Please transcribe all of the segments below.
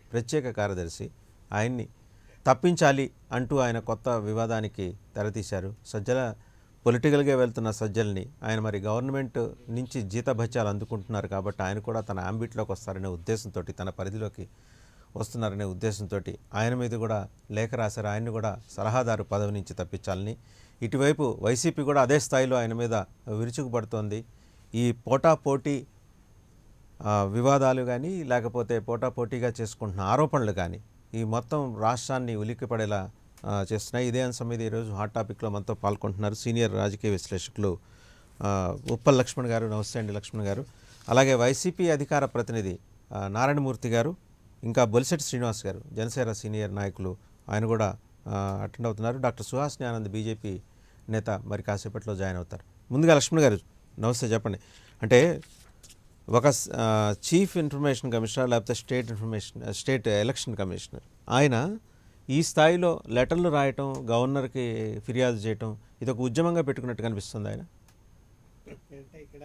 ప్రత్యేక కార్యదర్శి ఆయన్ని తప్పించాలి అంటూ ఆయన కొత్త వివాదానికి తెరతీశారు సజ్జల పొలిటికల్గా వెళ్తున్న సజ్జల్ని ఆయన మరి గవర్నమెంట్ నుంచి జీతభత్యాలు అందుకుంటున్నారు కాబట్టి ఆయన కూడా తన ఆంబిట్లోకి వస్తారనే ఉద్దేశంతో తన పరిధిలోకి వస్తున్నారనే ఉద్దేశంతో ఆయన మీద కూడా లేఖ రాశారు ఆయన్ని కూడా సలహాదారు పదవి నుంచి తప్పించాలని ఇటువైపు వైసీపీ కూడా అదే స్థాయిలో ఆయన మీద విరుచుకుపడుతోంది ఈ పోటా పోటీ ఆ, వివాదాలు కానీ లేకపోతే పోటాపోటీగా చేసుకుంటున్న ఆరోపణలు కానీ ఈ మొత్తం రాష్ట్రాన్ని ఉలిక్కిపడేలా ఆ, చేస్తున్నాయి ఇదే అంశం మీద ఈరోజు హాట్ టాపిక్లో మనతో పాల్గొంటున్నారు సీనియర్ రాజకీయ విశ్లేషకులు ఆ, ఉప్పల్ లక్ష్మణ్ గారు నమస్తే అండి లక్ష్మణ్ గారు అలాగే వైసీపీ అధికార ప్రతినిధి ఆ, నారాయణమూర్తి గారు ఇంకా బొలిశెట్టి శ్రీనివాస్ గారు జనసేన సీనియర్ నాయకులు ఆయన కూడా అటెండ్ అవుతున్నారు డాక్టర్ సుహాస్ని ఆనంద్ బీజేపీ నేత మరి కాసేపట్లో జాయిన్ అవుతారు ముందుగా లక్ష్మణ్ గారు నమస్తే చెప్పండి అంటే ఒక స్- ఆ, చీఫ్ ఇన్ఫర్మేషన్ కమిషనర్ లేకపోతే state information state election commissioner ఆయన ఈ స్థాయిలో లెటర్లు రాయటం గవర్నర్కి ఫిర్యాదు చేయటం ఇది ఒక ఉద్యమంగా పెట్టుకున్నట్టు కనిపిస్తుంది ఆయన అంటే ఇక్కడ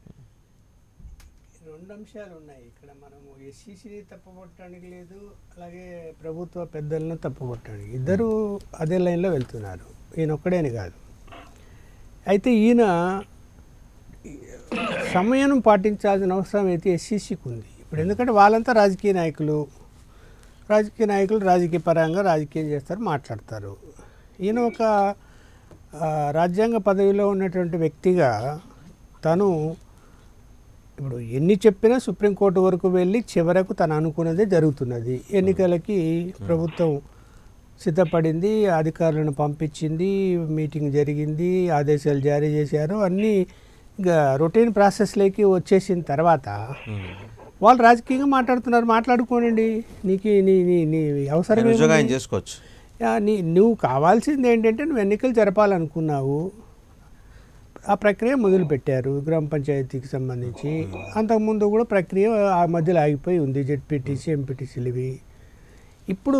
రెండు అంశాలు ఉన్నాయి ఇక్కడ మనము ఎస్సీసీని తప్పుపట్టడానికి లేదు అలాగే ప్రభుత్వ పెద్దలను తప్పుపట్టడానికి ఇద్దరు అదే లైన్లో వెళ్తున్నారు ఈయన ఒక్కడేని కాదు అయితే ఈయన సమయం పాటించాల్సిన అవసరం అయితే ఎస్సీసీకి ఉంది ఇప్పుడు ఎందుకంటే వాళ్ళంతా రాజకీయ నాయకులు రాజకీయ నాయకులు రాజకీయ పరంగా రాజకీయం చేస్తారు మాట్లాడతారు ఈయన ఒక ఆ, రాజ్యాంగ పదవిలో ఉన్నటువంటి వ్యక్తిగా తను ఇప్పుడు ఎన్ని చెప్పినా సుప్రీంకోర్టు వరకు వెళ్ళి చివరకు తను అనుకున్నదే జరుగుతున్నది ఎన్నికలకి ప్రభుత్వం సిద్ధపడింది అధికారులను పంపించింది మీటింగ్ జరిగింది ఆదేశాలు జారీ చేశారు అన్నీ ఇంకా రొటీన్ ప్రాసెస్లోకి వచ్చేసిన తర్వాత వాళ్ళు రాజకీయంగా మాట్లాడుతున్నారు మాట్లాడుకోనండి నీకు నీ నీ నీ అవసరం ఆయన ఉద్యోగం ఆయన ఏముంది? చేసుకోవచ్చు యా, నీ నువ్వు కావాల్సింది ఏంటంటే నువ్వు ఎన్నికలు జరపాలనుకున్నావు ఆ ప్రక్రియ మొదలుపెట్టారు గ్రామ పంచాయతీకి సంబంధించి అంతకుముందు కూడా ప్రక్రియ ఆ మధ్యలో ఆగిపోయి ఉంది జెడ్పీటీసీ ఎంపీటీసీలు ఇవి ఇప్పుడు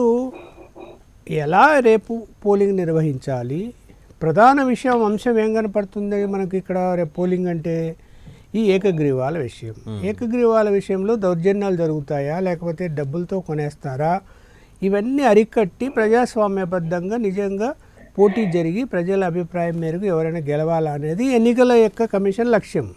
ఎలా రేపు పోలింగ్ నిర్వహించాలి ప్రధాన విషయం అంశం ఏం కనపడుతుంది మనకి ఇక్కడ రేపు పోలింగ్ అంటే ఈ ఏకగ్రీవాల విషయం ఏకగ్రీవాల విషయంలో దౌర్జన్యాలు జరుగుతాయా లేకపోతే డబ్బులతో కొనేస్తారా ఇవన్నీ అరికట్టి ప్రజాస్వామ్యబద్ధంగా నిజంగా పోటీ జరిగి ప్రజల అభిప్రాయం మేరకు ఎవరైనా గెలవాలా అనేది ఎన్నికల యొక్క కమిషన్ లక్ష్యం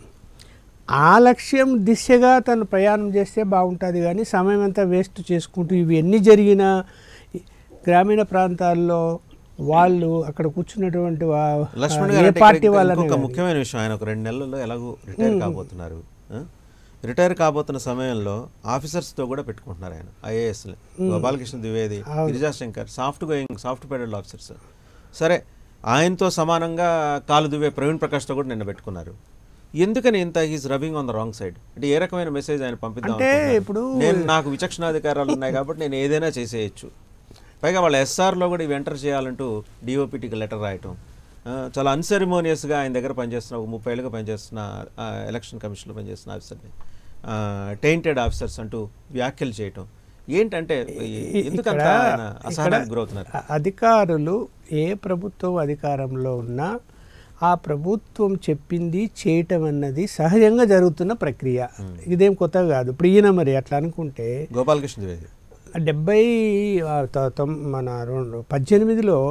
ఆ లక్ష్యం దిశగా తను ప్రయాణం చేస్తే బాగుంటుంది కానీ సమయం అంతా వేస్ట్ చేసుకుంటూ ఇవి ఎన్ని జరిగినా ఈ గ్రామీణ ప్రాంతాల్లో వాళ్ళు అక్కడ కూర్చున్నటువంటి వా- లక్ష్మణ్ ఏ గారు అంటే పార్టీ ఇక్కడ వాళ్ళని ఇంకొక ముఖ్యమైన విషయం ఆయన ఒక రెండు నెలల్లో ఎలాగో రిటైర్ కాబోతున్నారు ఆ? రిటైర్ కాబోతున్న సమయంలో ఆఫీసర్స్తో కూడా పెట్టుకుంటున్నారు ఆయన IAS Gopalakrishna Dwivedi Girija Shankar soft going soft pedal officers సరే ఆయనతో సమానంగా కాలు దువ్వే ప్రవీణ్ ప్రకాష్తో కూడా నిన్న పెట్టుకున్నారు ఎందుకని ఇంత he's rubbing on the wrong side అంటే ఏ రకమైన మెసేజ్ ఆయన పంపిద్దాం అంటే అనుకుంటున్నారు? ఇప్పుడు నేను నాకు విచక్షణాధికారాలు ఉన్నాయి కాబట్టి నేను ఏదైనా చేసేయచ్చు పైగా వాళ్ళ ఎస్ఆర్లో కూడా ఇవి ఎంటర్ చేయాలంటూ డిఓపిటీకి లెటర్ రాయటం ఆ, చాలా అన్సెరిమోనియస్గా ఆయన దగ్గర పనిచేస్తున్న ఒక ముప్పై ఏళ్ళుగా పనిచేస్తున్న ఆ, ఎలక్షన్ కమిషన్లో పనిచేస్తున్న ఆఫీసర్ని టెయింటెడ్ ఆఫీసర్స్ అంటూ వ్యాఖ్యలు చేయటం ఏంటంటే ఈ- ఎందుకంత ఆయన అసహనానికి గురవుతున్నారు అ- అధికారులు ఏ ప్రభుత్వం అధికారంలో ఉన్నా ఆ ప్రభుత్వం చెప్పింది చేయటం అన్నది సహజంగా జరుగుతున్న ప్రక్రియ ఇదేం కొత్తగా కాదు ఇప్పుడు ఈయన మరి అట్లా అనుకుంటే గోపాలకృష్ణ ద్వివేది డెబ్బై ఆ, తొ- తొమ్- మన రెండు పద్దెనిమిదిలో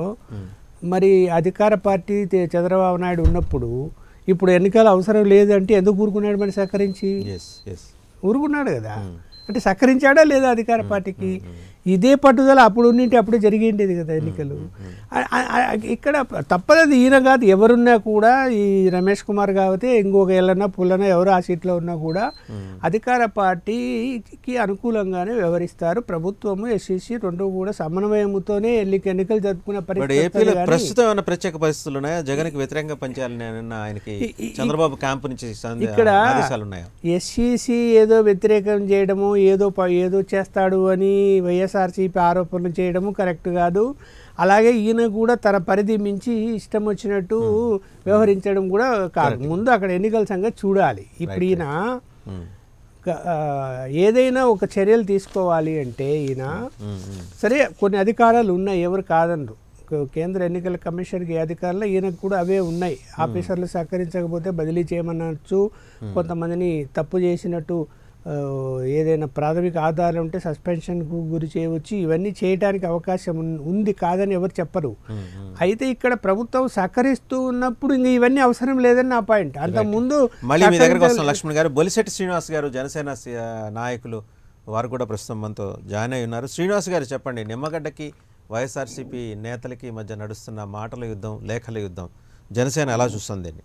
మరి అధికార పార్టీ తే- చంద్రబాబు నాయుడు ఉన్నప్పుడు ఇప్పుడు ఎన్నికల అవసరం లేదంటే ఎందుకు ఊరుకున్నాడు మరి సహకరించి ఎస్ ఎస్ ఊరుకున్నాడు కదా అంటే సహకరించాడా లేదా అధికార పార్టీకి ఇదే పట్టుదల అప్పుడు ఉన్నింటి అప్పుడే జరిగేది కదా ఎన్నికలు ఆ- ఆ- ఆ- ఇక్కడ తప్పలేదు ఈయన కాదు ఎవరున్నా కూడా ఈ రమేష్ కుమార్ కాకపోతే ఇంకొక ఎల్లన్నా పుల్లన ఎవరు ఆ సీట్లో ఉన్నా కూడా అధికార పార్టీకి అనుకూలంగానే వ్యవహరిస్తారు ప్రభుత్వము ఎస్సీసీ రెండు కూడా సమన్వయముతోనే ఎన్నిక ఎన్నికలు జరుపుకునే బట్ పరిస్థితి ఏపీలో వస్తుంది కానీ ప్రస్తుతం ఏమైనా ప్రత్యేక పరిస్థితులు ఉన్నాయా జగన్కి వ్యతిరేకంగా పనిచేయాలని ఏమన్నా ఆయనకి చంద్రబాబు క్యాంపు నుంచి సందే- ఇక్కడ ఆదేశాలు ఉన్నాయా ఎస్సీసీ ఏదో వ్యతిరేకం చేయడము ఏదో ప- ఏదో చేస్తాడు అని వైఎస్ఆర్సీపీ ఆరోపణలు చేయడము కరెక్ట్ కాదు అలాగే ఈయన కూడా తన పరిధి మించి ఇష్టం వచ్చినట్టు వ్యవహరించడం కూడా కాదు ముందు అక్కడ ఎన్నికల సంగతి చూడాలి ఇప్పుడు ఈయన ఉమ్, గ- ఆ, ఏదైనా ఒక చర్యలు తీసుకోవాలి అంటే ఈయన ఉమ్, ఉమ్. సరే కొన్ని అధికారాలు ఉన్నాయి ఎవరు కాదనరు క- కేంద్ర ఎన్నికల కమిషన్కి ఏ అధికారులు ఈయనకు కూడా అవే ఉన్నాయి ఆఫీసర్లు సహకరించకపోతే బదిలీ చేయమనొచ్చు కొంతమందిని తప్పు చేసినట్టు ఆ, ఏదైనా ప్రాథమిక ఆధారం ఉంటే సస్పెన్షన్కు గురి చేయవచ్చు ఇవన్నీ చేయడానికి అవకాశం ఉన్- ఉంది కాదని ఎవరు చెప్పరు అయితే ఇక్కడ ప్రభుత్వం సహకరిస్తూ ఉన్నప్పుడు ఇంక ఇవన్నీ అవసరం లేదని నా పాయింట్ అంత ముందు మళ్ళీ మీ దగ్గరకు వస్తాం సహకరించాలి- లక్ష్మణ్ గారు బొలిశెట్టి శ్రీనివాస్ గారు జనసేన సి- నాయకులు వారు కూడా ప్రస్తుతం మనతో జాయిన్ అయి ఉన్నారు శ్రీనివాస్ గారు చెప్పండి నిమ్మగడ్డకి వైఎస్ఆర్సీపీ నేతలకి మధ్య నడుస్తున్న మాటల యుద్ధం లేఖల యుద్ధం జనసేన ఎలా చూస్తుంది దీన్ని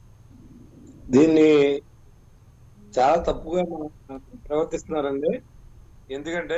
దీన్ని చాలా తప్పుగా మనం ప్రవర్తిస్తున్నారండి ఎందుకంటే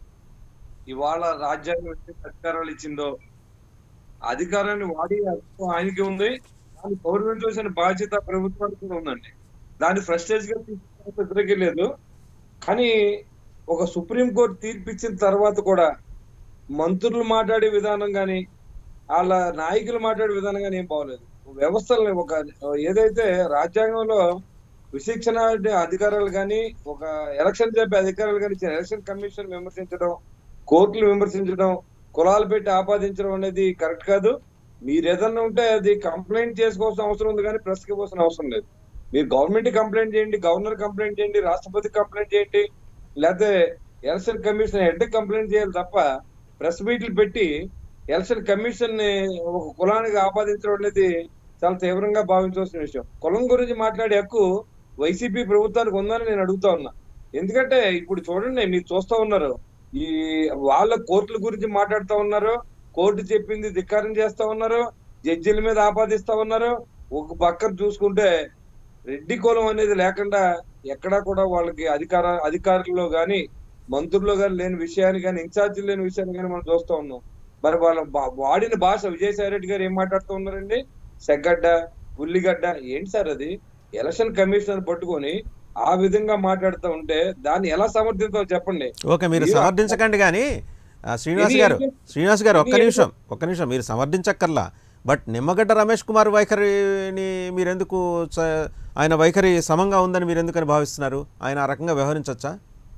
ఇవాళ రాజ్యాంగం ఎన్ని అధికారాలు ఇచ్చిందో అధికారాన్ని వాడి హక్కు ఆయనకి ఉంది దాన్ని గౌరవించవలసిన బాధ్యత ప్రభుత్వానికి కూడా ఉందండి దాన్ని ఫ్రస్టేజ్ గా తీసుకునే ఇద్దరికీ లేదు కానీ ఒక సుప్రీం కోర్టు తీర్పు ఇచ్చిన తర్వాత కూడా మంత్రులు మాట్లాడే విధానం కానీ వాళ్ళ నాయకులు మాట్లాడే విధానం కానీ ఏం బాగోలేదు వ్యవస్థల్ని ఒక ఏదైతే రాజ్యాంగంలో విశిక్షణ అధికారాలు కానీ ఒక ఎలక్షన్ చెప్పే అధికారాలు కానీ ఇచ్చిన ఎలక్షన్ కమిషన్ విమర్శించడం కోర్టులు విమర్శించడం కులాలు పెట్టి ఆపాదించడం అనేది కరెక్ట్ కాదు మీరు ఏదన్నా ఉంటే అది కంప్లైంట్ చేసుకోవాల్సిన అవసరం ఉంది కానీ ప్రెస్ కి ఇవ్వాల్సిన అవసరం లేదు మీరు గవర్నమెంట్ కంప్లైంట్ చేయండి గవర్నర్ కంప్లైంట్ చేయండి రాష్ట్రపతి కంప్లైంట్ చేయండి లేకపోతే ఎలక్షన్ కమిషన్ హెడ్ కంప్లైంట్ చేయాలి తప్ప ప్రెస్ మీట్లు పెట్టి ఎలక్షన్ కమిషన్ ని ఒక కులానికి ఆపాదించడం అనేది చాలా తీవ్రంగా భావించవలసిన విషయం కులం గురించి మాట్లాడే హక్కు వైసీపీ ప్రభుత్వానికి ఉందని నేను అడుగుతా ఉన్నా ఎందుకంటే ఇప్పుడు చూడండి మీరు చూస్తా ఉన్నారు ఈ వాళ్ళ కోర్టుల గురించి మాట్లాడుతూ ఉన్నారు కోర్టు చెప్పింది ధిక్కారం చేస్తా ఉన్నారు జడ్జిల మీద ఆపాదిస్తా ఉన్నారు ఒక పక్కన చూసుకుంటే రెడ్డి కులం అనేది లేకుండా ఎక్కడా కూడా వాళ్ళకి అధికార అధికారుల్లో గాని మంత్రుల్లో గాని లేని విషయాన్ని కానీ ఇన్ఛార్జీలు లేని విషయాన్ని కానీ మనం చూస్తా ఉన్నాం మరి వాళ్ళ బా- వాడిన భాష విజయసాయి రెడ్డి గారు ఏం మాట్లాడుతూ ఉన్నారండి సెగ్గడ్డ ఉల్లిగడ్డ ఏంటి సార్ అది ఎలక్షన్ కమిషన్ పట్టుకొని ఆ విధంగా మాట్లాడుతూ ఉంటే దాన్ని ఎలా సమర్థించాలో చెప్పండి ఓకే మీరు ఇది- సమర్థించకండి కానీ ఆ, శ్రీనివాస్ ఇది గారు ఏంటి? శ్రీనివాస్ గారు ఒక్క ఇది నిమిషం ఒక్క నిమిషం మీరు సమర్థించక్కర్లా బట్ నిమ్మగడ్డ రమేష్ కుమార్ వైఖరిని మీరెందుకు చ- ఆయన వైఖరి సమంగా ఉందని మీరు ఎందుకని భావిస్తున్నారు ఆయన ఆ రకంగా వ్యవహరించవచ్చా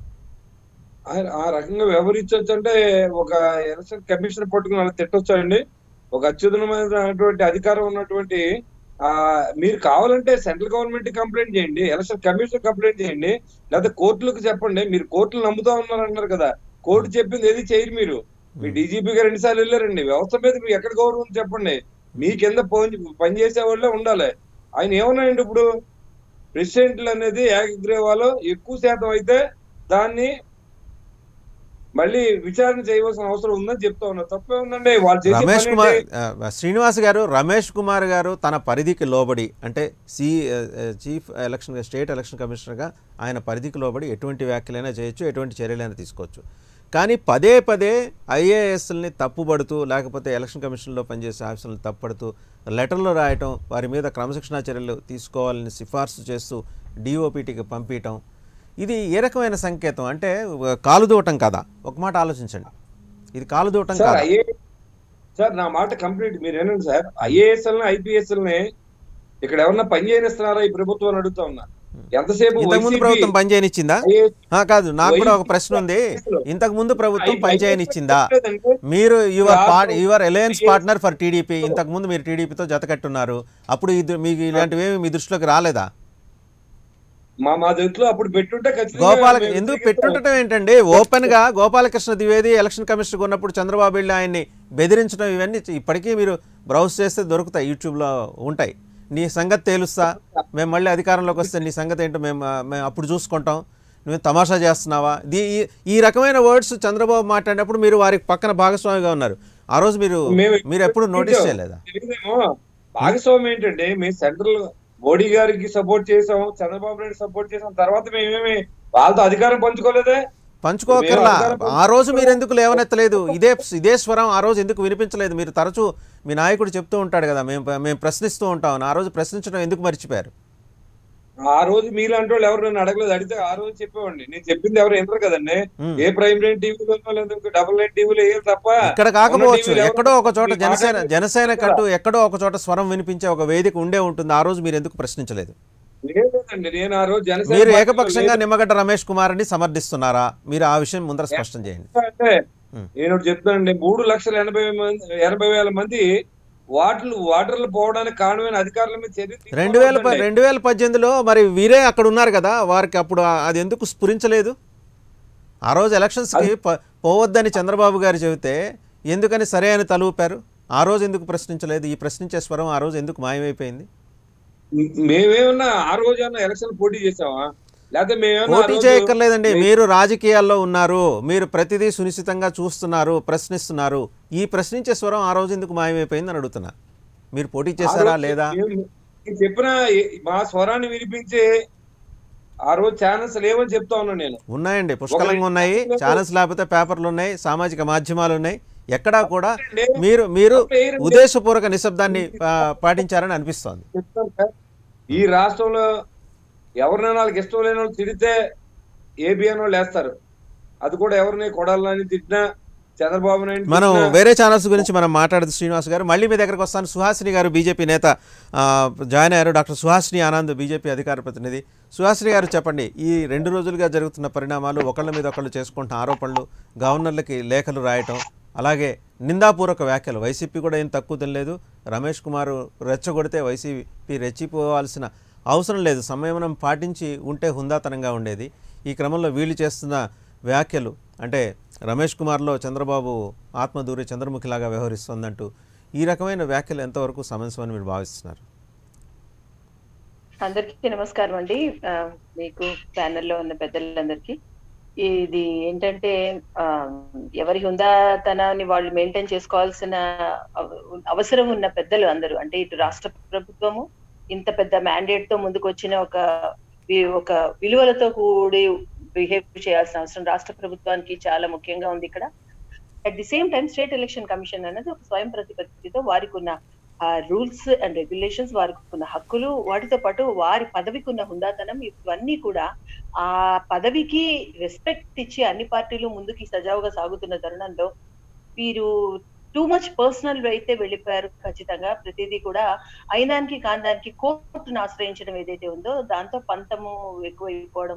ఆయన ఆ రకంగా వ్యవహరించవచ్చు అంటే ఒక ఎలక్షన్ కమిషన్ పట్టుకుని అలా తిట్టొచ్చారండి ఒక అత్యున్నతమైనటువంటి అధికారం ఉన్నటువంటి ఆ మీరు కావాలంటే సెంట్రల్ గవర్నమెంట్ కంప్లైంట్ చేయండి ఎలక్షన్ కమిషన్ కంప్లైంట్ చేయండి లేకపోతే కోర్టులకు చెప్పండి మీరు కోర్టులు నమ్ముతా ఉన్నారు అన్నారు కదా కోర్టు చెప్పింది ఏది చేయరు మీరు మీ డీజీపీ గారు ఎన్నిసార్లు వెళ్ళారండి వ్యవస్థ మీద మీకు ఎక్కడ గౌరవం ఉంది చెప్పండి మీ కింద పని పనిచేసే వాళ్ళే ఉండాలి ఆయన ఏమన్నాయండి ఇప్పుడు ప్రెసిడెంట్లు అనేది ఏకగ్రీవాలో ఎక్కువ శాతం అయితే దాన్ని మళ్ళీ విచారణ చేయవలసిన అవసరం ఉందని చెప్తా ఉన్నా తప్పే ఉందండి వాళ్ళు చేసే రమేష్ పని కుమార్ ఏంటి? ఆ, శ్రీనివాస్ గారు రమేష్ కుమార్ గారు తన పరిధికి లోబడి అంటే సి ఆ, ఆ, చీఫ్ ఎలక్షన్ స్టేట్ ఎలక్షన్ కమిషనర్గా ఆయన పరిధికి లోబడి ఎటువంటి వ్యాఖ్యలైనా చేయొచ్చు ఎటువంటి చర్యలైనా తీసుకోవచ్చు కానీ పదే పదే ఐఏఎస్ని తప్పుపడుతూ లేకపోతే ఎలక్షన్ కమిషన్లో పనిచేసే ఆఫీసులను తప్పుపడుతూ లెటర్లు రాయటం వారి మీద క్రమశిక్షణా చర్యలు తీసుకోవాలని సిఫార్సు చేస్తూ డిఓపిటికి పంపించటం ఇది ఏ రకమైన సంకేతం అంటే కాలు దూవటం కదా ఒక మాట ఆలోచించండి ఇది కాలు దూవటం సార్ కాదా ఐఏ సార్ నా మాట కంప్లీట్ మీరు ఏనండి సార్ ఐఏఎస్ ఐపీఎస్ ఇక్కడ ఎవరన్నా పని చేయనిస్తున్నారా ఈ ప్రభుత్వం అని అడుగుతా ఉన్నా ఎంతసేపు ఇంతకుముందు YCP ప్రభుత్వం పని చేయనిచ్చిందా IAS ఆ, కాదు నాకు కూడా ఒక YCP ప్రశ్న ఉంది ఇంతకు ముందు ప్రభుత్వం ఐ- పని ఐ- చేయనిచ్చిందా లేదంటే మీరు యువర్ రాష్ట్రం- part your alliance IAS partner for TDP ఇంతకు ముందు మీరు టీడీపీతో జత కట్టున్నారు అప్పుడు ఇది మీకు ఇలాంటివి ఏమి మీ దృష్టిలోకి రాలేదా మా మా దృష్టిలో అప్పుడు పెట్టుంటే ఖచ్చితంగా గోపాల మేము ఎందుకు వ్యతిరేకిస్తాం. పెట్టుండటం ఏంటండి ఓపెన్ గా గోపాలకృష్ణ ద్వివేది ఎలక్షన్ కమిషనర్ ఉన్నప్పుడు చంద్రబాబు వెళ్ళి ఆయన్ని బెదిరించడం ఇవన్నీ ఇప్పటికీ మీరు బ్రౌజ్ చేస్తే దొరుకుతాయి యూట్యూబ్లో ఉంటాయి నీ సంగతి తేలుస్తా మేము మళ్ళీ అధికారంలోకి వస్తే నీ సంగతి ఏంటో మేము ఆ, మేము అప్పుడు చూసుకుంటాం నువ్వు తమాషా చేస్తున్నావా దీ ఈ- ఈ రకమైన వర్డ్స్ చంద్రబాబు మాట్లాడినప్పుడు మీరు వారికి పక్కన భాగస్వామిగా ఉన్నారు ఆ రోజు మీరు మేము మీరు ఎప్పుడు నోటీస్ చేయలేదా తెలియదేమో భాగస్వామ్యం ఏంటంటే మేము సెంట్రల్ మోడీ గారికి సపోర్ట్ చేసాం చంద్రబాబు నాయుడు సపోర్ట్ చేసాం తర్వాత మేమేమి వాళ్ళతో అధికారం పంచుకోలేదే పంచుకోకర్లా మేము అధికారం ఆ రోజు మీరు ఎందుకు లేవనెత్తలేదు ఇదే ఇదే స్వరం ఆ రోజు ఎందుకు వినిపించలేదు మీరు తరచూ మీ నాయకుడు చెప్తూ ఉంటాడు కదా మేము మేము ప్రశ్నిస్తూ ఉంటాం ఆ రోజు ప్రశ్నించడం ఎందుకు మర్చిపోయారు ఆ రోజు మీలాంటి వాళ్ళు ఎవరు నన్ను అడగలేదు అడిగితే ఆ రోజు చెప్పేవాడిని నేను చెప్పింది ఎవరు వినరు కదండి ఉమ్. ఏ ప్రైమ్ లైన్ టీవీలో లేదా డబుల్ లైన్ టీవీలో వేయాలి తప్ప ఇక్కడ కాకపోవచ్చు ఉన్న టీవీలో ఎక్కడో ఒక చోట ఎవరు జనసేన మాట్లాడలేదు. జనసేన కంటూ ఎక్కడో ఒక చోట స్వరం వినిపించే ఒక వేదిక ఉండే ఉంటుంది ఆ రోజు మీరు ఎందుకు ప్రశ్నించలేదు లేదండి నేను ఆ రోజు జనసేన మీరు పార్టీలో ఏకపక్షంగా లేదు. నిమ్మగడ్డ రమేష్ కుమార్ని సమర్థిస్తున్నారా మీరు ఆ విషయం ముందర స్పష్టం చేయండి అంటే ఉమ్. నేను ఒకటి చెప్తానండి మూడు లక్షల ఎనభై మంది ఎనభై వేల మంది వాటర్లు వాటర్లు పోవడానికి కారణమైన అధికారుల మీద చర్య తీసుకోవడం రెండు వేల ప- వద్దండి. రెండు వేల పద్దెనిమిదిలో మరి వీరే అక్కడ ఉన్నారు కదా వారికి అప్పుడు ఆ- అది ఎందుకు స్ఫురించలేదు ఆ రోజు ఎలక్షన్స్కి ప- పోవద్దని చంద్రబాబు గారు చెబితే ఎందుకని సరే అని తలూపారు ఆ రోజు ఎందుకు ప్రశ్నించలేదు ఈ ప్రశ్నించే స్వరం ఆ రోజు ఎందుకు మాయమైపోయింది మేమేమన్నా ఆ రోజు అన్న ఎలక్షన్ పోటీ చేసామా లేకపోతే మేమేమన్నా ఆ పోటీ రోజు- చేయక్కర్లేదండి మీరు రాజకీయాల్లో ఉన్నారు మీరు ప్రతిదీ సునిశ్చితంగా చూస్తున్నారు ప్రశ్నిస్తున్నారు ఈ ప్రశ్నించే స్వరం ఆ రోజు ఎందుకు మాయమైపోయింది అని అడుగుతున్నా మీరు పోటీ ఆ చేశారా రోజు లేదా మేము- నేను చెప్పిన ఏ- మా స్వరాన్ని వినిపించే ఆ రోజు ఛానల్స్ లేవని చెప్తా ఉన్నా నేను ఉన్నాయండి పుష్కలంగా ఉన్నాయి ఛానల్స్ లేకపోతే పేపర్లు ఉన్నాయి సామాజిక మాధ్యమాలు ఉన్నాయి ఎక్కడా కూడా మీరు మీరు ఉద్దేశపూర్వక నిశ్శబ్దాన్ని ఆ, పాటించారని అనిపిస్తోంది చెప్తాను సార్ ఈ రాష్ట్రంలో ఎవరినైనా వాళ్ళకి ఇష్టం లేని వాళ్ళు తిడితే ఏబిఎన్ వాళ్ళు వేస్తారు అది కూడా ఎవరిని కొడాలని తిట్టినా చంద్రబాబు నాయుడు మనం తిట్టినా వేరే ఛానల్స్ గురించి మనం మాట్లాడదు శ్రీనివాస్ గారు మళ్ళీ మీ దగ్గరకు వస్తాను సుహాసిని గారు బీజేపీ నేత ఆ, జాయిన్ అయ్యారు డాక్టర్ సుహాసిని ఆనంద్ బీజేపీ అధికార ప్రతినిధి సుహాసిని గారు చెప్పండి ఈ రెండు రోజులుగా జరుగుతున్న పరిణామాలు ఒకళ్ళ మీద ఒకళ్ళు చేసుకుంటున్న ఆరోపణలు గవర్నర్లకి లేఖలు రాయటం అలాగే నిందాపూర్వక వ్యాఖ్యలు వైసీపీ కూడా ఏం తక్కువ తినలేదు రమేష్ కుమార్ రెచ్చగొడితే వైసీపీ రెచ్చిపోవాల్సిన అవసరం లేదు సంయమనం పాటించి ఉంటే హుందాతనంగా ఉండేది ఈ క్రమంలో వీళ్ళు చేస్తున్న వ్యాఖ్యలు అంటే రమేష్ కుమార్లో చంద్రబాబు ఆత్మదూరి చంద్రముఖిలాగా వ్యవహరిస్తోందంటూ ఈ రకమైన వ్యాఖ్యలు ఎంతవరకు సమంజసమని మీరు భావిస్తున్నారు అందరికీ నమస్కారం అండి ఆ, మీకు ప్యానెల్లో ఉన్న పెద్దలందరికీ ఇది ఏంటంటే ఆ, ఎవరి హుందాతనాన్ని వాళ్ళు మెయింటైన్ చేసుకోవాల్సిన అవ- అవసరం ఉన్న పెద్దలు అందరూ అంటే ఇటు రాష్ట్ర ప్రభుత్వము ఇంత పెద్ద మ్యాండేట్ తో ముందుకు వచ్చిన ఒక వి- ఒక విలువలతో కూడి బిహేవ్ చేయాల్సిన అవసరం రాష్ట్ర ప్రభుత్వానికి చాలా ముఖ్యంగా ఉంది ఇక్కడ at the same time state election commission అనేది ఒక స్వయం ప్రతిపత్తితో వారికి ఉన్న రూల్స్ అండ్ రెగ్యులేషన్స్ వారికి ఉన్న హక్కులు వాటితో పాటు వారి పదవికి ఉన్న హుందాతనం ఇవన్నీ కూడా ఆ పదవికి రెస్పెక్ట్ ఇచ్చి అన్ని పార్టీలు ముందుకి సజావుగా సాగుతున్న తరుణంలో వీరు టూ మచ్ పర్సనల్ అయితే వెళ్ళిపోయారు ఖచ్చితంగా ప్రతిదీ కూడా అయినానికి కాందానికి కోర్టును ఆశ్రయించడం ఏదైతే ఉందో దాంతో పంతము ఎక్కువైపోవడం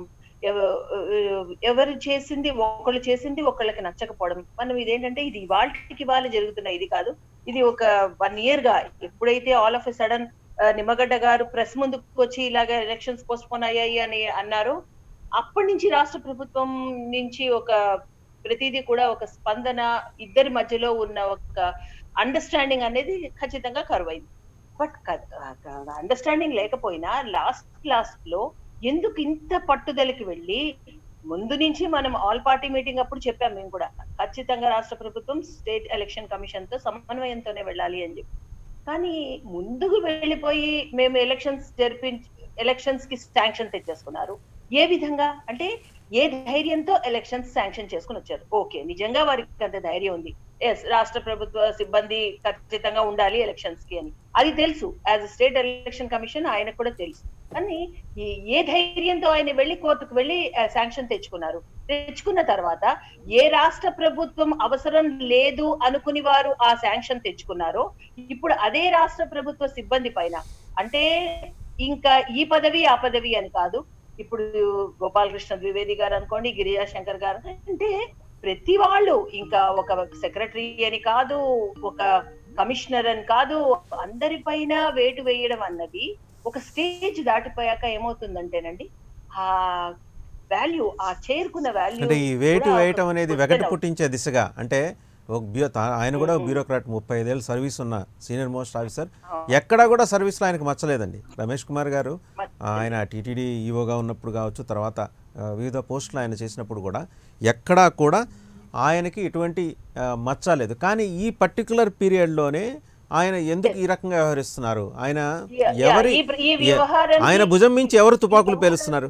ఎవ- ఎవరు చేసింది ఒకళ్ళు చేసింది ఒకళ్ళకి నచ్చకపోవడం మనం ఇదేంటంటే ఇది వాళ్ళకి వాళ్ళు జరుగుతున్న ఇది కాదు ఇది ఒక వన్ ఇయర్ గా ఎప్పుడైతే all of a sudden Nimmagadda garu press ముందుకు వచ్చి ఇలాగ ఎలక్షన్స్ పోస్ట్ పోన్ అయ్యాయి అని అన్నారు అప్పటి నుంచి రాష్ట్ర ప్రభుత్వం నుంచి ఒక ప్రతిదీ కూడా ఒక స్పందన ఇద్దరి మధ్యలో ఉన్న ఒక అండర్స్టాండింగ్ అనేది ఖచ్చితంగా కరువైంది బట్ అండర్స్టాండింగ్ లేకపోయినా లాస్ట్ లాస్ట్ లో ఎందుకు ఇంత పట్టుదలకి వెళ్ళి ముందు నుంచి మనం ఆల్ పార్టీ మీటింగ్ అప్పుడు చెప్పాం మేము కూడా ఖచ్చితంగా రాష్ట్ర ప్రభుత్వం స్టేట్ ఎలక్షన్ కమిషన్ తో సమన్వయంతోనే వెళ్ళాలి అని చెప్పి కానీ ముందుకు వెళ్ళిపోయి మేము ఎలక్షన్స్ జరిపించి ఎలక్షన్స్ కి శాంక్షన్ తెచ్చేసుకున్నారు ఏ విధంగా అంటే ఏ ధైర్యంతో ఎలక్షన్స్ శాంక్షన్ చేసుకుని వచ్చారు ఓకే నిజంగా వారికి అంత ధైర్యం ఉంది ఎస్ రాష్ట్ర ప్రభుత్వ సిబ్బంది ఖచ్చితంగా ఉండాలి ఎలక్షన్స్ కి అని అది తెలుసు యాజ్ స్టేట్ ఎలక్షన్ కమిషన్ ఆయనకు కూడా తెలుసు కానీ ఈ- ఏ ధైర్యంతో ఆయన వెళ్ళి కోర్టుకు వెళ్ళి శాంక్షన్ తెచ్చుకున్నారు తెచ్చుకున్న తర్వాత ఏ రాష్ట్ర ప్రభుత్వం అవసరం లేదు అనుకుని వారు ఆ శాంక్షన్ తెచ్చుకున్నారో ఇప్పుడు అదే రాష్ట్ర ప్రభుత్వ సిబ్బంది పైన అంటే ఇంకా ఈ పదవి ఆ పదవి అని కాదు ఇప్పుడు గోపాలకృష్ణ ద్వివేది గారు అనుకోండి గిరిజా శంకర్ గారు అంటే ప్రతి వాళ్ళు ఇంకా ఒక సెక్రటరీ అని కాదు ఒక కమిషనర్ అని కాదు అందరిపైన వేటు వేయడం అన్నది ఒక స్టేజ్ దాటిపోయాక ఏమవుతుందంటేనండి ఆ వాల్యూ ఆ చేరుకున్న వాల్యూ అంటే ఈ వేటు వేయటం అనేది వెగటు పుట్టించే దిశగా అంటే ఒక బ్యూ తా- ఆయన కూడా బ్యూరోక్రాట్ ముప్పై ఐదేళ్ళు సర్వీస్ ఉన్న సీనియర్ మోస్ట్ ఆఫీసర్ ఎక్కడా కూడా సర్వీస్లో ఆయనకు మచ్చలేదండి రమేష్ కుమార్ గారు ఆయన టీటీడీ ఈవోగా ఉన్నప్పుడు కావచ్చు తర్వాత ఆ, వివిధ పోస్టులు ఆయన చేసినప్పుడు కూడా ఎక్కడా కూడా ఆయనకి ఎటువంటి ఆ, మచ్చ లేదు కానీ ఈ పర్టికులర్ పీరియడ్లోనే ఆయన ఎందుకు ఈ రకంగా వ్యవహరిస్తున్నారు ఆయన Yeah, yeah. ఎవరి ఈ ప్ర- ఈ వ్యవహారానికి- ఆయన భుజం మించి ఎవరు తుపాకులు పేలుస్తున్నారు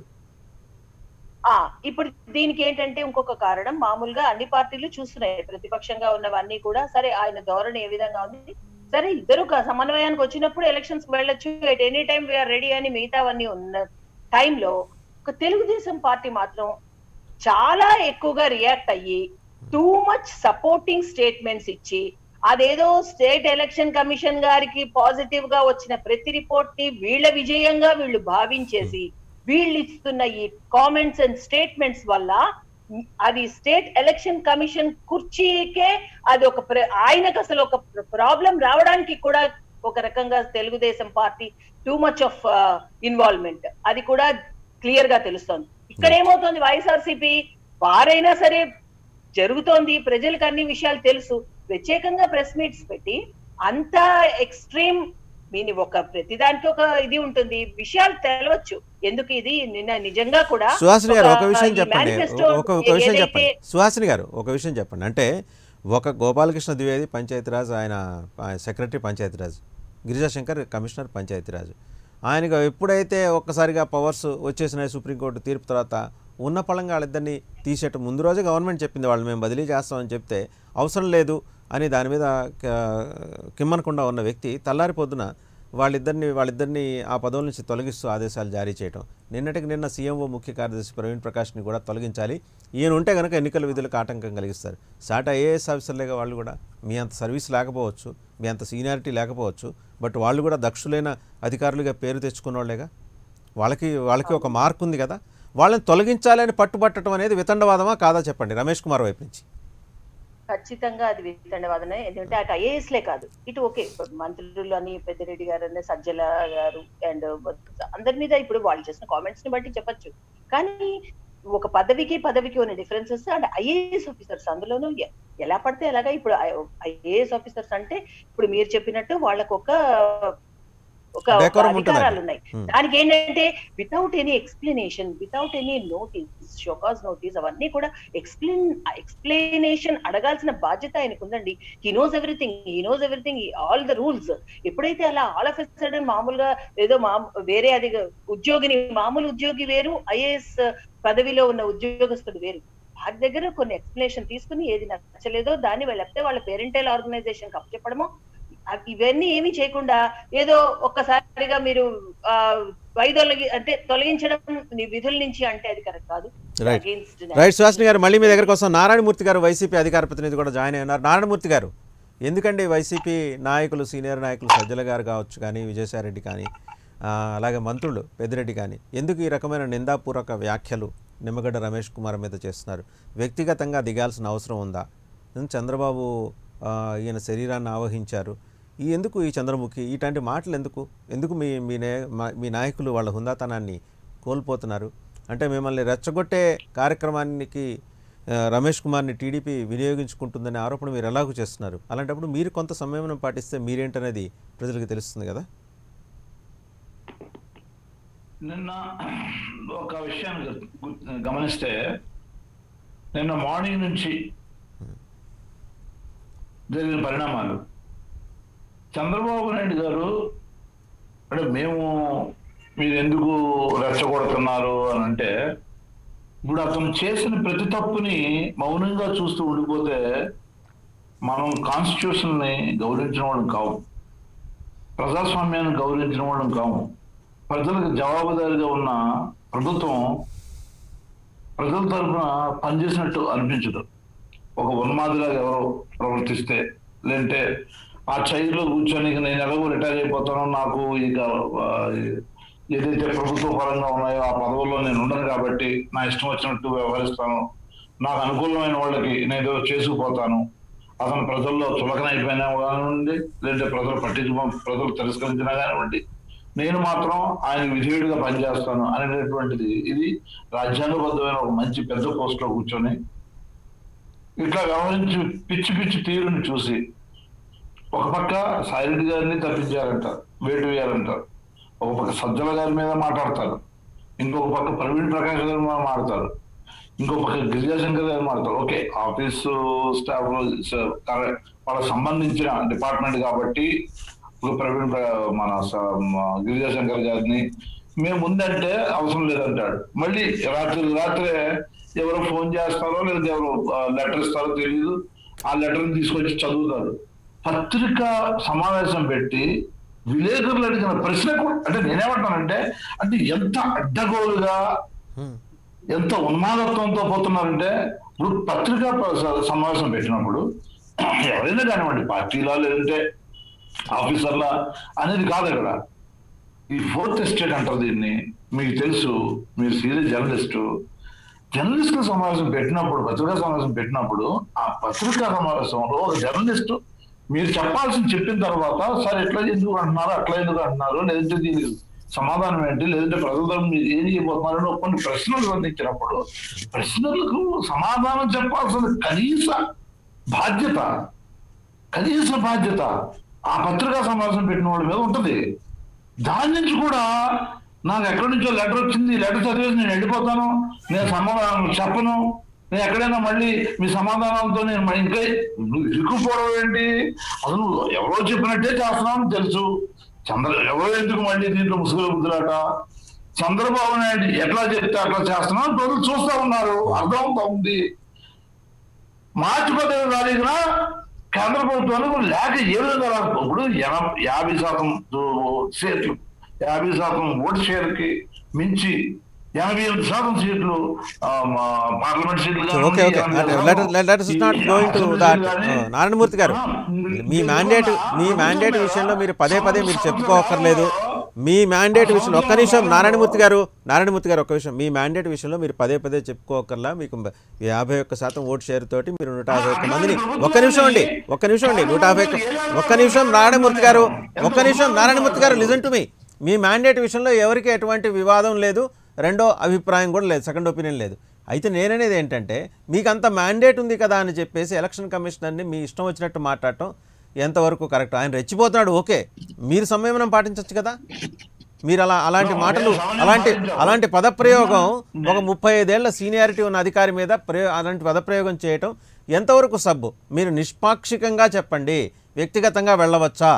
ఆ ఇప్పుడు దీనికి ఏంటంటే ఇంకొక కారణం మామూలుగా అన్ని పార్టీలు చూస్తున్నాయి ప్రతిపక్షంగా ఉన్నవన్నీ కూడా సరే ఆయన ధోరణి ఏ విధంగా ఉంది సరే ఇద్దరు క- సమన్వయానికి వచ్చినప్పుడు ఎలక్షన్స్ వెళ్ళొచ్చు at any time we're ready అని మిగతావన్నీ ఉన్న టైంలో ఒక తెలుగుదేశం పార్టీ మాత్రం చాలా ఎక్కువగా రియాక్ట్ అయ్యి టూ మచ్ సపోర్టింగ్ స్టేట్మెంట్స్ ఇచ్చి అదేదో స్టేట్ ఎలక్షన్ కమిషన్ గారికి పాజిటివ్ గా వచ్చిన ప్రతి రిపోర్ట్ ని వీళ్ళ విజయంగా వీళ్ళు భావించేసి వీళ్ళు ఇస్తున్న ఈ కామెంట్స్ అండ్ స్టేట్మెంట్స్ వల్ల అది స్టేట్ ఎలక్షన్ కమిషన్ కుర్చీకే అది ఒక ప్ర- ఆయనకు అసలు ఒక ప్రాబ్లం రావడానికి కూడా ఒక రకంగా Telugu Desam Party too much of involvement అది కూడా క్లియర్ గా తెలుస్తోంది ఇక్కడ ఏమవుతోంది వైఎస్ఆర్సీపీ వారైనా సరే జరుగుతోంది ప్రజలకు అన్ని విషయాలు తెలుసు ప్రత్యేకంగా ప్రెస్ మీట్స్ పెట్టి అంత ఎక్స్ట్రీమ్ మీని ఒక ప్రతిదానికి ఒక ఇది ఉంటుంది విషయాలు తెలవచ్చు ఎందుకు ఇది నిన్న నిజంగా కూడా సుహాసిని గారు ఒక ఒక విషయం ఈ చెప్పండి manifesto ఒక ఒక విషయం ఏదైతే- చెప్పండి సుహాసిని గారు ఒక విషయం చెప్పండి అంటే ఒక గోపాలకృష్ణ ద్వివేది పంచాయతీరాజ్ ఆయన ఆయన సెక్రటరీ పంచాయతీరాజ్ గిరిజాశంకర్ కమిషనర్ పంచాయతీరాజ్ ఆయనకు ఎప్పుడైతే ఒక్కసారిగా పవర్స్ వచ్చేసినాయి సుప్రీంకోర్టు తీర్పు తర్వాత ఉన్న పళంగా వాళ్ళిద్దరిని తీసేట ముందు రోజే గవర్నమెంట్ చెప్పింది వాళ్ళు మేము బదిలీ చేస్తామని చెప్తే అవసరం లేదు అని దాని మీద క- కిమ్మనకుండా ఉన్న వ్యక్తి తెల్లారి పొద్దున వాళ్ళిద్దరిని వాళ్ళిద్దరిని ఆ పదవుల నుంచి తొలగిస్తూ ఆదేశాలు జారీ చేయడం నిన్నటికి నిన్న సీఎంఓ ముఖ్య కార్యదర్శి ప్రవీణ్ ప్రకాష్ని కూడా తొలగించాలి ఈయన ఉంటే కనుక ఎన్నికల విధులకు ఆటంకం కలిగిస్తారు సాట ఐఏఎస్ ఆఫీసర్లేగా వాళ్ళు కూడా మీ అంత సర్వీస్ లేకపోవచ్చు మీ అంత సీనియారిటీ లేకపోవచ్చు బట్ వాళ్ళు కూడా దక్షులైన అధికారులుగా పేరు తెచ్చుకున్న వాళ్ళేగా వాళ్ళకి వాళ్ళకి ఒక మార్క్ ఉంది కదా వాళ్ళని తొలగించాలని పట్టుబట్టడం అనేది వితండవాదమా కాదా చెప్పండి రమేష్ కుమార్ వైపు నుంచి ఖచ్చితంగా అది వితండవాదనే ఎందుకంటే అటు ఐఏఎస్ లే కాదు ఇటు ఓకే మంత్రులు అని పెద్దిరెడ్డి గారు అని సజ్జల గారు అండ్ అందరి మీద ఇప్పుడు వాళ్ళు చేసిన కామెంట్స్ ని బట్టి చెప్పొచ్చు కానీ ఒక పదవికి పదవికి ఉన్న డిఫరెన్సెస్ అండ్ ఐఏఎస్ ఆఫీసర్స్ అందులోనూ ఎ- ఎలా పడితే ఎలాగా ఇప్పుడు ఐఏఎస్ ఆఫీసర్స్ అంటే ఇప్పుడు మీరు చెప్పినట్టు వాళ్ళకు ఒక ఒక ఒక Decorum ఉంటుంది. అధికారాలు ఉన్నాయి Hmm. దానికి ఏంటంటే without any explanation without any notice show cause notice అవన్నీ కూడా ఎక్స్ప్లెయిన్ ఎక్స్ప్లెనేషన్ అడగాల్సిన బాధ్యత ఆయనకు ఉందండి he knows everything he knows everything all the rules ఎప్పుడైతే అలా ఆల్ ఆఫ్ సడన్ మామూలుగా ఏదో మా వేరే అది ఉద్యోగిని మామూలు ఉద్యోగి వేరు ఐఏఎస్ పదవిలో ఉన్న ఉద్యోగస్తుడు వేరు వారి దగ్గర కొన్ని ఎక్స్ప్లెనేషన్ తీసుకుని ఏది నచ్చలేదో దాన్ని లేకపోతే వాళ్ళ పేరెంటల్ ఆర్గనైజేషన్ కి అప్పచెప్పడమో అ- ఇవన్నీ ఏమీ చేయకుండా ఏదో ఒక్కసారిగా మీరు ఆ, వైదొలగి అంటే తొలగించడం నీ విధుల నుంచి అంటే అది కరెక్ట్ కాదు Right. Against రైట్ సుహాసిని గారు మళ్ళీ మీ దగ్గరకు వస్తాం నారాయణమూర్తి గారు వైసీపీ అధికార ప్రతినిధి కూడా జాయిన్ అయ్యారు నారాయణమూర్తి గారు ఎందుకండి వైసీపీ నాయకులు సీనియర్ నాయకులు సజ్జల గారు కావచ్చు కానీ విజయసాయిరెడ్డి కానీ ఆ, అలాగే మంత్రులు పెద్దిరెడ్డి కానీ ఎందుకు ఈ రకమైన నిందాపూర్వక వ్యాఖ్యలు నిమ్మగడ్డ రమేష్ కుమార్ మీద చేస్తున్నారు వ్యక్తిగతంగా దిగాల్సిన అవసరం ఉందా చంద్రబాబు ఆ, ఈయన శరీరాన్ని ఆవహించారు ఈ ఎందుకు ఈ చంద్రముఖి ఇట్లాంటి మాటలు ఎందుకు ఎందుకు మీ మీ నే- మా- మీ నాయకులు వాళ్ళ హుందాతనాన్ని కోల్పోతున్నారు అంటే మిమ్మల్ని రెచ్చగొట్టే కార్యక్రమానికి ఆ, రమేష్ కుమార్ని టీడీపీ వినియోగించుకుంటుందనే ఆరోపణ మీరు ఎలాగూ చేస్తున్నారు అలాంటప్పుడు మీరు కొంత సంయమనం పాటిస్తే మీరేంటనేది ప్రజలకు తెలుస్తుంది కదా నిన్న ఒక విషయాన్ని గు- గు- గమనిస్తే నిన్న మార్నింగ్ నుంచి జరిగిన పరిణామాలు చంద్రబాబు నాయుడు గారు అంటే మేము మీరు ఎందుకు రెచ్చగొడుతున్నారు అని అంటే ఇప్పుడు అతను చేసిన ప్రతి తప్పుని మౌనంగా చూస్తూ ఉండిపోతే మనం కాన్స్టిట్యూషన్ ని గౌరవించిన వాళ్ళం కావు ప్రజాస్వామ్యాన్ని గౌరవించిన వాళ్ళం కావు ప్రజలకు జవాబుదారీగా ఉన్న ప్రభుత్వం ప్రజల తరఫున పనిచేసినట్టు అనిపించదు ఒక ఉన్మాదిలాగా ఎవరో ప్రవర్తిస్తే లేదంటే ఆ చైర్లో కూర్చొని ఇక నేను ఎలాగో రిటైర్ అయిపోతానో నాకు ఇక ఆ, ఏదైతే ప్రభుత్వ పరంగా ఉన్నాయో ఆ పదవుల్లో నేను ఉండను కాబట్టి నా ఇష్టం వచ్చినట్టు వ్యవహరిస్తాను నాకు అనుకూలమైన వాళ్ళకి నేను ఏదో చేసుకుపోతాను అతను ప్రజల్లో చులకన అయిపోయినా కానివ్వండి లేదంటే ప్రజలు పట్టించుకో ప్రజలు తిరస్కరించినా కానివ్వండి నేను మాత్రం ఆయన విధేయుడిగా పనిచేస్తాను అనేటటువంటిది ఇది రాజ్యాంగబద్ధమైన ఒక మంచి పెద్ద పోస్ట్ లో కూర్చొని ఇట్లా వ్యవహరించి పిచ్చి పిచ్చి తీరుని చూసి ఒక పక్క సాయిరెడ్డి గారిని తప్పించారంటారు వేటు వేయాలంటారు ఒక పక్క సజ్జల గారి మీద మాట్లాడతారు ఇంకొక పక్క ప్రవీణ్ ప్రకాష్ గారి మీద మాట్లాడతారు ఇంకో పక్క గిరిజాశంకర్ గారు మాట్లాడతారు ఓకే ఆఫీసు స్టాఫ్ వాళ్ళకి సంబంధించిన డిపార్ట్మెంట్ కాబట్టి ఇప్పుడు ప్రవీణ్ ప్ర- మన స- మ- గిరిజాశంకర్ గారిని మేము ముందంటే అవసరం లేదంటాడు మళ్ళీ రాత్రి రాత్రే ఎవరో ఫోన్ చేస్తారో లేదా ఎవరో లెటర్ ఇస్తారో తెలియదు ఆ లెటర్ తీసుకొచ్చి చదువుతారు పత్రికా సమావేశం పెట్టి విలేకరులు అడిగిన ప్రశ్న కూడా అంటే నేనేమంటానంటే అంటే ఎంత అడ్డగోలుగా ఎంత ఉన్మాదత్వంతో పోతున్నారంటే ఇప్పుడు పత్రికా ప్ర- సమావేశం పెట్టినప్పుడు ఎవరైనా కానివ్వండి పార్టీలా లేదంటే ఆఫీసర్లా అనేది కాదు అక్కడ ఈ ఫోర్త్ ఎస్టేట్ అంటారు దీన్ని మీకు తెలుసు మీరు సీరియస్ జర్నలిస్టు జర్నలిస్టుల సమావేశం పెట్టినప్పుడు పత్రికా సమావేశం పెట్టినప్పుడు ఆ పత్రికా సమావేశంలో ఒక జర్నలిస్ట్ మీరు చెప్పాల్సింది చెప్పిన తర్వాత సార్ ఎట్లా ఎందుకు అంటున్నారు అట్లా ఎందుకు అంటున్నారు లేదంటే దీనికి సమాధానం ఏంటి లేదంటే ప్రజలతో మీరు ఏం చేయబోతున్నారు అని కొన్ని ప్రశ్నలు సంధించినప్పుడు ప్రశ్నలకు సమాధానం చెప్పాల్సిన కనీస బాధ్యత కనీస బాధ్యత ఆ పత్రికా సమావేశం పెట్టిన వాళ్ళ మీద ఉంటది దాని నుంచి కూడా నాకు ఎక్కడి నుంచో లెటర్ వచ్చింది లెటర్ చదివేసి నేను వెళ్ళిపోతాను నేను సమాధానం చెప్పను నేను ఎక్కడైనా మళ్ళీ మీ సమాధానాలతో నేను మళ్ళీ ఇంకా నువ్వు ఇరుక్కుపోవడం ఏంటి అసలు నువ్వు ఎవరో చెప్పినట్టే చేస్తున్నావు తెలుసు చంద్ర ఎవరో ఎందుకు మళ్ళీ దీంట్లో ముసుగులు బుద్ధులాట చంద్రబాబు నాయుడు ఎట్లా చెప్తే అట్లా చేస్తున్నావు ప్రజలు చూస్తా ఉన్నారు అర్థమవుతా ఉంది మార్చి పద్దెనిమిది తారీఖున కేంద్ర ప్రభుత్వానికి లేక ఏ విధంగా రాసుకో ఇప్పుడు ఎన- యాభై శాతం దో- సీట్లు యాభై శాతం ఓటు షేర్కి మించి ఎనభై ఎనిమిది శాతం సీట్లు ఆ, మా పార్లమెంట్ సీట్లు okay okay let us not going to that Narayana Murthy garu మీ మ్యాండేట్ మీ మ్యాండేట్ విషయంలో మీరు పదే పదే మీరు చెప్పుకోకర్లేదు మీ మ్యాండేట్ విషయంలో ఒక్క నిమిషం నారాయణమూర్తి గారు నారాయణమూర్తి గారు ఒక్క విషయం మీ మ్యాండేట్ విషయంలో మీరు పదే పదే చెప్పుకోకర్లా మీకు యాభై ఒక్క శాతం ఓటు షేర్ తోటి మీరు నూట యాభై ఒక్క మందిని ఒక్క నిమిషం అండి ఒక్క నిమిషం అండి నూట యాభై ఒక్క ఒక్క నిమిషం నారాయణమూర్తి గారు ఒక్క నిమిషం Narayana Murthy garu listen to me మీ మ్యాండేట్ విషయంలో ఎవరికి ఎటువంటి వివాదం లేదు రెండో అభిప్రాయం కూడా లేదు సెకండ్ ఒపీనియన్ లేదు అయితే నేననేది ఏంటంటే మీకు అంత మ్యాండేట్ ఉంది కదా అని చెప్పేసి ఎలక్షన్ కమిషనర్ని మీ ఇష్టం వచ్చినట్టు మాట్లాడటం ఎంతవరకు కరెక్ట్ ఆయన రెచ్చిపోతున్నాడు ఓకే మీరు సంయమనం పాటించవచ్చు కదా మీరు అలా అలాంటి మాటలు అలాంటి అలాంటి పదప్రయోగం ఒక ముప్పై ఐదేళ్ల సీనియారిటీ ఉన్న అధికారి మీద ప్రయో అలాంటి పదప్రయోగం చేయటం ఎంతవరకు సబ్బు మీరు నిష్పాక్షికంగా చెప్పండి వ్యక్తిగతంగా వెళ్ళవచ్చా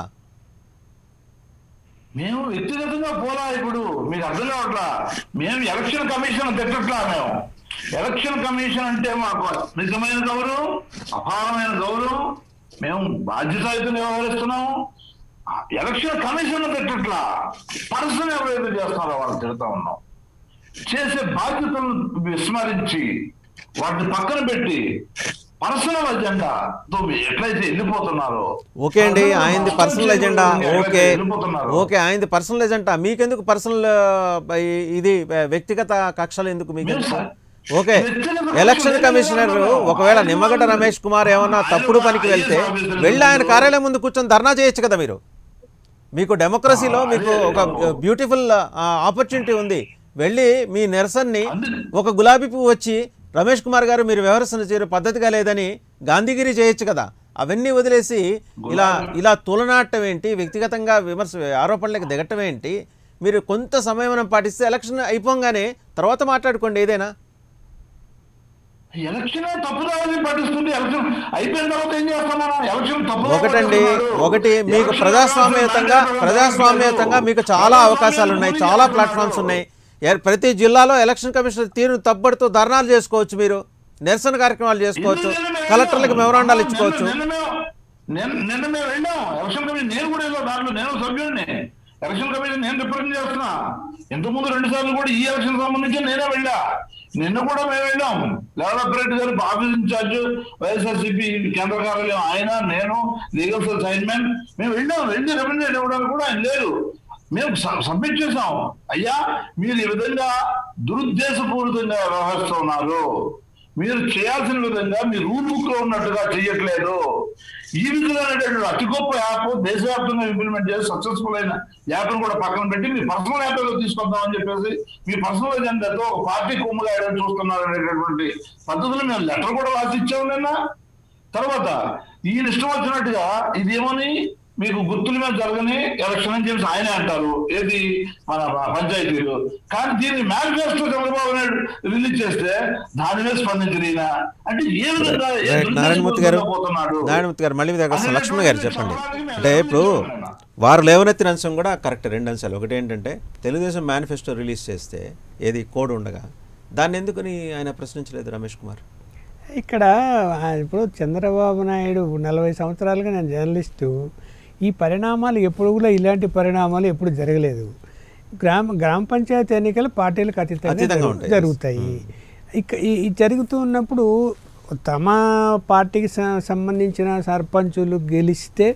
మేము వ్యక్తిగతంగా పోలా ఇప్పుడు మీకు అర్థం కావట్లా మేము ఎలక్షన్ కమిషన్ తిట్టట్లా మేము ఎలక్షన్ కమిషన్ అంటే మాకు నిజమైన గౌరవం అపారమైన గౌరవం మేము బాధ్యతాయుతంగా వ్యవహరిస్తున్నాం ఆ ఎలక్షన్ కమిషన్ తిట్టట్లా పర్సన్ ఎవరైతే చేస్తున్నారో వాళ్ళని తిడతా ఉన్నాం చేసే బాధ్యతలను విస్మరించి వాటిని పక్కన పెట్టి పర్సనల్ అజెండాతో మీరు ఎట్లయితే వెళ్ళిపోతున్నారో ఓకే అండి ప్రజలు ఆయనది నష్టం పర్సనల్ ఎజెండా చేసుకోవడానికి ఓకే ఎట్లయితే వెళ్ళిపోతున్నారో, ఓకే ఆయనది పర్సనల్ ఎజెండా మీకెందుకు పర్సనల్ ఇది ఆ, వ్యక్తిగత కక్షలు ఎందుకు మీకు మీరు ఎందుకు? సార్, ఓకే వ్యక్తిగత ఎలక్షన్ కక్షలు కమిషనర్ ఎందుకు ఒకవేళ ఆయన నిమ్మగడ్డ వాళ్ళు- రమేష్ కుమార్ ఏమన్నా ఆయన తప్పుడు వాళ్ళు పనికి వెళ్తే IAS ఆఫీసర్లు వెళ్ళి ఆయన ఎందుకు? కార్యాలయం ముందు కూర్చొని ధర్నా చేయొచ్చు కదా మీరు మీకు డెమోక్రసీలో మీకు ఒక బ్యూటిఫుల్ ఆపర్చునిటీ ఉంది వెళ్ళి మీ నిరసనని ఒక గులాబీ పువ్వు వచ్చి రమేష్ కుమార్ గారు మీరు వ్యవహరిస్తున్న తీరు పద్ధతిగా లేదని గాంధీగిరి చేయొచ్చు కదా అవన్నీ వదిలేసి ఇలా ఇలా తులనాటం ఏంటి వ్యక్తిగతంగా విమర్శ ఆరోపణలకు దిగటం ఏంటి మీరు కొంత సమయం పాటిస్తే ఎలక్షన్ అయిపోగానే తర్వాత మాట్లాడుకోండి ఏదైనా ఎలక్షన్ తప్పుదారిని పట్టిస్తుంది ఎలక్షన్ అయిపోయిన తర్వాత ఏం చేస్తాం మనం ఎలక్షన్ తప్పు ఒకటండి ఒకటి మీకు ప్రజాస్వామ్యయుతంగా ప్రజాస్వామ్యయుతంగా మీకు చాలా అవకాశాలు ఉన్నాయి చాలా ప్లాట్ఫామ్స్ ఉన్నాయి ఎ- ప్రతి జిల్లాలో ఎలక్షన్ కమిషనర్ తీరును తప్పడుతూ ధర్నాలు చేసుకోవచ్చు మీరు నిరసన కార్యక్రమాలు చేసుకోవచ్చు కలెక్టర్లకు మెమరాండాలు ఇచ్చుకోవచ్చు నిన్న మేము నిన్న- నిన్న మేము వెళ్ళాం ఎలక్షన్ కమిషన్ నేను కూడా వెళ్ళాం దాంట్లో నేను సభ్యుడిని ఎలక్షన్ కమిషన్ నేను రిప్రజెంట్ చేస్తున్నా ఇంతకుముందు రెండు సార్లు కూడా ఈ ఎలక్షన్ సంబంధించి నేనే వెళ్ళా నిన్న కూడా మేము వెళ్ళాం లెవెల్ రెడ్డి గారు ఆఫీస్ ఇన్ఛార్జ్ వైఎస్ఆర్సీపీ కేంద్ర కార్యాలయం ఆయన నేను లీగల్ సెల్ సైన్మెన్ మేము వెళ్ళాం వెళ్ళి రిప్రజెంట్ ఇవ్వడానికి కూడా ఆయన లేదు మేము స- సబ్మిట్ చేసాం అయ్యా మీరు ఈ విధంగా దురుద్దేశపూరితంగా వ్యవహరిస్తున్నారు మీరు చేయాల్సిన విధంగా మీ రూల్ బుక్ లో ఉన్నట్టుగా చేయట్లేదు ఈ విధమైనటువంటి అతి గొప్ప యాప్ దేశవ్యాప్తంగా ఇంప్లిమెంట్ చేసి సక్సెస్ఫుల్ అయిన యాప్ కూడా పక్కన పెట్టి మీ పర్సనల్ యాప్ లో తీసుకొద్దామని చెప్పేసి మీ పర్సనల్ ఎజెండాతో ఒక పార్టీ కుమ్మగా ఏదైనా చూస్తున్నారు అనేటటువంటి పద్ధతులు మేము లెటర్ కూడా రాసి ఇచ్చాము నిన్న తర్వాత ఈయన ఇష్టం వచ్చినట్టుగా ఇదేమని మీకు గుర్తుల మీద జరగని ఎలక్షన్ అని చెప్పి ఆయనే అంటారు ఏది మన పంచాయతీలు కానీ దీన్ని మేనిఫెస్టో చంద్రబాబు నాయుడు రిలీజ్ చేస్తే దాని మీద స్పందించిన ఈయన అంటే ఏ విధంగా ఏ రైట్ నారాయణమూర్తి గారు పోతున్నాడు నారాయణమూర్తి గారు మళ్ళీ మీ దగ్గర వస్తాం. లక్ష్మణ్ గారు చెప్పండి అంటే ఇప్పుడు వారు లేవనెత్తిన అంశం కూడా కరెక్ట్ రెండు అంశాలు ఒకటి ఏంటంటే తెలుగుదేశం మేనిఫెస్టో రిలీజ్ చేస్తే ఏది కోడ్ ఉండగా దాన్ని ఎందుకని ఆయన ప్రశ్నించలేదు రమేష్ కుమార్ ఇక్కడ ఆ, ఇప్పుడు చంద్రబాబు నాయుడు నలభై సంవత్సరాలుగా నేను జర్నలిస్టు ఈ పరిణామాలు ఎప్పుడు కూడా ఇలాంటి పరిణామాలు ఎప్పుడు జరగలేదు గ్రామ గ్రామ పంచాయతీ ఎన్నికలు పార్టీలకు అతీతంగా అతీతంగా జరుగు- ఉంటాయి. జరుగుతాయి ఇక ఈ ఈ జరుగుతూ ఉన్నప్పుడు తమ పార్టీకి స- సంబంధించిన సర్పంచులు గెలిస్తే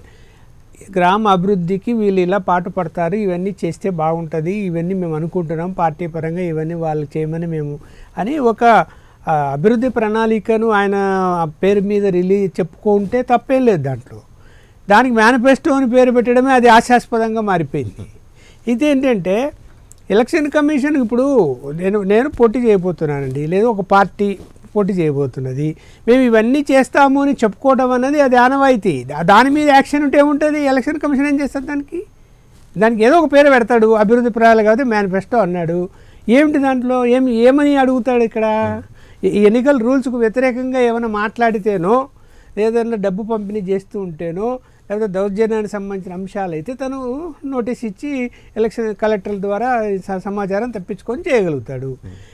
గ్రామ అభివృద్ధికి వీళ్ళు ఇలా పాటు పడతారు ఇవన్నీ చేస్తే బాగుంటుంది ఇవన్నీ మేము అనుకుంటున్నాం పార్టీ పరంగా ఇవన్నీ వాళ్ళు చేయమని మేము అని ఒక ఆ అభివృద్ధి ప్రణాళికను ఆయన పేరు మీద రిలీజ్ చెప్పుకుంటే తప్పేం లేదు దాంట్లో దానికి మేనిఫెస్టో అని పేరు పెట్టడమే అది ఆశాస్పదంగా మారిపోయింది ఇదేంటంటే ఎలక్షన్ కమిషన్ ఇప్పుడు నేను నేను పోటీ చేయబోతున్నానండి లేదా ఒక పార్టీ పోటీ చేయబోతున్నది మేము ఇవన్నీ చేస్తాము అని చెప్పుకోవడం అన్నది అది ఆనవాయితీ దా- దాని మీద యాక్షన్ ఉంటే ఏముంటుంది ఎలక్షన్ కమిషన్ ఏం చేస్తుంది దానికి దానికి ఏదో ఒక పేరు పెడతాడు అభివృద్ధి ప్రణాళిక కాబట్టి మేనిఫెస్టో అన్నాడు ఏమిటి దాంట్లో ఏమి ఏమని అడుగుతాడు ఇక్కడ ఈ ఎన్నికల రూల్స్కు వ్యతిరేకంగా ఏమైనా మాట్లాడితేనో లేదన్నా డబ్బు పంపిణీ చేస్తూ ఉంటేనో లేకపోతే దౌర్జన్యానికి సంబంధించిన అంశాలు అయితే తను నోటీస్ ఇచ్చి ఎలక్షన్ కలెక్టర్ల ద్వారా స- సమాచారం తప్పించుకొని చేయగలుగుతాడు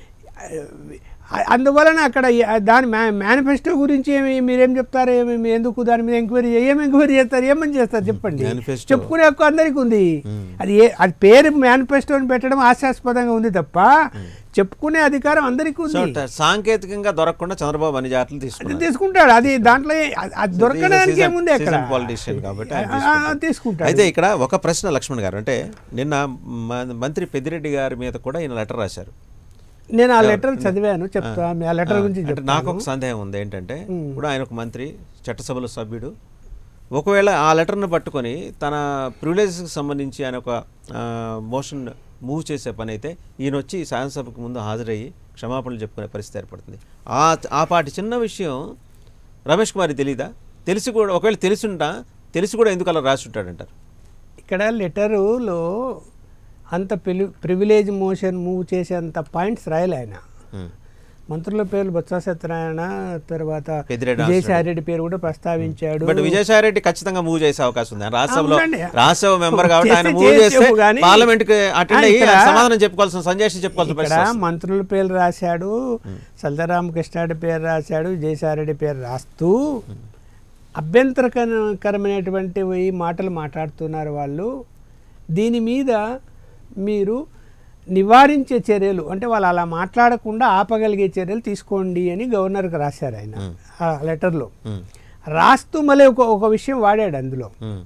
ఆ- అందువలన అక్కడ ఈ- దాని మే మేనిఫెస్టో గురించి ఏమి మీరేం చెప్తారు ఏమి మీ ఎందుకు దాని మీద ఎంక్వైరీ ఏం ఎంక్వైరీ చేస్తారు ఏమని చేస్తారు చెప్పండి Manifesto. చెప్పుకునే హక్కు అందరికీ ఉంది అది ఏ అది పేరు మేనిఫెస్టో అని పెట్టడం హాస్యాస్పదంగా ఉంది తప్ప చెప్పుకునే అధికారం అందరికీ సో ఉంది ట- సాంకేతికంగా దొరకకుండా చంద్రబాబు అన్ని జాగ్రత్తలు అది తీసుకున్నారు తీసుకుంటాడు అది దాంట్లో ఏ- అది- అది దొరకడానికి సీజన్- ఏముంది అక్కడ సీజన్ పొలిటీషియన్ కాబట్టి ఆయన ఆ, ఆ, తీసుకుంటాడు. తీసుకుంటాడు అయితే ఇక్కడ ఒక ప్రశ్న లక్ష్మణ్ గారు అంటే నిన్న మ- మంత్రి పెద్దిరెడ్డి గారి మీద కూడా ఈయన లెటర్ రాశారు నేను ఆ లెటర్ చదివాను చెప్తా ఆ లెటర్ గురించి అంటే నాకు చెప్తాను ఒక సందేహం ఉంది ఏంటంటే ఇప్పుడు ఆయన ఒక మంత్రి చట్టసభలో సభ్యుడు ఒకవేళ ఆ లెటర్ను పట్టుకొని తన ప్రివిలేజెస్కి సంబంధించి ఆయన ఒక మోషన్ మూవ్ చేసే పని అయితే ఈయన వచ్చి శాసనసభకు ముందు హాజరయ్యి క్షమాపణలు చెప్పుకునే పరిస్థితి ఏర్పడుతుంది ఆ ఆ పాటి చిన్న విషయం రమేష్ కుమార్ తెలీదా తెలిసి కూడా ఒకవేళ తెలిసుంటా తెలిసి కూడా ఎందుకు అలా రాసి ఉంటాడంటారు ఇక్కడ లెటరులో అంత ప్రివి ప్రివిలేజ్ మోషన్ మూవ్ చేసేంత పాయింట్స్ రాయలే ఆయన ఉమ్. మంత్రుల పేర్లు బొత్స సత్యనారాయణ తర్వాత పెద్దిరెడ్డి విజయసాయి రెడ్డి పేరు కూడా ప్రస్తావించాడు బట్ విజయసాయి రెడ్డి ఖచ్చితంగా మూవ్ చేసే అవకాశం ఉంది ఆయన రాజ్యసభలో అవునండి. రాజ్యసభ మెంబర్ కాబట్టి ఆయన చేస్తే మూవ్ చేస్తే చేయొచ్చు కానీ- పార్లమెంట్ కి అటెండ్ అయ్యి ఇక్కడ- ఆయన సమాధానం చెప్పుకోవాల్సిన సంజయ్ చెప్పుకోవాల్సిన ఇక్కడ పరిస్థితి వస్తుంది. మంత్రుల పేర్లు రాశాడు సల్దరామకృష్ణారెడ్డి పేరు రాశాడు విజయసాయిరెడ్డి పేరు రాస్తూ అభ్యంతరకరమైనటువంటి ఈ మాటలు మాట్లాడుతున్నారు వాళ్ళు దీని మీద మీరు నివారించే చర్యలు అంటే వాళ్ళు అలా మాట్లాడకుండా ఆపగలిగే చర్యలు తీసుకోండి అని గవర్నర్కి రాశారు ఆయన ఆ లెటర్లో ఉమ్, రాస్తూ మళ్ళీ ఒక ఒక విషయం వాడాడు అందులో ఉమ్,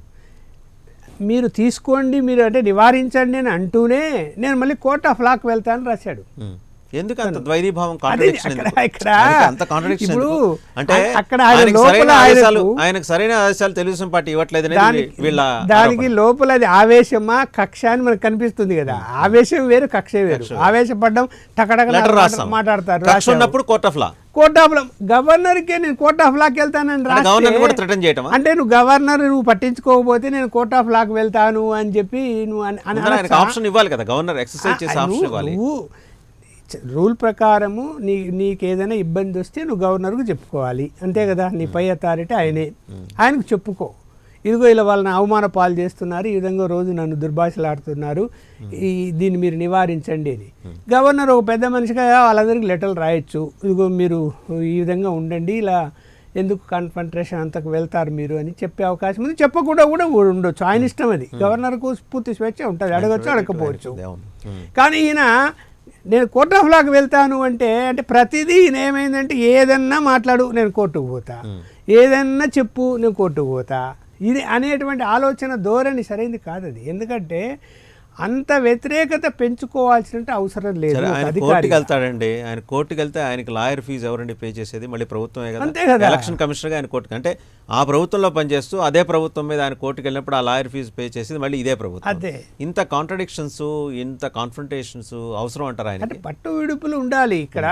మీరు తీసుకోండి మీరు అంటే నివారించండి అని అంటూనే నేను మళ్ళీ కోర్ట్ ఆఫ్ లాక్ వెళ్తాను రాశాడు ఉమ్. ఎందుకు అంత ద్వైదీభావం అదే కాంట్రడిక్షన్ అక్కడ ఎందుకు? ఇక్కడ ఆయనకి అంత కాంట్రడిక్షన్ ఇప్పుడు అంటే అ- అక్కడ ఆయన ఆయనకి లోపల సరైన ఆదేశాలు ఆయనకు- ఆయనకు సరైన ఆదేశాలు తెలుగుదేశం పార్టీ ఇవ్వట్లేదు అనేది దానికి వీళ్ళ దానికి ఆరోపణ. లోపల అది ఆవేశమా కక్ష అని మనకు కనిపిస్తుంది కదా ఆవేశం వేరు కక్ష వేరు ఆవేశపడ్డం టకటక లెటర్ రాస్తాం మాట్లాడతారు కక్ష ఉన్నప్పుడు court of law court of law గవర్నర్కే నేను కోర్ట్ ఆఫ్ లాక్ వెళ్తానని రాస్తే గవర్నర్ కూడా థ్రెటన్ చేయటమా అంటే నువ్వు గవర్నర్ నువ్వు పట్టించుకోకపోతే నేను కోర్ట్ ఆఫ్ లాక్ వెళ్తాను అని చెప్పి నువ్వు అని- అని ముందర ఆయనకు అనొచ్చా? ఆప్షన్ ఇవ్వాలి కదా గవర్నర్ ఎక్సర్సైజ్ చేసే ఆ, ఆప్షన్ నువ్వు- ఇవ్వాలి నువ్వు చ- రూల్ ప్రకారము నీ నీకు ఏదైనా ఇబ్బంది వస్తే నువ్వు గవర్నర్కు చెప్పుకోవాలి అంతే కదా నీ పై అథారిటీ ఆయనే ఆయనకు చెప్పుకో ఇదిగో ఇలా వాళ్ళని అవమాన పాలు చేస్తున్నారు ఈ విధంగా రోజు నన్ను దుర్భాషలాడుతున్నారు ఈ దీన్ని మీరు నివారించండి అని గవర్నర్ ఒక పెద్ద మనిషిగా వాళ్ళందరికీ లెటర్లు రాయొచ్చు ఇదిగో మీరు ఈ విధంగా ఉండండి ఇలా ఎందుకు కాన్ఫంట్రేషన్ అంతకు వెళ్తారు మీరు అని చెప్పే అవకాశం ఉంది చెప్పకుండా కూడా ఉండొచ్చు ఆయన ఇష్టం అది గవర్నర్కు పూర్తి స్వేచ్ఛ ఉంటుంది అడగచ్చు అడగకపోవచ్చు అవును. ఉమ్. కానీ ఈయన నేను కోర్ట్ ఆఫ్ లాకి వెళ్తాను అంటే అంటే ప్రతిదీ ఈయన ఏమైందంటే ఏదన్నా మాట్లాడు నేను కోర్టుకు పోతా ఏదన్నా చెప్పు నేను కోర్టుకు పోతా ఇది అనేటువంటి ఆలోచన ధోరణి సరైనది కాదు అది ఎందుకంటే అంత వ్యతిరేకత పెంచుకోవాల్సిన అవసరం లేదు సరే ఒక ఆయన అధికారిగా. కోర్టుకి వెళ్తాడండి ఆయన కోర్టుకి వెళ్తే ఆయనకి లాయర్ ఫీజు ఎవరండి పే చేసేది మళ్ళీ ప్రభుత్వమే అంతే కదా కదా. ఎలక్షన్ కమిషనర్గా ఆయన కోర్టుకి అంటే ఆ ప్రభుత్వంలో పనిచేస్తూ అదే ప్రభుత్వం మీద ఆయన కోర్టుకి వెళ్ళినప్పుడు ఆ లాయర్ ఫీజు పే చేసేది మళ్ళీ ఇదే ప్రభుత్వం అదే. ఇంత కాంట్రడిక్షన్స్ ఇంత కాన్ఫ్రంటేషన్స్ అవసరం అంటారు అంటే ఆయనకి పట్టు విడుపులు ఉండాలి ఇక్కడ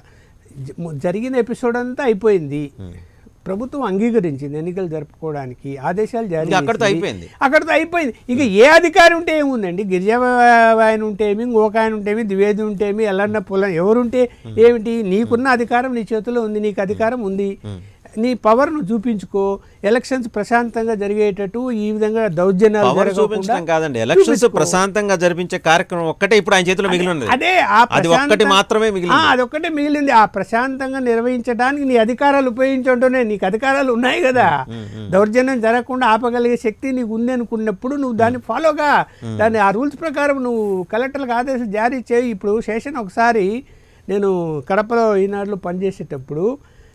జ- జరిగిన ఎపిసోడ్ అంతా అయిపోయింది ప్రభుత్వం అంగీకరించింది ఎన్నికలు జరుపుకోవడానికి ఆదేశాలు జారీ ఇంకా అక్కడితో చేసింది. అయిపోయింది. అక్కడితో అయిపోయింది ఇక ఏ అధికారి ఉంటే ఏముందండి గిరిజా ఆయన ఉంటేమి ఇంకొక ఆయన ఉంటేమి ద్వివేది ఉంటేమి ఎల్లన్న పొల ఎవరుంటే ఏమిటి నీకున్న అధికారం నీ చేతిలో ఉంది నీకు అధికారం ఉంది నీ పవర్ ను చూపించుకో ఎలక్షన్స్ ప్రశాంతంగా జరిగేటట్టు ఈ విధంగా దౌర్జన్యాలు పవర్ జరగకుండా చూపించడం కాదండి ఎలక్షన్స్ చూపించుకో. ప్రశాంతంగా జరిపించే కార్యక్రమం ఒక్కటే ఇప్పుడు ఆయన చేతిలో మిగిలి ఉన్నది అదే ఆ అది ఒక్కటి ప్రశాంతం- మాత్రమే మిగిలింది ఆ, అదొక్కటే మిగిలింది ఆ ప్రశాంతంగా నిర్వహించడానికి నీ అధికారాలు ఉపయోగించుంటూనే నీకు అధికారాలు ఉన్నాయి కదా దౌర్జన్యం జరగకుండా ఆపగలిగే శక్తి నీకు ఉంది అనుకున్నప్పుడు నువ్వు దాన్ని ఫాలోగా దాన్ని ఆ రూల్స్ ప్రకారం నువ్వు కలెక్టర్లకు ఆదేశాలు జారీ చేయి ఇప్పుడు శేషన్ ఒకసారి నేను కడపలో ఈనాడులో పనిచేసేటప్పుడు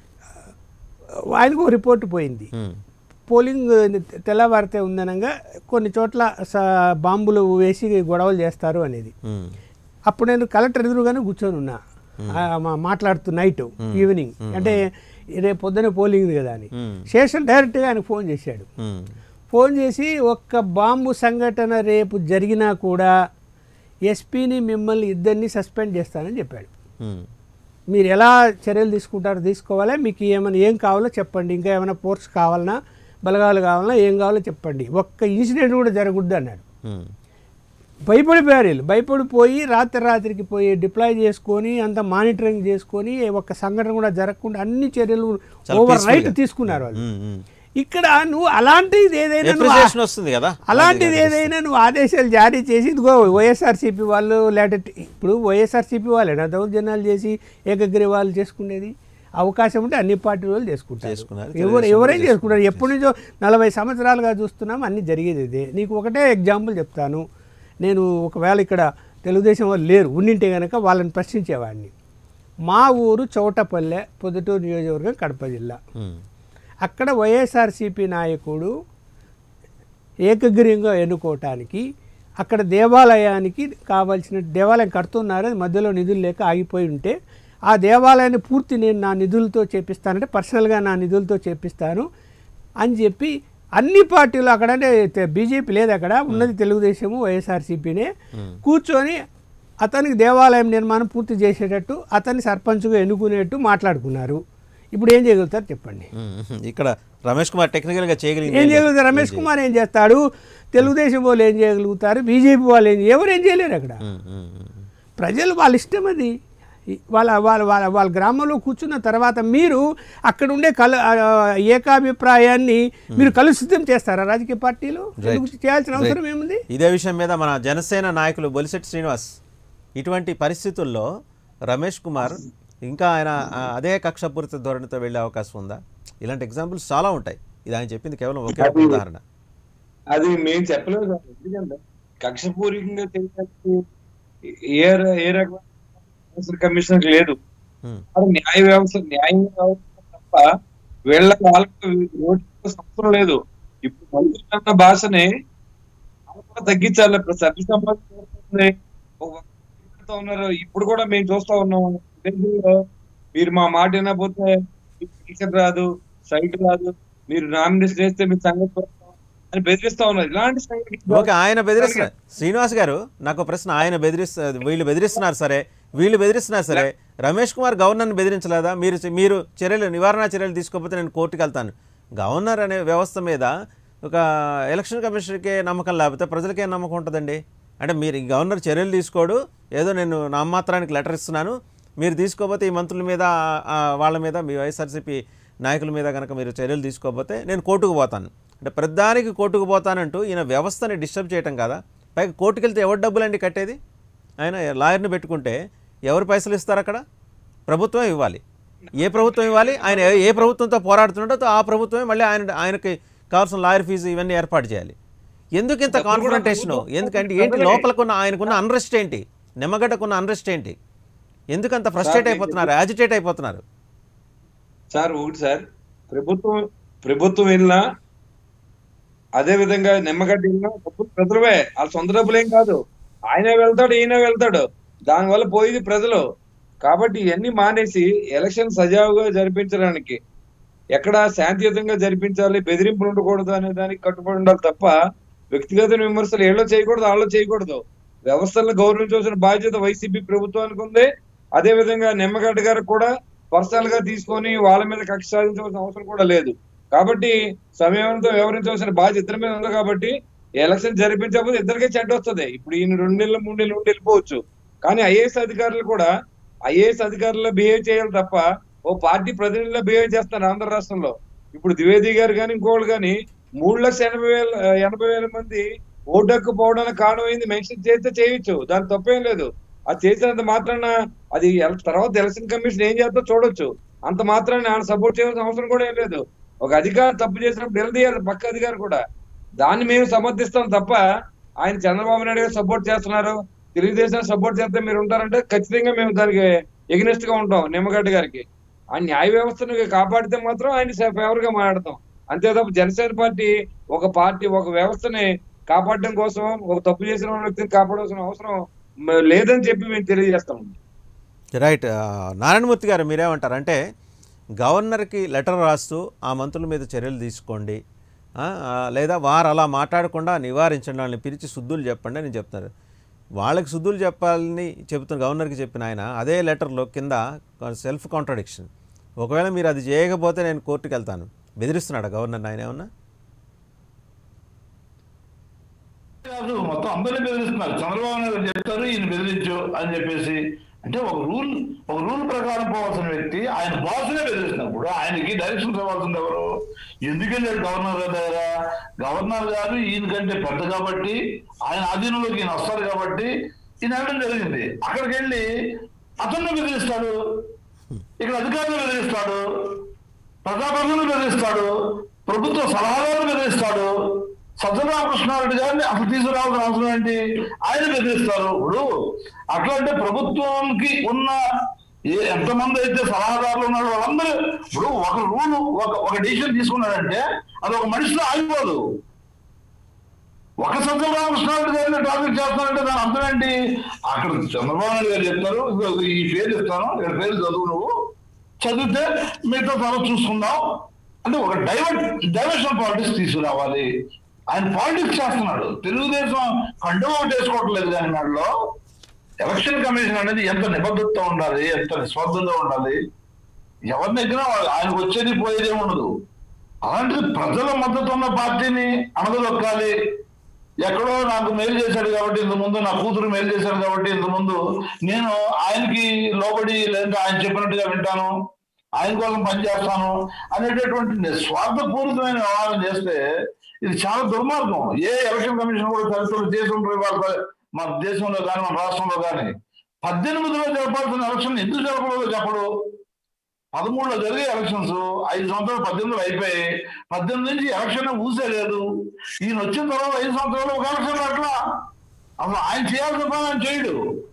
ఆ, ఆయనకు ఒక రిపోర్ట్ పోయింది ఉమ్. పోలింగ్ తెల్లవారితే ఉందనగా కొన్ని చోట్ల స- బాంబులు వేసి గొడవలు చేస్తారు అనేది ఉమ్. అప్పుడు నేను కలెక్టర్ ఎదురుగానే కూర్చొని ఉన్నా ఆ, మా- మాట్లాడుతూ నైట్ ఈవినింగ్ అంటే రేపు పొద్దున పోలింగ్ కదా అని మ్మ్. శేషన్ డైరెక్ట్గా ఆయన ఫోన్ చేశాడు మ్మ్. ఫోన్ చేసి ఒక్క బాంబు సంఘటన రేపు జరిగినా కూడా ఎస్పీని మిమ్మల్ని ఇద్దరిని సస్పెండ్ చేస్తానని చెప్పాడు మ్మ్. మీరు ఎలా చర్యలు తీసుకుంటారో తీసుకోవాలా మీకు ఏమైనా ఏం కావాలో చెప్పండి ఇంకా ఏమైనా ఫోర్స్ కావాలన్నా బలగాలు కావాలన్నా ఏం కావాలో చెప్పండి ఒక్క ఇన్సిడెంట్ కూడా జరగకూడదు అన్నాడు మ్మ్. భయపడిపోయారు వీళ్ళు భయపడిపోయి రాత్రి రాత్రికి పోయి డిప్లాయ్ చేసుకొని అంత మానిటరింగ్ చేసుకొని ఒక్క సంఘటన కూడా జరగకుండా అన్ని చర్యలు చాలా ఓవర్ peaceful నైట్ గా. తీసుకున్నారు వాళ్ళు మ్మ్. మ్మ్. ఇక్కడ నువ్వు అలాంటిది ఏదైనా నువ్వు ఆ- Appreciation వస్తుంది కదా అలాంటిది ఏదైనా నువ్వు ఆదేశాలు జారీ చేసి ఇదిగో వైఎస్ఆర్సీపీ వాళ్ళు లేకపోతే ఇప్పుడు వైఎస్ఆర్సీపీ వాళ్ళేనా దౌర్జన్యాలు చేసి ఏకగ్రీవాలు చేసుకునేది అవకాశం ఉంటే అన్ని పార్టీ వాళ్ళు చేసుకుంటారు చేసుకున్నారు. ఎవరు తెలుగుదేశం ఎవరైనా వాళ్ళు చేసుకుంటారు ఎప్పటి నుంచో నలభై సంవత్సరాలుగా చూస్తున్నాం అన్ని జరిగేది ఇదే నీకు ఒకటే ఎగ్జాంపుల్ చెప్తాను నేను ఒకవేళ ఇక్కడ తెలుగుదేశం వాళ్ళు లేరు ఉండింటే కనుక వాళ్ళని ప్రశ్నించేవాడిని మా ఊరు చౌటపల్లె పొద్దుటూరు నియోజకవర్గం కడప జిల్లా మ్మ్. అక్కడ వైఎస్ఆర్సీపీ నాయకుడు ఏకగ్రీయంగా ఎన్నుకోవటానికి అక్కడ దేవాలయానికి కావాల్సిన దేవాలయం కడుతున్నారు అది మధ్యలో నిధులు లేక ఆగిపోయి ఉంటే ఆ దేవాలయాన్ని పూర్తి నేను నా నిధులతో చేపిస్తానంటే పర్సనల్గా నా నిధులతో చేపిస్తాను అని చెప్పి అన్ని పార్టీలు అక్కడ అంటే బీజేపీ లేదు అక్కడ ఉన్నది తెలుగుదేశము వైఎస్ఆర్సీపీనే కూర్చొని అతనికి దేవాలయం నిర్మాణం పూర్తి చేసేటట్టు అతన్ని సర్పంచ్గా ఎన్నుకునేట్టు మాట్లాడుకున్నారు ఇప్పుడు ఏం చేయగలుగుతారు చెప్పండి మ్మ్. ఇక్కడ రమేష్ కుమార్ టెక్నికల్ గా చేయగలిగింది ఏం ఏం లేదు. చేయగలుగుతారు రమేష్ కుమార్ ఏం చేస్తాడు తెలుగుదేశం వాళ్ళు ఏం చేయగలుగుతారు బీజేపీ వాళ్ళు ఏం ఎవరు ఏం చేయలేరు అక్కడ మ్మ్. మ్మ్. మ్మ్. ప్రజలు వాళ్ళ ఇష్టం అది ఈ- వాళ్ళ వాళ్ళ వాళ్ళ వాళ్ళ గ్రామంలో కూర్చున్న తర్వాత మీరు అక్కడ ఉండే కలు ఆ, ఏకాభిప్రాయాన్ని మీరు కలుషితం చేస్తారా రాజకీయ పార్టీలు ఎందుకు చేయాల్సిన అవసరం ఏముంది ఇదే విషయం మీద మన జనసేన నాయకులు బొలిశెట్టి శ్రీనివాస్ ఇటువంటి పరిస్థితుల్లో రమేష్ కుమార్ ఇంకా ఆయన ఆ, అదే కక్షపూరిత ధోరణితో వెళ్ళే అవకాశం ఉందా ఇలాంటి ఎగ్జాంపుల్స్ చాలా ఉంటాయి ఇది ఆయన చెప్పింది కేవలం ఒకే ఒక ఉదాహరణ అది మేము చెప్పలేదు సార్ ఎందుకంటే కక్షపూరికంగా చేయడానికి ఏ ర- ఏ రకమైన కమిషన్ లేదు మ్మ్. మరి న్యాయ వ్యవస్థ న్యాయం వ్యవస్థ తప్ప వీళ్ళ వాళ్ళకి ఓటు అవసరం లేదు ఇప్పుడు మంత్రులు అన్న భాషని వాళ్ళు కూడా తగ్గించాలి ఇప్పుడు సభ్య సమాజం చేస్తుంది. ఒక వక్త పెడతా ఉన్నారు ఇప్పుడు కూడా మేము చూస్తా ఉన్నాం విలేజ్లో మీరు మా మాట వినకపోతే మీకు టికెట్ రాదు సైట్ రాదు మీరు నామినేషన్ వేస్తే మీ సంగతి చూస్తాం అని బెదిరిస్తా ఉన్నారు ఇలాంటి సంగతి ఓకే ఆయన బెదిరిస్తున్నారు శ్రీనివాస్ గారు నాకు ఒక ప్రశ్న ఆయన బెదిరిస్తారు వీళ్ళు బెదిరిస్తున్నారు సరే వీళ్ళు బెదిరిస్తున్నారు సరే రమేష్ కుమార్ గవర్నర్ని బెదిరించలేదా మీరు మీరు చర్యలు నివారణ చర్యలు తీసుకోకపోతే నేను కోర్టుకి వెళ్తాను గవర్నర్ అనే వ్యవస్థ మీద ఒక ఎలక్షన్ కమిషన్కే నమ్మకం లేకపోతే ప్రజలకే నమ్మకం ఉంటుందండి అంటే మీరు ఈ గవర్నర్ చర్యలు తీసుకోడు ఏదో నేను నామాత్రానికి లెటర్ ఇస్తున్నాను మీరు తీసుకోకపోతే ఈ మంత్రుల మీద ఆ, వాళ్ళ మీద మీ వైఎస్ఆర్సీపీ నాయకుల మీద కనుక మీరు చర్యలు తీసుకోకపోతే నేను కోర్టుకు పోతాను అంటే ప్రధానికి కోర్టుకు పోతానంటూ ఈయన వ్యవస్థని డిస్టర్బ్ చేయటం కదా పైగా కోర్టుకు వెళ్తే ఎవరు డబ్బులండి కట్టేది ఆయన లాయర్ని పెట్టుకుంటే ఎవరు పైసలు ఇస్తారు అక్కడ ప్రభుత్వం ఇవ్వాలి ఏ ప్రభుత్వం ఇవ్వాలి ఆయన ఏ- ఏ ప్రభుత్వంతో పోరాడుతున్నాడో ఆ ప్రభుత్వమే మళ్ళీ ఆయన ఆయనకి కావాల్సిన లాయర్ ఫీజు ఇవన్నీ ఏర్పాటు చేయాలి ఎందుకు ఇంత కాన్ఫrontation ఎందుకంటే ఏంటి లోపలకున్న ఆయనకున్న అన్రెస్ట్ ఏంటి నిమ్మగడ్డకున్న అన్రెస్ట్ ఏంటి ఎందుకు అంత ఫ్రస్ట్రేట్ అయిపోతున్నారు యాజిటేట్ అయిపోతున్నారు సార్ ఒకటి సార్ ప్రభుత్వం ప్రభుత్వం వెళ్ళినా అదే విధంగా నిమ్మగడ్డ వెళ్ళినా డబ్బులు ప్రజలవే వాళ్ళ సొంత డబ్బులు ఏం కాదు ఆయనే వెళ్తాడు ఈయన వెళ్తాడు దానివల్ల పోయేది ప్రజలు కాబట్టి ఇవన్నీ మానేసి ఎలక్షన్ సజావుగా జరిపించడానికి ఎక్కడ శాంతియుతంగా జరిపించాలి బెదిరింపులు ఉండకూడదు అనే దానికి కట్టుబడి ఉండాలి తప్ప వ్యక్తిగత విమర్శలు ఏళ్ళో చేయకూడదు వాళ్ళు చేయకూడదు వ్యవస్థలను గౌరవించవలసిన బాధ్యత వైసీపీ ప్రభుత్వానికి ఉంది అదే విధంగా నిమ్మగడ్డ గారు కూడా పర్సనల్ గా తీసుకొని వాళ్ళ మీద కక్ష సాధించవలసిన అవసరం కూడా లేదు కాబట్టి సమయంతో వ్యవహరించవలసిన బాధ్యత ఇద్దరి మీద ఉంది కాబట్టి ఎలక్షన్ జరిపించకపోతే ఇద్దరికే చెడ్డ వస్తుంది ఇప్పుడు ఈయన రెండు నెలలు మూడు నెలలు ఉండి వెళ్ళిపోవచ్చు కానీ ఐఏఎస్ అధికారులు కూడా ఐఏఎస్ అధికారులు బిహేవ్ చేయాలి తప్ప ఓ పార్టీ ప్రతినిధుల్లో బిహేవ్ చేస్తారు ఆంధ్ర రాష్ట్రంలో ఇప్పుడు ద్వివేది గారు కానీ ఇంకోళ్ళు కానీ మూడు లక్షల ఎనభై వేల ఎనభై వేల మంది ఓటు హక్కు పోవడానికి కారణమైంది మెన్షన్ చేస్తే చేయొచ్చు దాని తప్పేం లేదు అది చేసినంత మాత్రాన అది ఎల- తర్వాత ఎలక్షన్ కమిషన్ ఏం చేస్తో చూడొచ్చు అంత మాత్రాన్ని ఆయన సపోర్ట్ చేయాల్సిన అవసరం కూడా ఏం లేదు ఒక అధికారి తప్పు చేసినప్పుడు నిలదీయాలి పక్క అధికారి కూడా దాన్ని మేము సమర్థిస్తాం తప్ప ఆయన చంద్రబాబు నాయుడు గారు సపోర్ట్ చేస్తున్నారు తెలుగుదేశం సపోర్ట్ చేస్తే మీరు ఉంటారంటే ఖచ్చితంగా మేము దానికి ఎగ్నెస్ట్ గా ఉంటాం నిమ్మగడ్డ గారికి ఆ న్యాయ వ్యవస్థను కాపాడితే మాత్రం ఆయన ఫేవర్ గా మాట్లాడతాం అంతే తప్ప జనసేన పార్టీ ఒక పార్టీ ఒక వ్యవస్థని కాపాడడం కోసం ఒక తప్పు చేసిన వ్యక్తిని కాపాడాల్సిన అవసరం మ- లేదని చెప్పి మేము తెలియజేస్తాం రైట్ ఆ, నారాయణమూర్తి గారు మీరేమంటారు అంటే గవర్నర్కి లెటర్ రాస్తూ ఆ మంత్రుల మీద చర్యలు తీసుకోండి ఆ, ఆ, లేదా వారు అలా మాట్లాడకుండా నివారించండి వాళ్ళని పిలిచి శుద్ధులు చెప్పండి అని చెప్తున్నారు వాళ్ళకి శుద్ధులు చెప్పాలని చెబుతున్న గవర్నర్కి చెప్పిన ఆయన అదే లెటర్లో కింద సెల్ఫ్ కాంట్రడిక్షన్ ఒకవేళ మీరు అది చేయకపోతే నేను కోర్టుకి వెళ్తాను బెదిరిస్తున్నాడా గవర్నర్ ఆయన ఏమన్నా కాదు మొత్తం అందరినీ బెదిరిస్తున్నారు చంద్రబాబు నాయుడు చెప్తారు ఈయన బెదిరించు అని చెప్పేసి అంటే ఒక రూల్ ఒక రూల్ ప్రకారం పోవాల్సిన వ్యక్తి ఆయన బాసునే బెదిరిస్తున్నప్పుడు ఆయనకి డైరెక్షన్స్ ఇవ్వాల్సింది ఎవరు ఎందుకెళ్ళాడు గవర్నర్ గారి దగ్గర గవర్నర్ గారు ఈయన కంటే పెద్ద కాబట్టి ఆయన ఆధీనంలోకి ఈయన వస్తారు కాబట్టి ఈయన వెళ్ళడం జరిగింది అక్కడికి వెళ్ళి అతన్ని బెదిరిస్తాడు ఇక్కడ అధికారులు బెదిరిస్తాడు ప్రజాప్రతినిధులు బెదిరిస్తాడు ప్రభుత్వ సలహాదారులు బెదిరిస్తాడు సత్యరామకృష్ణారెడ్డి గారిని అసలు తీసుకురావాల్సిన అవసరం ఏంటి ఆయన బెదిరిస్తారు ఇప్పుడు అట్లా అంటే ప్రభుత్వానికి ఉన్న ఏ ఎంతమంది అయితే సలహాదారులు ఉన్నారో వాళ్ళందరూ ఇప్పుడు ఒక రూల్ ఒక ఒక డిసిషన్ తీసుకున్నాడంటే అది ఒక మనిషిలో ఆగిపోదు ఒక సత్యరామకృష్ణారెడ్డి గారిని టార్గెట్ చేస్తానంటే దాని అర్థం ఏంటి అక్కడ చంద్రబాబు నాయుడు గారు చెప్తారు ఇదిగో ఈ పేరు ఇస్తాను ఇక్కడ పేరు చదువు నువ్వు చదివితే మిగతా తర్వాత చూసుకుందాం అంటే ఒక డైవర్ట్ డైవర్షన్ పాలిటిక్స్ తీసుకురావాలి ఆయన పాలిటిక్స్ చేస్తున్నాడు తెలుగుదేశం కండు ఒకటి వేసుకోవట్లేదు కానీ నాడులో ఎలక్షన్ కమిషన్ అనేది ఎంత నిబద్ధతతో ఉండాలి ఎంత నిస్వార్థంగా ఉండాలి ఎవరి దగ్గర వాళ్ళు- ఆయనకు వచ్చేది పోయేది ఏమి ఉండదు అలాంటిది ప్రజల మద్దతు ఉన్న పార్టీని అణగదొక్కాలి ఎక్కడో నాకు మేలు చేశాడు కాబట్టి ఇంత ముందు నా కూతురు మేలు చేశాడు కాబట్టి ఇంత ముందు నేను ఆయనకి లోబడి లేదంటే ఆయన చెప్పినట్టుగా వింటాను ఆయన కోసం పనిచేస్తాను అనేటటువంటి స్వార్థపూరితమైన వ్యవహారం చేస్తే ఇది చాలా దుర్మార్గం ఏ ఎలక్షన్ కమిషన్ కూడా చరిత్రలో చేసి ఉంటారు వాళ్ళ మన దేశంలో కానీ మన రాష్ట్రంలో కానీ పద్దెనిమిదిలో జరపాల్సిన ఎలక్షన్ ఎందుకు జరపలేదో చెప్పడు పదమూడులో జరిగే ఎలక్షన్స్ ఐదు సంవత్సరాలు పద్దెనిమిదిలో అయిపోయాయి పద్దెనిమిది నుంచి ఎలక్షన్ ఊసే లేదు ఈయన వచ్చిన తర్వాత ఐదు సంవత్సరాలు ఒక ఎలక్షన్ అట్లా అసలు ఆయన చేయాల్సిన పని ఆయన చేయడు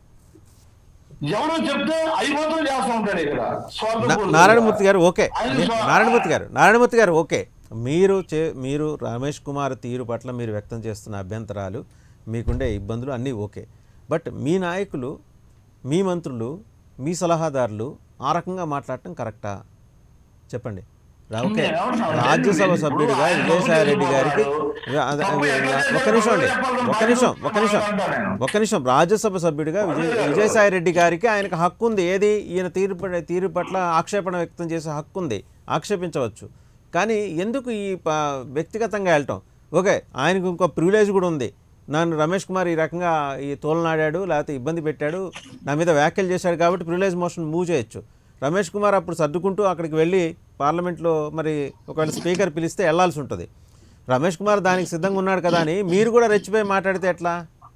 ఎవరో చెప్తే అయిపోతే చేస్తూ ఉంటాడు ఇక్కడ నా- స్వార్థపూరితంగా. నారాయణమూర్తి గారు ఓకే ఆయన మీ- స్వ- నారాయణమూర్తి గారు నారాయణమూర్తి గారు ఓకే మీరు చే మీరు రమేష్ కుమార్ తీరు పట్ల మీరు వ్యక్తం చేస్తున్న అభ్యంతరాలు మీకుండే ఇబ్బందులు అన్నీ ఓకే బట్ మీ నాయకులు మీ మంత్రులు మీ సలహాదారులు ఆ రకంగా మాట్లాడటం కరెక్టా చెప్పండి రా- ఓకే నేను ఏమంటున్నాను? రాజ్యసభ ఇప్పుడు సభ్యుడిగా ఆయన విజయసాయి రెడ్డి గారికి తప్పు అదే- తప్పు ఎట్లా చేశారో ఒక్క నిమిషం అండి చెప్పాలి, ఒక్క నిమిషం ఒక్క నిమిషం అంటా నేను. ఒక్క నిమిషం రాజ్యసభ సభ్యుడిగా విజయ్ విజయసాయి రెడ్డి గారికి ఆయనకు హక్కు ఉంది ఏది ఈయన తీరు ప- తీరు పట్ల ఆక్షేపణ వ్యక్తం చేసే హక్కు ఉంది ఆక్షేపించవచ్చు కానీ ఎందుకు ఈ ప- వ్యక్తిగతంగా వెళ్ళటం ఓకే ఆయనకు ఇంకో ప్రివిలేజ్ కూడా ఉంది నన్ను రమేష్ కుమార్ ఈ రకంగా ఈ తోలనాడాడు లేకపోతే ఇబ్బంది పెట్టాడు నా మీద వ్యాఖ్యలు చేశాడు కాబట్టి ప్రివిలేజ్ మోషన్ మూవ్ చేయొచ్చు రమేష్ కుమార్ అప్పుడు సర్దుకుంటూ అక్కడికి వెళ్ళి పార్లమెంట్లో మరి ఒకవేళ స్పీకర్ పిలిస్తే వెళ్లాల్సి ఉంటుంది రమేష్ కుమార్ దానికి సిద్ధంగా ఉన్నాడు కదా అని మీరు కూడా రెచ్చిపోయి మాట్లాడితే ఎట్లా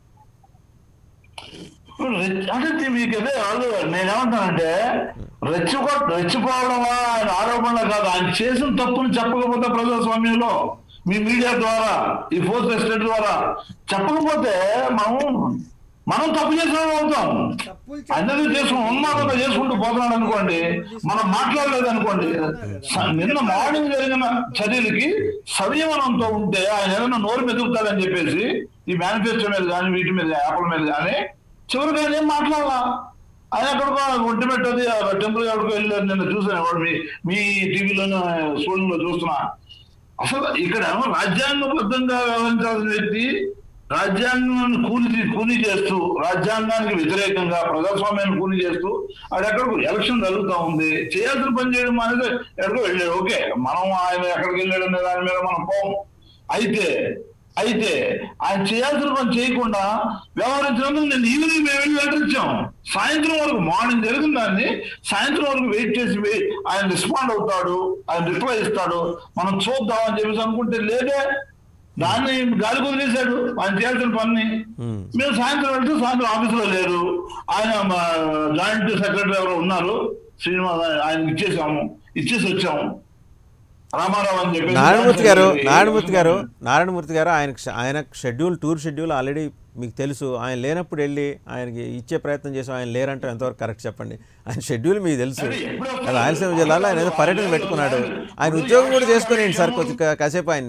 ఇప్పుడు రెచ్చి- అంటే మీకు అదే వాళ్ళు నేనేమంటానంటే రెచ్చిపో రెచ్చిపోవడమా ఆయన ఆరోపణలు కాదు ఆయన చేసిన తప్పును చెప్పకపోతే ప్రజాస్వామ్యంలో మీ మీడియా ద్వారా ఈ ఫోర్త్ ఎస్టేట్ ద్వారా చెప్పకపోతే మనం మనం తప్పు చేసిన వాళ్ళం అవుతాం అందరూ చేసుకుని ఉన్మాదంగా చేసుకుంటూ పోతున్నాడు అనుకోండి మనం మాట్లాడలేదు అనుకోండి స- నిన్న మార్నింగ్ జరిగిన చర్యలకి సంయమనంతో ఉంటే ఆయన ఏదైనా నోరు మెదుగుతాడని చెప్పేసి ఈ మేనిఫెస్టో మీద కానీ వీటి మీద యాప్ల మీద కానీ చివరికి ఆయన ఏం మాట్లాడాలా ఆయన ఎక్కడికో ఒంటి పెట్టది టెంపుల్ ఎక్కడికో వెళ్ళారు నిన్న చూసాను వాడు మీ మీ టీవీలోనే సోషల్ లో చూస్తున్నా అసలు ఇక్కడ ఏమో రాజ్యాంగబద్ధంగా వ్యవహరించాల్సిన వ్యక్తి రాజ్యాంగాన్ని కూలి కూలి చేస్తూ రాజ్యాంగానికి వ్యతిరేకంగా ప్రజాస్వామ్యాన్ని కూలి చేస్తూ అది ఎక్కడికి ఎలక్షన్ జరుగుతూ ఉంది చేయాల్సిన పని చేయడం అనేది ఎక్కడికో వెళ్ళాడు ఓకే మనం ఆయన ఎక్కడికి వెళ్ళాడు అనే దాని మీద మనం పోం అయితే అయితే ఆయన చేయాల్సిన పని చేయకుండా వ్యవహరించినందుకు నేను ఈవినింగ్ మేము వెళ్ళి లెటర్ ఇచ్చాం సాయంత్రం వరకు మార్నింగ్ జరిగిన దాన్ని సాయంత్రం వరకు వెయిట్ చేసి wait- ఆయన రెస్పాండ్ అవుతాడు ఆయన రిప్లై ఇస్తాడు మనం చూద్దాం అని చెప్పేసి అనుకుంటే లేదే దాన్ని గాలి వదిలేశాడు ఆయన చేయాల్సిన పని Hmm. మేము సాయంత్రం వెళ్తే సాయంత్రం ఆఫీసులో లేరు ఆయన మా జాయింట్ సెక్రటరీ ఎవరో ఉన్నారు శ్రీనివాస్ ఆయన ఇచ్చేసాము ఇచ్చేసి వచ్చాము రామారావు అని చెప్పి నారాయణమూర్తి గారు నారాయణమూర్తి గారు నారాయణమూర్తి గారు ఆయన ఆయన షెడ్యూల్ టూర్ షెడ్యూల్ ఆల్రెడీ మీకు తెలుసు ఆయన లేనప్పుడు వెళ్ళి ఆయనకి ఇచ్చే ప్రయత్నం చేసాం ఆయన లేరంటే ఎంతవరకు కరెక్ట్ చెప్పండి ఆయన షెడ్యూల్ మీకు తెలుసు అదే, ఎప్పుడు వస్తారు? అది రాయలసీమ జిల్లాలో ఆయన ఏదో పర్యటన పెట్టుకున్నాడు ఆయన ఉద్యోగం కూడా చేసుకునేయండి సార్ కొద్ది కా- కాసేపు ఆయన్ని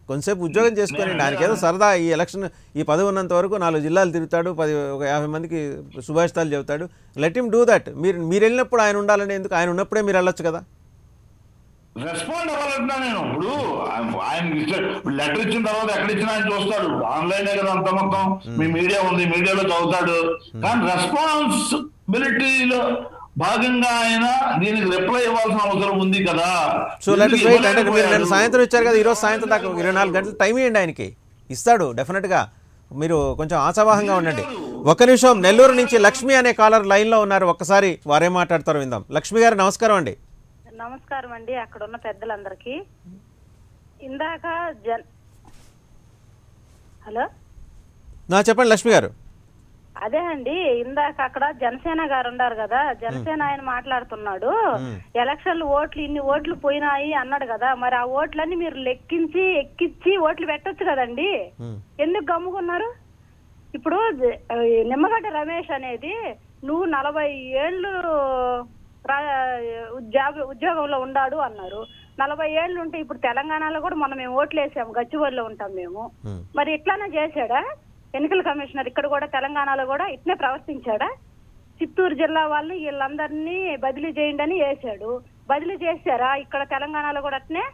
కొంతసేపు ఉద్యోగం చేసుకొని ఆయనకి ఏదో సరదా ఈ ఎలక్షన్ ఈ పదవి ఉన్నంత వరకు నాలుగు జిల్లాలు తిరుగుతాడు పది ఒక యాభై మందికి శుభాషితాలు చెబుతాడు లెట్ హిమ్ డూ దట్ మీరు మీరు వెళ్ళినప్పుడు ఆయన ఉండాలని ఎందుకు ఆయన ఉన్నప్పుడే మీరు వెళ్ళొచ్చు కదా రెస్పాండ్ అవ్వాలంటున్నా నేను ఇప్పుడు ఆయన- ఆయన లెటర్ ఇచ్చిన తర్వాత ఎక్కడ ఇచ్చినా ఆయన చూస్తాడు ఆన్లైన్ కదా అంత మొత్తం మీ మీడియా ఉంది మీడియాలో చదువుతాడు కానీ రెస్పాన్సిబిలిటీలో భాగంగా ఆయన దీనికి రిప్లై ఇవ్వాల్సిన అవసరం ఉంది కదా సో లెట్ ఎందుకు వెయిట్ అంటే మీరు ఇవ్వలేకపోయాడు? నేను సాయంత్రం ఇచ్చారు కదా ఈరోజు సాయంత్రం దాకా ఒక ఇరవై నాలుగు గంటలు టైం ఇవ్వండి ఆయనకి ఇస్తాడు డెఫినెట్గా మీరు కొంచెం ఆశావాహంగా ఉండండి ఒక్క నిమిషం నెల్లూరు నుంచి లక్ష్మి అనే కాలర్ లైన్లో ఉన్నారు ఒక్కసారి వారేం మాట్లాడతారో విందాం లక్ష్మి గారు నమస్కారం అండి నమస్కారం అండి అక్కడ ఉన్న పెద్దలందరికీ ఇందాక జన్ హలో నా చెప్పండి లక్ష్మి గారు అదే అండి ఇందాక అక్కడ జనసేన గారు ఉన్నారు కదా జనసేన ఆయన మాట్లాడుతున్నాడు ఎలక్షన్లు ఓట్లు ఇన్ని ఓట్లు పోయినాయి అన్నాడు కదా మరి ఆ ఓట్లన్నీ మీరు లెక్కించి ఎక్కించి ఓట్లు పెట్టొచ్చు కదండి మ్మ్. ఎందుకు గమ్ముకున్నారు ఇప్పుడు జ- ఆ, నిమ్మగడ్డ రమేష్ అనేది నువ్వు నలభై ఏళ్ళు రా- ఉద్యోగ ఉద్యోగంలో ఉన్నాడు అన్నారు నలభై ఏళ్ళు ఉంటే ఇప్పుడు తెలంగాణలో కూడా మనం మేము ఓట్లు వేసాము గచ్చిబౌలిలో ఉంటాం మేము మ్మ్. మరి ఇట్లానే చేశాడా ఎన్నికల కమిషనర్ ఇక్కడ కూడా తెలంగాణలో కూడా ఇట్నే ప్రవర్తించాడా చిత్తూరు జిల్లా వాళ్ళు వీళ్ళందరినీ బదిలీ చేయండి అని వేసాడు బదిలీ చేశారా ఇక్కడ తెలంగాణలో కూడా అట్నే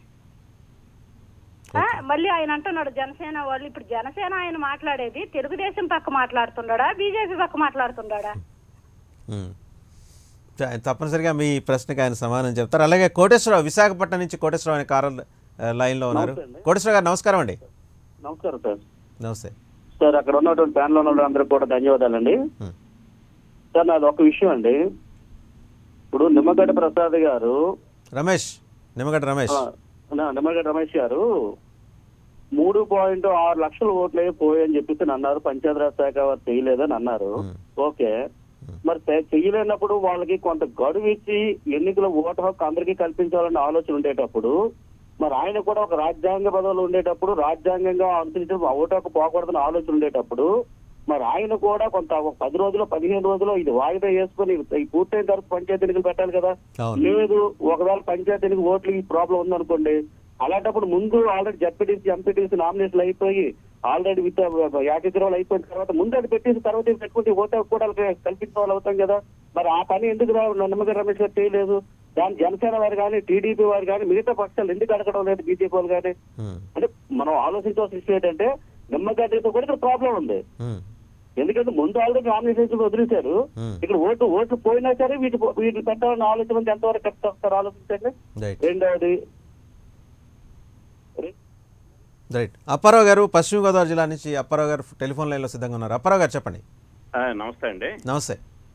ఆ, మళ్ళీ ఆయన అంటున్నాడు జనసేన వాళ్ళు ఇప్పుడు జనసేన ఆయన మాట్లాడేది తెలుగుదేశం పక్క మాట్లాడుతున్నాడా బీజేపీ పక్క మాట్లాడుతున్నాడా మ్మ్. త- తప్పనిసరిగా మీ ప్రశ్నకి ఆయన సమాధానం చెప్తారు అలాగే కోటేశ్వరరావు విశాఖపట్నం నుంచి కోటేశ్వరరావు అనే కాలర్ ఆ, లైన్లో ఉన్నారు కోటేశ్వరరావు గారు నమస్కారం అండి నమస్కారం సార్ నమస్తే సార్ అక్కడ ఉన్నటువంటి ప్యానల్ ఉన్న అందరికి కూడా ధన్యవాదాలండి Hmm. సార్ నాది ఒక విషయం అండి ఇప్పుడు నిమ్మగడ్డ ప్రసాద్ గారు రమేష్ నిమ్మగడ్డ రమేష్ ఆ, నా- నిమ్మగడ్డ రమేష్ గారు మూడు పాయింట్ ఆరు లక్షల ఓట్లే పోయని చెప్పేసి అన్నారు పంచాయతీరాజ్ శాఖ వారు చేయలేదని అన్నారు Hmm. ఓకే మరి చే- చేయలేనప్పుడు వాళ్ళకి కొంత గడువు ఇచ్చి ఎన్నికల ఓటు హక్కు అందరికీ కల్పించాలనే ఆలోచన ఉండేటప్పుడు మరి ఆయన కూడా ఒక రాజ్యాంగ పదవిలో ఉండేటప్పుడు రాజ్యాంగంగా అనుసరించి ఆ ఓటు హక్కు పోకూడదని ఆలోచన ఉండేటప్పుడు మరి ఆయన కూడా కొంత ఒక పది రోజులు పదిహేను రోజులు ఇది వాయిదా వేసుకొని ఈ పూర్తయిన తర్వాత పంచాయతీ ఎన్నికలు పెట్టాలి కదా అవును లేదు ఒకవేళ పంచాయతీ ఎన్నిక ఓట్లు ఈ ప్రాబ్లం ఉందనుకోండి అలాంటప్పుడు ముందు ఆల్రెడీ జడ్పీటీసీ ఎంపీటీసీ నామినేషన్లు అయిపోయి ఆల్రెడీ విత్ యాటిగ్రహాలు అయిపోయిన తర్వాత ముందు అది పెట్టేసి తర్వాత ఇది పెట్టుకుంటే ఓటు హక్కు కూడా వాళ్ళకి కల్పించిన వాళ్ళు అవుతాం కదా మరి ఆ పని ఎందుకు రా- నమ్మకం రమేష్ గారు చేయలేదు దాని జనసేన వారు కానీ టీడీపీ వారు కానీ మిగతా పక్షాలు ఎందుకు అడగడం లేదు బీజేపీ వాళ్ళు కానీ మ్మ్. అంటే మనం ఆలోచించాల్సిన విషయం ఏంటంటే నిమ్మగడ్డతో కూడా ఇక్కడ ప్రాబ్లం ఉంది మ్మ్. ఎందుకంటే ముందు ఆల్రెడీ నామినేషన్ వదిలేశారు Hmm. ఇక్కడ ఓటు ఓట్లు పోయినా సరే వీటి వీటిని పెట్టాలన్న ఆలోచన ఉంది. ఎంతవరకు కరెక్ట్ ఒకసారి ఆలోచించండి రైట్ రెండవది రైట్ అప్పారావు గారు పశ్చిమ గోదావరి జిల్లా నుంచి అప్పారావు గారు టెలిఫోన్ లైన్లో సిద్ధంగా ఉన్నారు అప్పారావు గారు చెప్పండి ఆ, నమస్తే అండి నమస్తే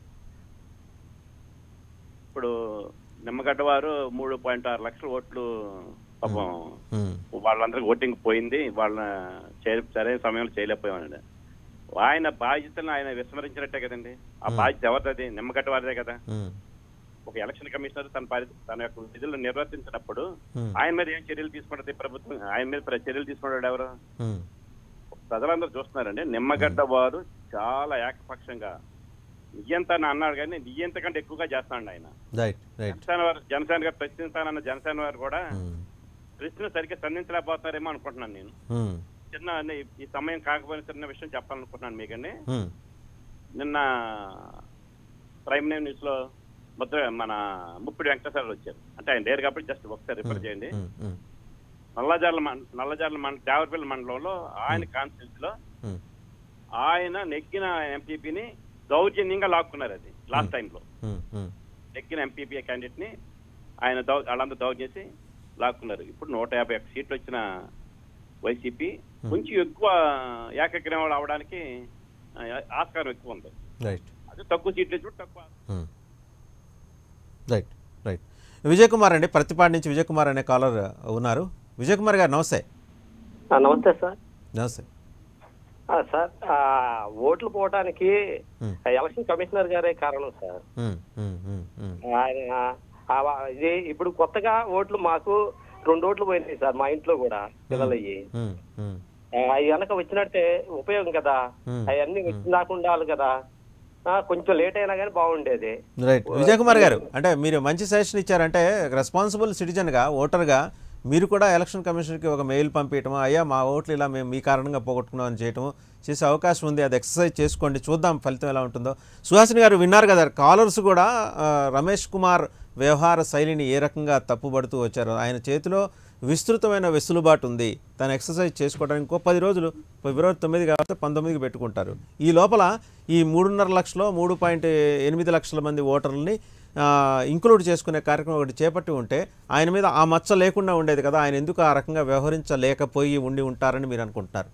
ఇప్పుడు నిమ్మగడ్డ వారు మూడు పాయింట్ ఆరు లక్షల ఓట్లు పాపం మ్మ్. వాళ్ళందరికీ ఓటింగ్ పోయింది వాళ్ళ చే- సరైన సమయంలో చేయలేకపోయామండి ఆయన బాధ్యతను ఆయన విస్మరించినట్టే కదండి ఆ బాధ్యత ఎవరిది నిమ్మగడ్డ వారిదే కదా మ్మ్. ఒక ఎలక్షన్ కమిషనర్ తన పరి తన యొక్క విధులను నిర్వర్తించినప్పుడు Hmm. ఆయన మీద ఏం చర్యలు తీసుకుంటుంది ప్రభుత్వం ఆయన మీద ప్ర- చర్యలు తీసుకున్నాడు ఎవరు మ్మ్. ప్రజలందరూ చూస్తున్నారండి నిమ్మగడ్డ వారు చాలా ఏకపక్షంగా నియంత్రణ అన్నాడు కానీ నియంత కంటే ఎక్కువగా చేస్తాడు ఆయన రైట్ రైట్ జనసేన వారు జనసేన గారు ప్రశ్నిస్తానన్న జనసేన వారు కూడా మ్మ్. ప్రశ్న సరిగ్గా సంధించలేకపోతారేమో అనుకుంటున్నాను నేను మ్మ్. చిన్న ఈ- ఈ సమయం కాకపోయిన చిన్న విషయం చెప్పాలనుకుంటున్నాను మీకండి మ్మ్. నిన్న ప్రైమ్ నైన్ న్యూస్ లో మొత్తం మన ముప్పిడి వెంకటేశ్వరరావు వచ్చారు అంటే ఆయన లేరు కాబట్టి జస్ట్ ఒకసారి రిఫర్ చేయండి మ్మ్. మ్మ్. నల్లజర్ల మండ నల్లజర్ల మండ దేవరపల్లి మండలంలో ఆయన కాన్స్టిట్యూన్సీ లో మ్మ్. ఆయన నెగ్గిన ఎంపీపీని దౌర్జన్యంగా లాక్కున్నారు అది లాస్ట్ టైంలో మ్మ్. మ్మ్. నెగ్గిన ఎంపీపీ క్యాండిడేట్ ని ఆయన దౌ వాళ్ళందరూ దౌర్ చేసి లాక్కున్నారు ఇప్పుడు నూట యాభై ఒక్క సీట్లు వచ్చిన వైసీపీ కొంచెం ఎక్కువ ఏకగ్రీవాలు అవడానికి ఆ, ఆస్కారం ఎక్కువ ఉంది రైట్ అది తక్కువ సీట్లు చూడు తక్కువ మ్మ్. రైట్ రైట్ విజయ్ కుమార్ అండి ప్రతిపాడు నుంచి విజయ్ కుమార్ అనే కాలర్ ఉన్నారు విజయ్ కుమార్ గారు నమస్తే ఆ, నమస్తే సార్ నమస్తే ఆ, సార్ ఆ, ఓట్లు పోవడానికి Hmm. ఆ ఎలక్షన్ కమిషనర్ గారే కారణం సార్ మ్మ్. మ్మ్. మ్మ్. మ్మ్. ఆయన ఆ, వా- ఇది ఇప్పుడు కొత్తగా ఓట్లు మాకు రెండు ఓట్లు పోయినాయి సార్ మా ఇంట్లో కూడా పిల్లలయ్యి మ్మ్. మ్మ్. అవి కనుక వచ్చినట్టే ఉపయోగం కదా Hmm. అవన్నీ వచ్చినాక ఉండాలి కదా ఆ, కొంచెం లేట్ అయినా కానీ బాగుండేది రైట్ విజయ్ కుమార్ గారు అంటే మీరు మంచి సజెషన్ ఇచ్చారంటే రెస్పాన్సిబుల్ సిటిజన్గా ఓటర్గా మీరు కూడా ఎలక్షన్ కమిషన్కి ఒక మెయిల్ పంపించటము అయ్యా మా ఓట్లు ఇలా మేము మీ కారణంగా పోగొట్టుకున్నామని చేయటము చేసే అవకాశం ఉంది అది ఎక్సర్సైజ్ చేసుకోండి చూద్దాం ఫలితం ఎలా ఉంటుందో సుహాసిని గారు విన్నారు కదా కాలర్స్ కూడా ఆ, రమేష్ కుమార్ వ్యవహార శైలిని ఏ రకంగా తప్పుపడుతూ వచ్చారు ఆయన చేతిలో విస్తృతమైన వెసులుబాటు ఉంది తను ఎక్సర్సైజ్ చేసుకోవడానికి ఇంకో పది రోజులు ఫిబ్రవరి తొమ్మిది కాబట్టి పంతొమ్మిదికి పెట్టుకుంటారు ఈ లోపల ఈ మూడున్నర లక్షలో మూడు పాయింట్ ఎనిమిది లక్షల మంది ఓటర్లని ఆ, ఇంక్లూడ్ చేసుకునే కార్యక్రమం ఒకటి చేపట్టి ఉంటే ఆయన మీద ఆ మచ్చ లేకుండా ఉండేది కదా ఆయన ఎందుకు ఆ రకంగా వ్యవహరించలేకపోయి ఉండి ఉంటారని మీరు అనుకుంటున్నారు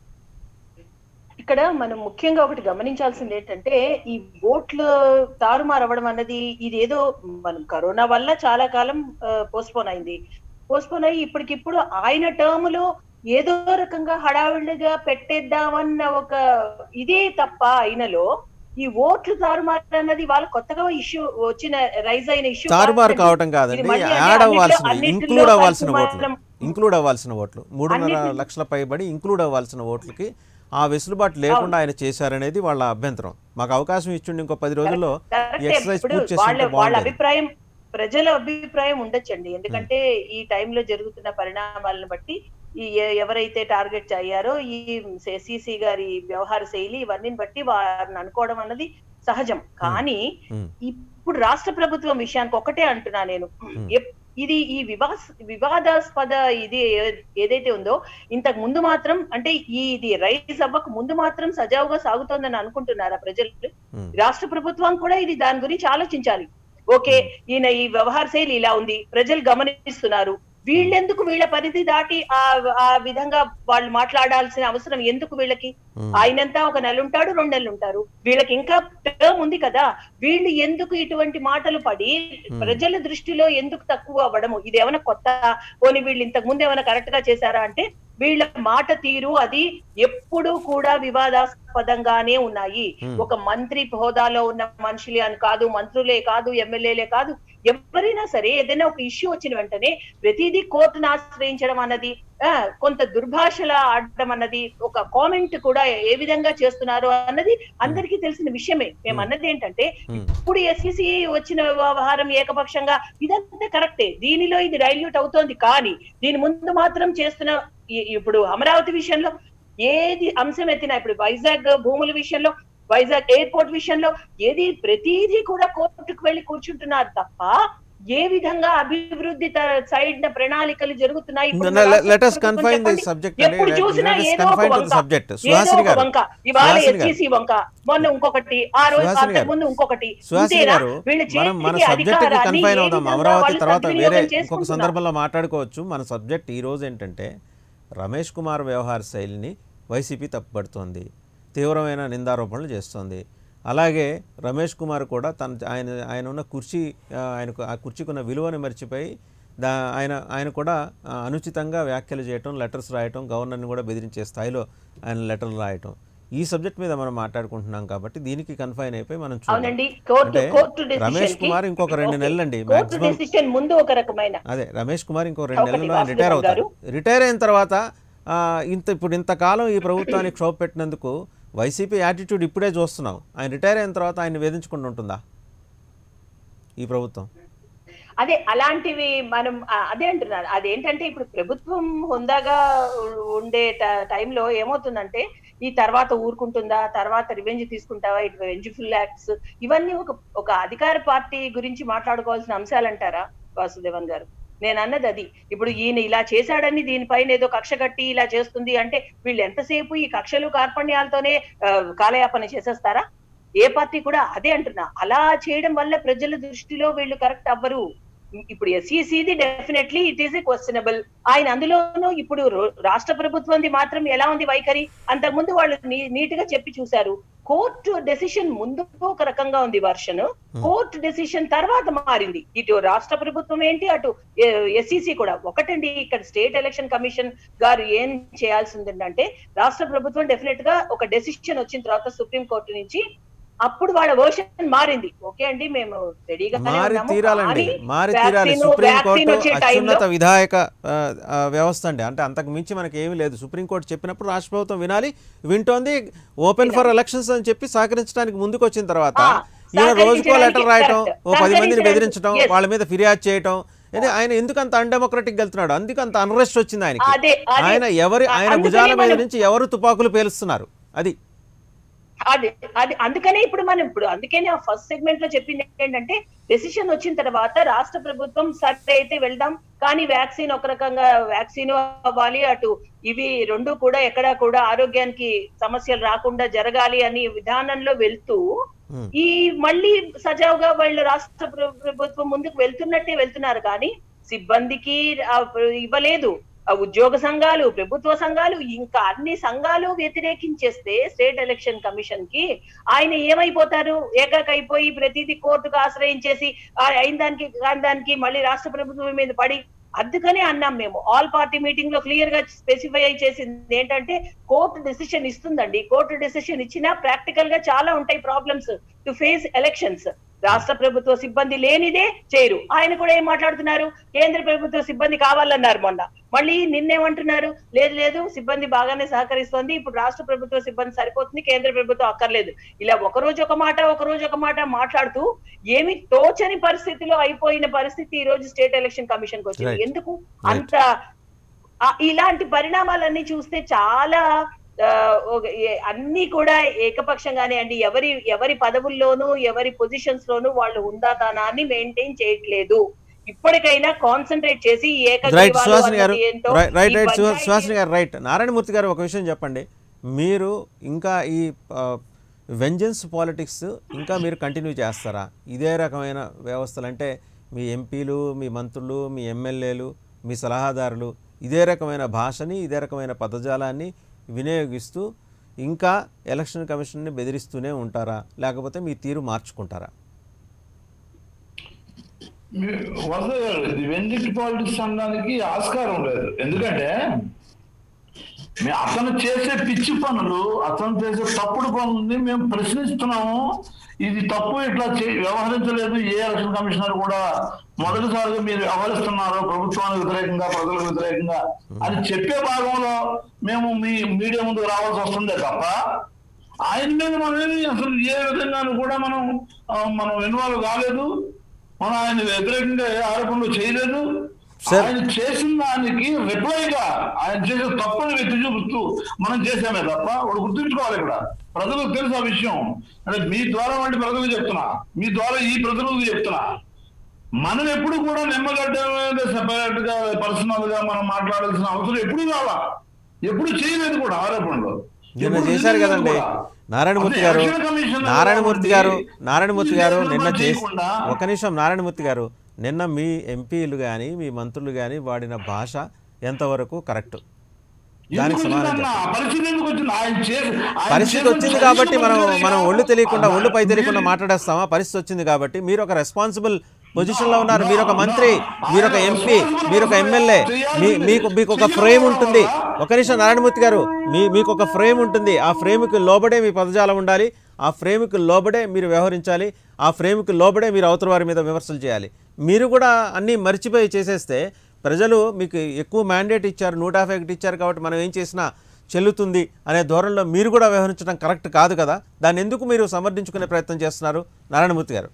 ఇక్కడ మనం ముఖ్యంగా ఒకటి గమనించాల్సింది ఏంటంటే ఈ ఓట్లు తారుమారు అవ్వడం అన్నది ఇది ఏదో మనం కరోనా వల్ల చాలా కాలం పోస్ట్పోన్ అయింది పోస్ట్పోన్ అయ్యి ఇప్పటికిప్పుడు ఆయన టర్మ్ లో ఏదో రకంగా హడావిడిగా పెట్టేద్దామన్న ఒక ఇదే తప్ప ఆయనలో ఈ ఓట్లు తారుమారు అన్నది వాళ్ళ కొత్తగా ఇష్యూ వచ్చిన రైజ్ అయిన ఇష్యూ తారుమారు కావటం కాదండి యాడ్ అవ్వాల్సినవి ఇంక్లూడ్ అవ్వాల్సిన ఓట్లు ఇంక్లూడ్ అవ్వాల్సిన ఓట్లు మూడున్నర అన్నిటిలో- లక్షల పైబడి ఇంక్లూడ్ అవ్వాల్సిన ఓట్లకి ఆ వెసులుబాటు లేకుండా ఆయన చేశారనేది వాళ్ళ అభ్యంతరం మాకు అవకాశం ఇచ్చిండి ఇంకో పది రోజుల్లో ఈ కరెక్టే. ఎక్సర్సైజ్ ఇప్పుడు పూర్తి వాళ్ళ చేసుకుంటే వాళ్ళ బాగుండేది అభిప్రాయం ప్రజల అభిప్రాయం ఉండొచ్చండి ఎందుకంటే ఈ టైంలో జరుగుతున్న పరిణామాలను బట్టి ఈ ఎ- ఎవరైతే టార్గెట్ అయ్యారో ఈ సిసి గారి వ్యవహార శైలి ఇవన్నీ బట్టి వారిని అనుకోవడం అన్నది సహజం కానీ ఉమ్. ఇప్పుడు రాష్ట్ర ప్రభుత్వం విషయానికి ఒకటే అంటున్నా నేను ఎప్- ఇది ఈ వివాస్ వివాదాస్పద ఇది ఏ- ఏదైతే ఉందో ఇంతకు ముందు మాత్రం అంటే ఈ ఇది రైజ్ అవ్వక ముందు మాత్రం సజావుగా సాగుతోందని అనుకుంటున్నారా ప్రజలు ఉమ్. రాష్ట్ర ప్రభుత్వం కూడా ఇది దాని గురించి ఆలోచించాలి ఓకే ఈయన ఈ వ్యవహార శైలి ఇలా ఉంది ప్రజలు గమనిస్తున్నారు వీళ్ళెందుకు వీళ్ళ పరిధి దాటి ఆ ఆ విధంగా వాళ్ళు మాట్లాడాల్సిన అవసరం ఎందుకు వీళ్ళకి ఉమ్. ఆయనంతా ఒక నెల ఉంటాడు రెండు నెలలు ఉంటారు వీళ్ళకి ఇంకా టర్మ్ ఉంది కదా వీళ్ళు ఎందుకు ఇటువంటి మాటలు పడి ప్రజల దృష్టిలో ఎందుకు తక్కువ అవ్వడము ఇది ఏమైనా కొత్త పోనీ వీళ్ళు ఇంతకు ముందు ఏమైనా కరెక్ట్ గా చేశారా అంటే వీళ్ళ మాట తీరు అది ఎప్పుడూ కూడా వివాదాస్పదంగానే ఉన్నాయి Hmm. ఒక మంత్రి హోదాలో ఉన్న మనుషులే అని కాదు మంత్రులే కాదు ఎమ్మెల్యేలే కాదు ఎవరైనా సరే ఏదైనా ఒక ఇష్యూ వచ్చిన వెంటనే ప్రతిదీ కోర్టును ఆశ్రయించడం అన్నది ఆ, కొంత దుర్భాషల ఆడడం అన్నది ఒక కామెంట్ కూడా ఏ విధంగా చేస్తున్నారు అన్నది అందరికీ తెలిసిన విషయమే మేము అన్నది ఏంటంటే Hmm. ఇప్పుడు ఎస్ఈసి వచ్చిన వ్యవహారం ఏకపక్షంగా ఇదంతా కరెక్టే దీనిలో ఇది డైల్యూట్ అవుతోంది కానీ దీని ముందు మాత్రం చేస్తున్న ఈ- ఇప్పుడు అమరావతి విషయంలో ఏది అంశం ఎత్తినా ఇప్పుడు వైజాగ్ భూముల విషయంలో వైజాగ్ ఎయిర్పోర్ట్ విషయంలో ఏది ప్రతిదీ కూడా కోర్టుకు వెళ్లి కూర్చుంటున్నారు తప్ప ఏ విధంగా అభివృద్ధి సైడ్ ప్రణాళికలు జరుగుతున్నాయి ఇప్పుడు No, no, let- రాష్ట్ర let us ప్రభుత్వం confine this చెప్పండి. subject అండి. ఎప్పుడు Let- చూసినా let us ఏదో ఒక confine to the వంక. subject. ఏదో సుహాసిని ఒక గారు. వంక ఇవాళ సుహాసిని గారు. ఎస్సీసీ వంక మొన్న ఇంకొకటి ఆ రోజు సుహాసిని అంతకు గారు. ముందు ఇంకొకటి సుహాసిని ఇంతేనా? గారు వీళ్ళ మనం మన చేతికి సబ్జెక్ట్ కి అధికారాన్ని కన్ఫైన్ ఏ అవుదాం విధంగా అమరావతి వాళ్ళు తర్వాత వేరే సద్వినియోగం ఇంకొక చేసుకుంటున్నారు? సందర్భంలో మాట్లాడుకోవచ్చు మన సబ్జెక్ట్ ఈ రోజు ఏంటంటే రమేష్ కుమార్ వ్యవహార శైలిని వైసీపీ తప్పుపడుతోంది తీవ్రమైన నిందారోపణలు చేస్తోంది అలాగే రమేష్ కుమార్ కూడా తన ఆయన ఆయన ఉన్న కుర్చీ ఆ, ఆయనకు ఆ కుర్చీకి ఉన్న విలువని మర్చిపోయి దా ఆయన ఆయన కూడా ఆ, అనుచితంగా వ్యాఖ్యలు చేయటం లెటర్స్ రాయటం గవర్నర్ని కూడా బెదిరించే స్థాయిలో ఆయన లెటర్లు రాయటం ఈ సబ్జెక్ట్ మీద మనం మాట్లాడుకుంటున్నాం కాబట్టి దీనికి కన్ఫైన్ అయిపోయి మనం చూడాలి. అవునండి కోర్టు అంటే కోర్టు రమేష్ డెసిషన్ కుమార్ ఇంకొక రెండు నెలలండి కోర్టు మాక్సిమం డెసిషన్ ముందు ఒక రకమైన అదే రమేష్ కుమార్ ఇంకో రెండు ఒకటి నెలల్లో ఆయన వాసుదేవన్ రిటైర్ అవుతారు గారు. రిటైర్ అయిన తర్వాత ఆ, ఇంత ఇప్పుడు ఇంతకాలం ఈ ప్రభుత్వానికి క్షోభ పెట్టినందుకు వైసీపీ యాటిట్యూడ్ ఇప్పుడే చూస్తున్నాం ఆయన రిటైర్ అయిన తర్వాత ఆయన వేధించకుండా ఉంటుందా ఈ ప్రభుత్వం అదే అలాంటివి మనం ఆ, అదే అంటున్నారు అదేంటంటే ఇప్పుడు ప్రభుత్వం హుందాగా ఉ- ఉండే ట- టైంలో ఏమవుతుందంటే ఈ తర్వాత ఊరుకుంటుందా తర్వాత రివెంజ్ తీసుకుంటావా ఇటు వెంజ్ఫుల్ యాక్ట్స్ ఇవన్నీ ఒక ఒక అధికార పార్టీ గురించి మాట్లాడుకోవాల్సిన అంశాలు అంటారా వాసుదేవన్ గారు నేను అన్నది అది ఇప్పుడు ఈయన ఇలా చేశాడని దీనిపైన ఏదో కక్ష కట్టి ఇలా చేస్తుంది అంటే వీళ్ళు ఎంతసేపు ఈ కక్షలు కార్పణ్యాలతోనే ఆ, కాలయాపన చేసేస్తారా ఏ పార్టీ కూడా అదే అంటున్నా అలా చేయడం వల్ల ప్రజల దృష్టిలో వీళ్ళు కరెక్ట్ అవ్వరు ఇప్పుడు ఎస్ఈసిది definitely it is a questionable ఆయన అందులోనూ ఇప్పుడు రో- రాష్ట్ర ప్రభుత్వంది మాత్రం ఎలా ఉంది వైఖరి అంతకుముందు వాళ్ళు నీ- నీట్ గా చెప్పి చూశారు కోర్టు డెసిషన్ ముందు ఒక రకంగా ఉంది వర్షన్ కోర్టు డెసిషన్ తర్వాత మారింది ఇటు రాష్ట్ర ప్రభుత్వం ఏంటి అటు ఎస్ఈసి కూడా ఒకటండి ఇక్కడ స్టేట్ ఎలక్షన్ కమిషన్ గారు ఏం చేయాల్సింది అంటే రాష్ట్ర ప్రభుత్వం డెఫినెట్ గా ఒక డెసిషన్ వచ్చిన తర్వాత సుప్రీం కోర్టు నుంచి అప్పుడు వాళ్ళ వర్షన్ మారింది ఓకే అండి మేము రెడీగా మారి తీరాలండి మారి తీరాలి సుప్రీంకోర్టు అత్యున్నత విధాయక ఆ, ఆ, వ్యవస్థ అండి అంటే అంతకు మించి మనకి ఏమీ లేదు సుప్రీంకోర్టు చెప్పినప్పుడు రాష్ట్ర ప్రభుత్వం వినాలి వింటోంది ఓపెన్ ఫర్ ఎలక్షన్స్ అని చెప్పి సహకరించడానికి ముందుకు వచ్చిన తర్వాత ఆ, ఈయన రోజుకో సహకరించడానికి లెటర్ రాయటం correct. ఓ పది మందిని సహకరించడానికి- బెదిరించడం yes. వాళ్ళ మీద ఫిర్యాదు చేయటం అంటే ఆయన ఎందుకు అంత అన్డెమోక్రటిక్ వెళ్తున్నాడు అందుకు అంత అన్రెస్ట్ వచ్చింది ఆయనకి అదే అదే ఆయన ఎవరి ఆయన అందుకనే భుజాల మీద మనం- నుంచి ఎవరు తుపాకులు పేలుస్తున్నారు అది అది అది అందుకనే ఇప్పుడు మనం ఇప్పుడు అందుకనే ఆ ఫస్ట్ సెగ్మెంట్ లో చెప్పింది ఏంటంటే డెసిషన్ వచ్చిన తర్వాత రాష్ట్ర ప్రభుత్వం సరే అయితే వెళ్దాం కానీ వ్యాక్సిన్ ఒక రకంగా వ్యాక్సిన్ అవ్వాలి అటు ఇవి రెండు కూడా ఎక్కడా కూడా ఆరోగ్యానికి సమస్యలు రాకుండా జరగాలి అని విధానంలో వెళ్తూ Hmm. ఈ మళ్ళీ సజావుగా వాళ్ళు రాష్ట్ర ప్ర- ప్రభుత్వం ముందుకు వెళ్తున్నట్టే వెళ్తున్నారు కానీ సిబ్బందికి ఆ, ఇవ్వలేదు ఆ ఉద్యోగ సంఘాలు ప్రభుత్వ సంఘాలు ఇంకా అన్ని సంఘాలు వ్యతిరేకించేస్తే స్టేట్ ఎలక్షన్ కమిషన్ కి ఆయన ఏమైపోతారు ఏకాక అయిపోయి ప్రతిదీ కోర్టుకు ఆశ్రయించేసి ఆ అయిన దానికి కాని దానికి మళ్ళీ రాష్ట్ర ప్రభుత్వం మీద పడి అందుకనే అన్నాం మేము ఆల్ పార్టీ మీటింగ్ లో క్లియర్ గా స్పెసిఫై చేసింది ఏంటంటే కోర్టు డెసిషన్ ఇస్తుందండి కోర్టు డెసిషన్ ఇచ్చినా ప్రాక్టికల్ గా చాలా ఉంటాయి ప్రాబ్లమ్స్ టు ఫేస్ ఎలక్షన్స్ రాష్ట్ర ప్రభుత్వ సిబ్బంది లేనిదే చేయరు ఆయన కూడా ఏం మాట్లాడుతున్నారు కేంద్ర ప్రభుత్వ సిబ్బంది కావాలన్నారు మొన్న మళ్ళీ నిన్నేమంటున్నారు లేదు లేదు సిబ్బంది బాగానే సహకరిస్తోంది ఇప్పుడు రాష్ట్ర ప్రభుత్వ సిబ్బంది సరిపోతుంది కేంద్ర ప్రభుత్వం అక్కర్లేదు ఇలా ఒక రోజు ఒక మాట ఒక రోజు ఒక మాట మాట్లాడుతూ ఏమి తోచని పరిస్థితిలో అయిపోయిన పరిస్థితి ఈ రోజు స్టేట్ ఎలక్షన్ కమిషన్ కి వచ్చింది Right. ఎందుకు అంత ఆ, ఇలాంటి పరిణామాలన్నీ చూస్తే చాలా ఆ, ఒక- ఏ- అన్ని కూడా ఏకపక్షంగానే అండి ఎవరి ఎవరి పదవుల్లోనూ ఎవరి పొజిషన్స్ లోనూ వాళ్ళు హుందాతనాన్ని మెయింటైన్ చేయట్లేదు ఇప్పటికైనా కాన్సన్ట్రేట్ చేసి ఈ రైట్ ఏకగ్రీవాలు సుహాసిని గారు అన్నది ఏంటో, రైట్ రైట్ ఈ రైట్ సుహా- పంచాయతీ- సుహాసిని గారు రైట్ నారాయణమూర్తి గారు ఒక విషయం చెప్పండి మీరు ఇంకా ఈ వెంజన్స్ పాలిటిక్స్ ఇంకా మీరు కంటిన్యూ చేస్తారా ఇదే రకమైన వ్యవస్థలు అంటే మీ ఎంపీలు మీ మంత్రులు మీ ఎమ్మెల్యేలు మీ సలహాదారులు ఇదే రకమైన భాషని ఇదే రకమైన పదజాలాన్ని వినియోగిస్తూ ఇంకా ఎలక్షన్ కమిషన్ని బెదిరిస్తూనే ఉంటారా లేకపోతే మీ తీరు మార్చుకుంటారా మీ- వరద గారు ఇది వెండిట్ పాలిటిక్స్ అనడానికి ఆస్కారం లేదు ఎందుకంటే మీ అతను చేసే పిచ్చి పనులు అతను చేసే తప్పుడు పనుల్ని మేము ప్రశ్నిస్తున్నాము ఇది తప్పు ఇట్లా చే- వ్యవహరించలేదు ఏ ఎలక్షన్ కమిషనర్ కూడా మొదటిసారిగా మీరు వ్యవహరిస్తున్నారు ప్రభుత్వానికి వ్యతిరేకంగా ప్రజలకు వ్యతిరేకంగా అని చెప్పే భాగంలో మేము మీ మీడియా ముందుకు రావాల్సి వస్తుందే తప్ప ఆయన మీద మనం ఏమి అసలు ఏ విధంగానూ కూడా మనం ఆ, మనం ఇన్వాల్వ్ కాలేదు మనం ఆయన వ్యతిరేకంగా ఏ ఆరోపణలు చేయలేదు సార్. ఆయన చేసిన దానికి రిప్లైగా ఆయన చేసే తప్పుని ఎత్తి చూపుతూ మనం చేసామే తప్ప వాడు గుర్తుంచుకోవాలి ఇక్కడ ప్రజలకు తెలుసు ఆ విషయం అంటే మీ ద్వారా వంటి ప్రజలకు చెప్తున్నా మీ ద్వారా ఈ ప్రజలకు చెప్తున్నా మనం ఎప్పుడు కూడా నిమ్మగడ్డ మీద సెపరేట్ గా పర్సనల్ గా మనం మాట్లాడాల్సిన అవసరం ఎప్పుడు కావాలా ఎప్పుడు చేయలేదు కూడా ఆరోపణలు నిన్న ఎప్పుడు చేశారు చేయలేదు కదండి కూడా. నారాయణమూర్తి అదే గారు ఎలక్షన్ కమిషన్ నారాయణమూర్తి గారు నారాయణమూర్తి గారు ఇది నిన్న చేసి చేయకుండా ఒక నిమిషం నారాయణమూర్తి గారు నిన్న మీ ఎంపీలు కానీ మీ మంత్రులు కానీ వాడిన భాష ఎంతవరకు కరెక్ట్ దానికి ఎందుకు సమాధానం వచ్చిందన్న? చెప్పండి. పరిస్థితి ఎందుకు వచ్చింది ఆయన చేసి ఆయన పరిస్థితి చేసిన వచ్చింది చేసిన కాబట్టి మనం పనులే మనం కాదు. ఒళ్ళు తెలియకుండా ఆ, ఒళ్ళు పై తెలియకుండా మీరు- మాట్లాడేస్తామా పరిస్థితి వచ్చింది కాబట్టి మీరు ఒక రెస్పాన్సిబుల్ పొజిషన్లో ఉన్నారు మీరు ఒక మంత్రి మీరు ఒక ఎంపీ మీరు ఒక ఎమ్మెల్యే మీ మీకు మీకు ఒక ఫ్రేమ్ ఉంటుంది ఒక నిమిషం నారాయణమూర్తి గారు మీ మీకు ఒక ఫ్రేమ్ ఉంటుంది ఆ ఫ్రేమ్కి లోబడే మీ పదజాలం ఉండాలి ఆ ఫ్రేమ్కి లోబడే మీరు వ్యవహరించాలి ఆ ఫ్రేమ్కి లోబడే మీరు అవతల వారి మీద విమర్శలు చేయాలి మీరు కూడా అన్నీ మర్చిపోయి చేసేస్తే ప్రజలు మీకు ఎక్కువ మ్యాండేట్ ఇచ్చారు నూట యాభై ఒకటి ఇచ్చారు కాబట్టి మనం ఏం చేసినా చెల్లుతుంది అనే ధోరణిలో మీరు కూడా వ్యవహరించడం కరెక్ట్ కాదు కదా దాన్ని ఎందుకు మీరు సమర్థించుకునే ప్రయత్నం చేస్తున్నారు నారాయణమూర్తి గారు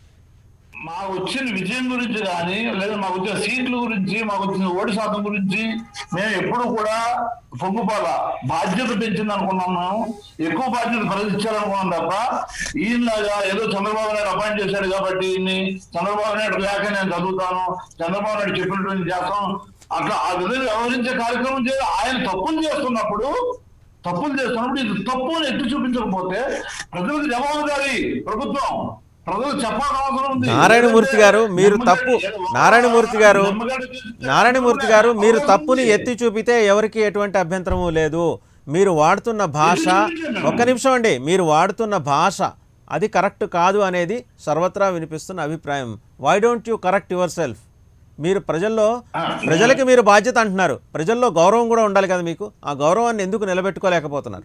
మాకు వచ్చిన విజయం గురించి కానీ లేదా మాకు వచ్చిన సీట్ల గురించి మాకు వచ్చిన ఓటు శాతం గురించి మేము ఎప్పుడు కూడా పొంగుపాల బాధ్యత పెంచింది అనుకున్నాం మేము ఎక్కువ బాధ్యత ప్రజలు ఇచ్చారనుకున్నాం తప్ప ఈయనలాగా ఏదో చంద్రబాబు నాయుడు అపాయింట్ చేశాడు కాబట్టి ఈయన్ని చంద్రబాబు నాయుడు లేక నేను చదువుతాను చంద్రబాబు నాయుడు చెప్పినట్టు నేను చేస్తాను అట్లా ఆ విధంగా వ్యవహరించే కార్యక్రమం చేసి ఆయన తప్పులు చేస్తున్నప్పుడు తప్పులు చేస్తున్నప్పుడు ఇది తప్పు అని ఎత్తి చూపించకపోతే ప్రజలకు జవాబుదారి ప్రభుత్వం ప్రజలు చెప్పాల్సిన అవసరం ఉంది నారాయణమూర్తి గారు మీరు నిమ్మగడ్డ- తప్పు ఏదో- నారాయణమూర్తి గారు నిమ్మగడ్డ చేస్తే- నారాయణమూర్తి గారు మీరు అవసరం తప్పుని ఉంది. ఎత్తి చూపితే ఎవరికి ఎటువంటి అభ్యంతరము లేదు మీరు వాడుతున్న భాష ఒక్క నిమిషం అండి మీరు వాడుతున్న భాష అది కరెక్ట్ కాదు అనేది సర్వత్రా వినిపిస్తున్న అభిప్రాయం why don't you correct yourself మీరు ప్రజల్లో ప్రజలకి మీరు బాధ్యత అంటున్నారు ప్రజల్లో గౌరవం కూడా ఉండాలి కదా మీకు ఆ గౌరవాన్ని ఎందుకు నిలబెట్టుకోలేకపోతున్నారు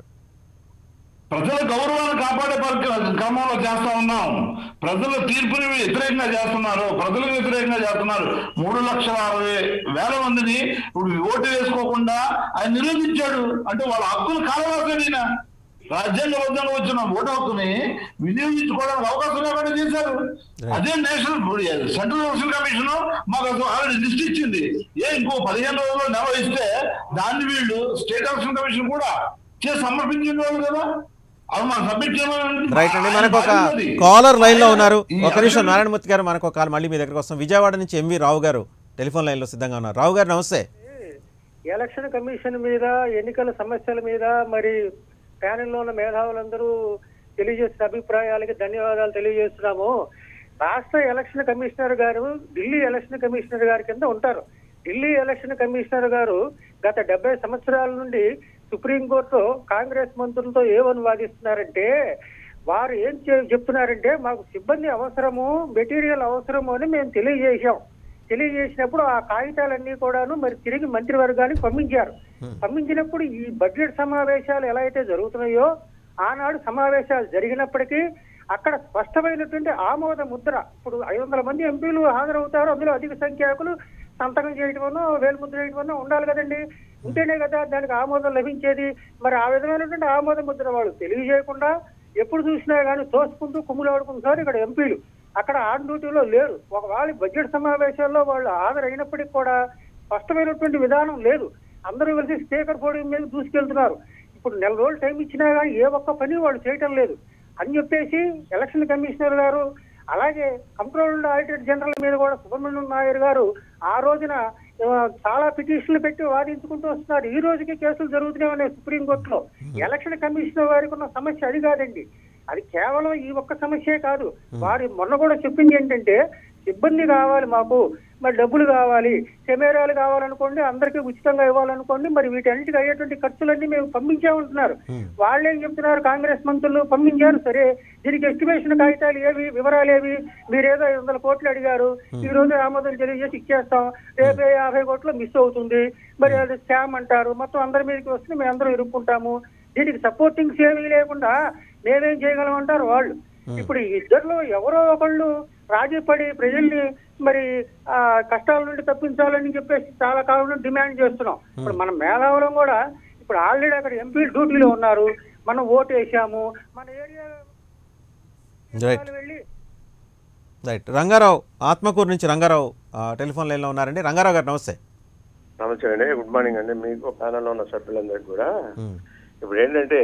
ప్రజల గౌరవాన్ని కాపాడే పరి- క్రమంలో చేస్తా ఉన్నాం ప్రజల తీర్పుని వ్యతిరేకంగా చేస్తున్నారు ప్రజలకు వ్యతిరేకంగా చేస్తున్నారు మూడు లక్షల అరవై వేల మందిని ఇప్పుడు ఓటు వేసుకోకుండా ఆయన నిరోధించాడు అంటే వాళ్ళ హక్కులు కాలవాసాడు ఈయన రాజ్యాంగబద్ధంగా వచ్చిన ఓటు హక్కుని వినియోగించుకోవడానికి అవకాశం లేకుండా చేశారు అదే నేషనల్ సెంట్రల్ ఎలక్షన్ కమిషన్ మాకు అసలు ఆల్రెడీ లిస్ట్ ఇచ్చింది ఏ ఇంకో పదిహేను రోజుల్లో నెల ఇస్తే దాన్ని వీళ్ళు స్టేట్ ఎలక్షన్ కమిషన్ కూడా చేసి సమర్పించిన వాళ్ళు కదా అవి మనం సబ్మిట్ చేయమని రైట్ అండి మనకు ఒక బాధ్యత అది. కాలర్ లైన్ లో ఉన్నారు ఈ ఒక నిమిషం election- నారాయణమూర్తి గారు మనకు ఒక కాల్ మళ్ళీ మీ దగ్గరకు వస్తాం విజయవాడ నుంచి ఎంవి రావు గారు టెలిఫోన్ లైన్ లో సిద్ధంగా ఉన్నారు రావు గారు నమస్తే ఎలక్షన్ కమిషన్ మీద ఎన్నికల సమస్యల మీద మరి ప్యానెల్లో ఉన్న మేధావులందరూ తెలియజేసిన అభిప్రాయాలకి ధన్యవాదాలు తెలియజేస్తున్నాము రాష్ట్ర ఎలక్షన్ కమిషనర్ గారు ఢిల్లీ ఎలక్షన్ కమిషనర్ గారి కింద ఉంటారు ఢిల్లీ ఎలక్షన్ కమిషనర్ గారు గత డెబ్బై సంవత్సరాల నుండి సుప్రీంకోర్టు కాంగ్రెస్ మంత్రులతో ఏమని వాదిస్తున్నారంటే వారు ఏం చే- చెప్తున్నారంటే మాకు సిబ్బంది అవసరము మెటీరియల్ అవసరము అని మేము తెలియజేశాం తెలియజేసినప్పుడు ఆ కాగితాలన్నీ కూడాను మరి తిరిగి మంత్రివర్గానికి పంపించారు పంపించినప్పుడు ఈ బడ్జెట్ సమావేశాలు ఎలా అయితే జరుగుతున్నాయో ఆనాడు సమావేశాలు జరిగినప్పటికీ అక్కడ స్పష్టమైనటువంటి ఆమోద ముద్ర ఇప్పుడు ఐదు వందల మంది ఎంపీలు హాజరవుతారు అందులో అధిక సంఖ్యాకులు సంతకం చేయటమనో వేలు ముద్ర చేయటమనో ఉండాలి కదండి ఉంటేనే కదా దానికి ఆమోదం లభించేది మరి ఆ విధమైనటువంటి ఆమోద ముద్ర వాళ్ళు తెలియజేయకుండా ఎప్పుడు చూసినా కానీ తోసుకుంటూ కుమ్ములాడుకుంటున్నారు ఇక్కడ ఎంపీలు అక్కడ ఆన్ డ్యూటీలో లేరు ఒకవేళ బడ్జెట్ సమావేశాల్లో వాళ్ళు హాజరైనప్పటికీ కూడా స్పష్టమైనటువంటి విధానం లేదు అందరూ కలిసి స్పీకర్ పోడియం మీద దూసుకెళ్తున్నారు ఇప్పుడు నెల రోజులు టైం ఇచ్చినా కానీ ఏ ఒక్క పని వాళ్ళు చేయటం లేదు అని చెప్పేసి ఎలక్షన్ కమిషనర్ గారు అలాగే కంట్రోల్డ్ ఆడిటర్ జనరల్ మీద కూడా సుబ్రహ్మణ్యం నాయర్ గారు ఆ రోజున ఆ, చాలా పిటిషన్లు పెట్టి వాదించుకుంటూ వస్తున్నారు ఈ రోజుకి కేసులు జరుగుతూనే ఉన్నాయి సుప్రీంకోర్టులో ఎలక్షన్ కమిషనర్ వారికి ఉన్న సమస్య అది కాదండి అది కేవలం ఈ ఒక్క సమస్యే కాదు వారి మొన్న కూడా చెప్పింది ఏంటంటే సిబ్బంది కావాలి మాకు మరి డబ్బులు కావాలి కెమెరాలు కావాలనుకోండి అందరికీ ఉచితంగా ఇవ్వాలనుకోండి మరి వీటన్నిటికి అయ్యేటువంటి ఖర్చులన్నీ మేము పంపించామంటున్నారు వాళ్ళేం చెప్తున్నారు కాంగ్రెస్ మంత్రులు పంపించారు సరే దీనికి ఎస్టిమేషన్ కాగితాలు ఏవి వివరాలు ఏవి మీరేదో ఐదు వందల కోట్లు అడిగారు ఈ రోజు ఆమోదం తెలియజేసి ఇచ్చేస్తాం రేపే యాభై కోట్లు మిస్ అవుతుంది మరి అది స్కామ్ అంటారు మొత్తం అందరి మీదకి వస్తే మేము అందరం ఇరుక్కుంటాము దీనికి సపోర్టింగ్స్ ఏమీ లేకుండా మేమేం చేయగలం అంటారు వాళ్ళు ఇప్పుడు ఈ ఇద్దరిలో ఎవరో ఒకళ్ళు రాజీ పడి ప్రజల్ని మరి ఆ కష్టాల నుండి తప్పించాలని చెప్పేసి చాలా కాలం నుండి డిమాండ్ చేస్తున్నాం ఇప్పుడు మన మేధావులం కూడా ఇప్పుడు ఆల్రెడీ అక్కడ ఎంపీ డ్యూటీలో ఉన్నారు మనం ఓటు వేసాము మన ఏరియా రైట్ వెళ్ళి రైట్ రంగారావు ఆత్మకూరు నుంచి రంగారావు ఆ, టెలిఫోన్ లైన్లో ఉన్నారండి రంగారావు గారు నమస్తే నమస్తే అండి గుడ్ మార్నింగ్ అండి మీకు ప్యానల్లో ఉన్న సభ్యులందరికీ కూడా ఉమ్, ఇప్పుడు ఏంటంటే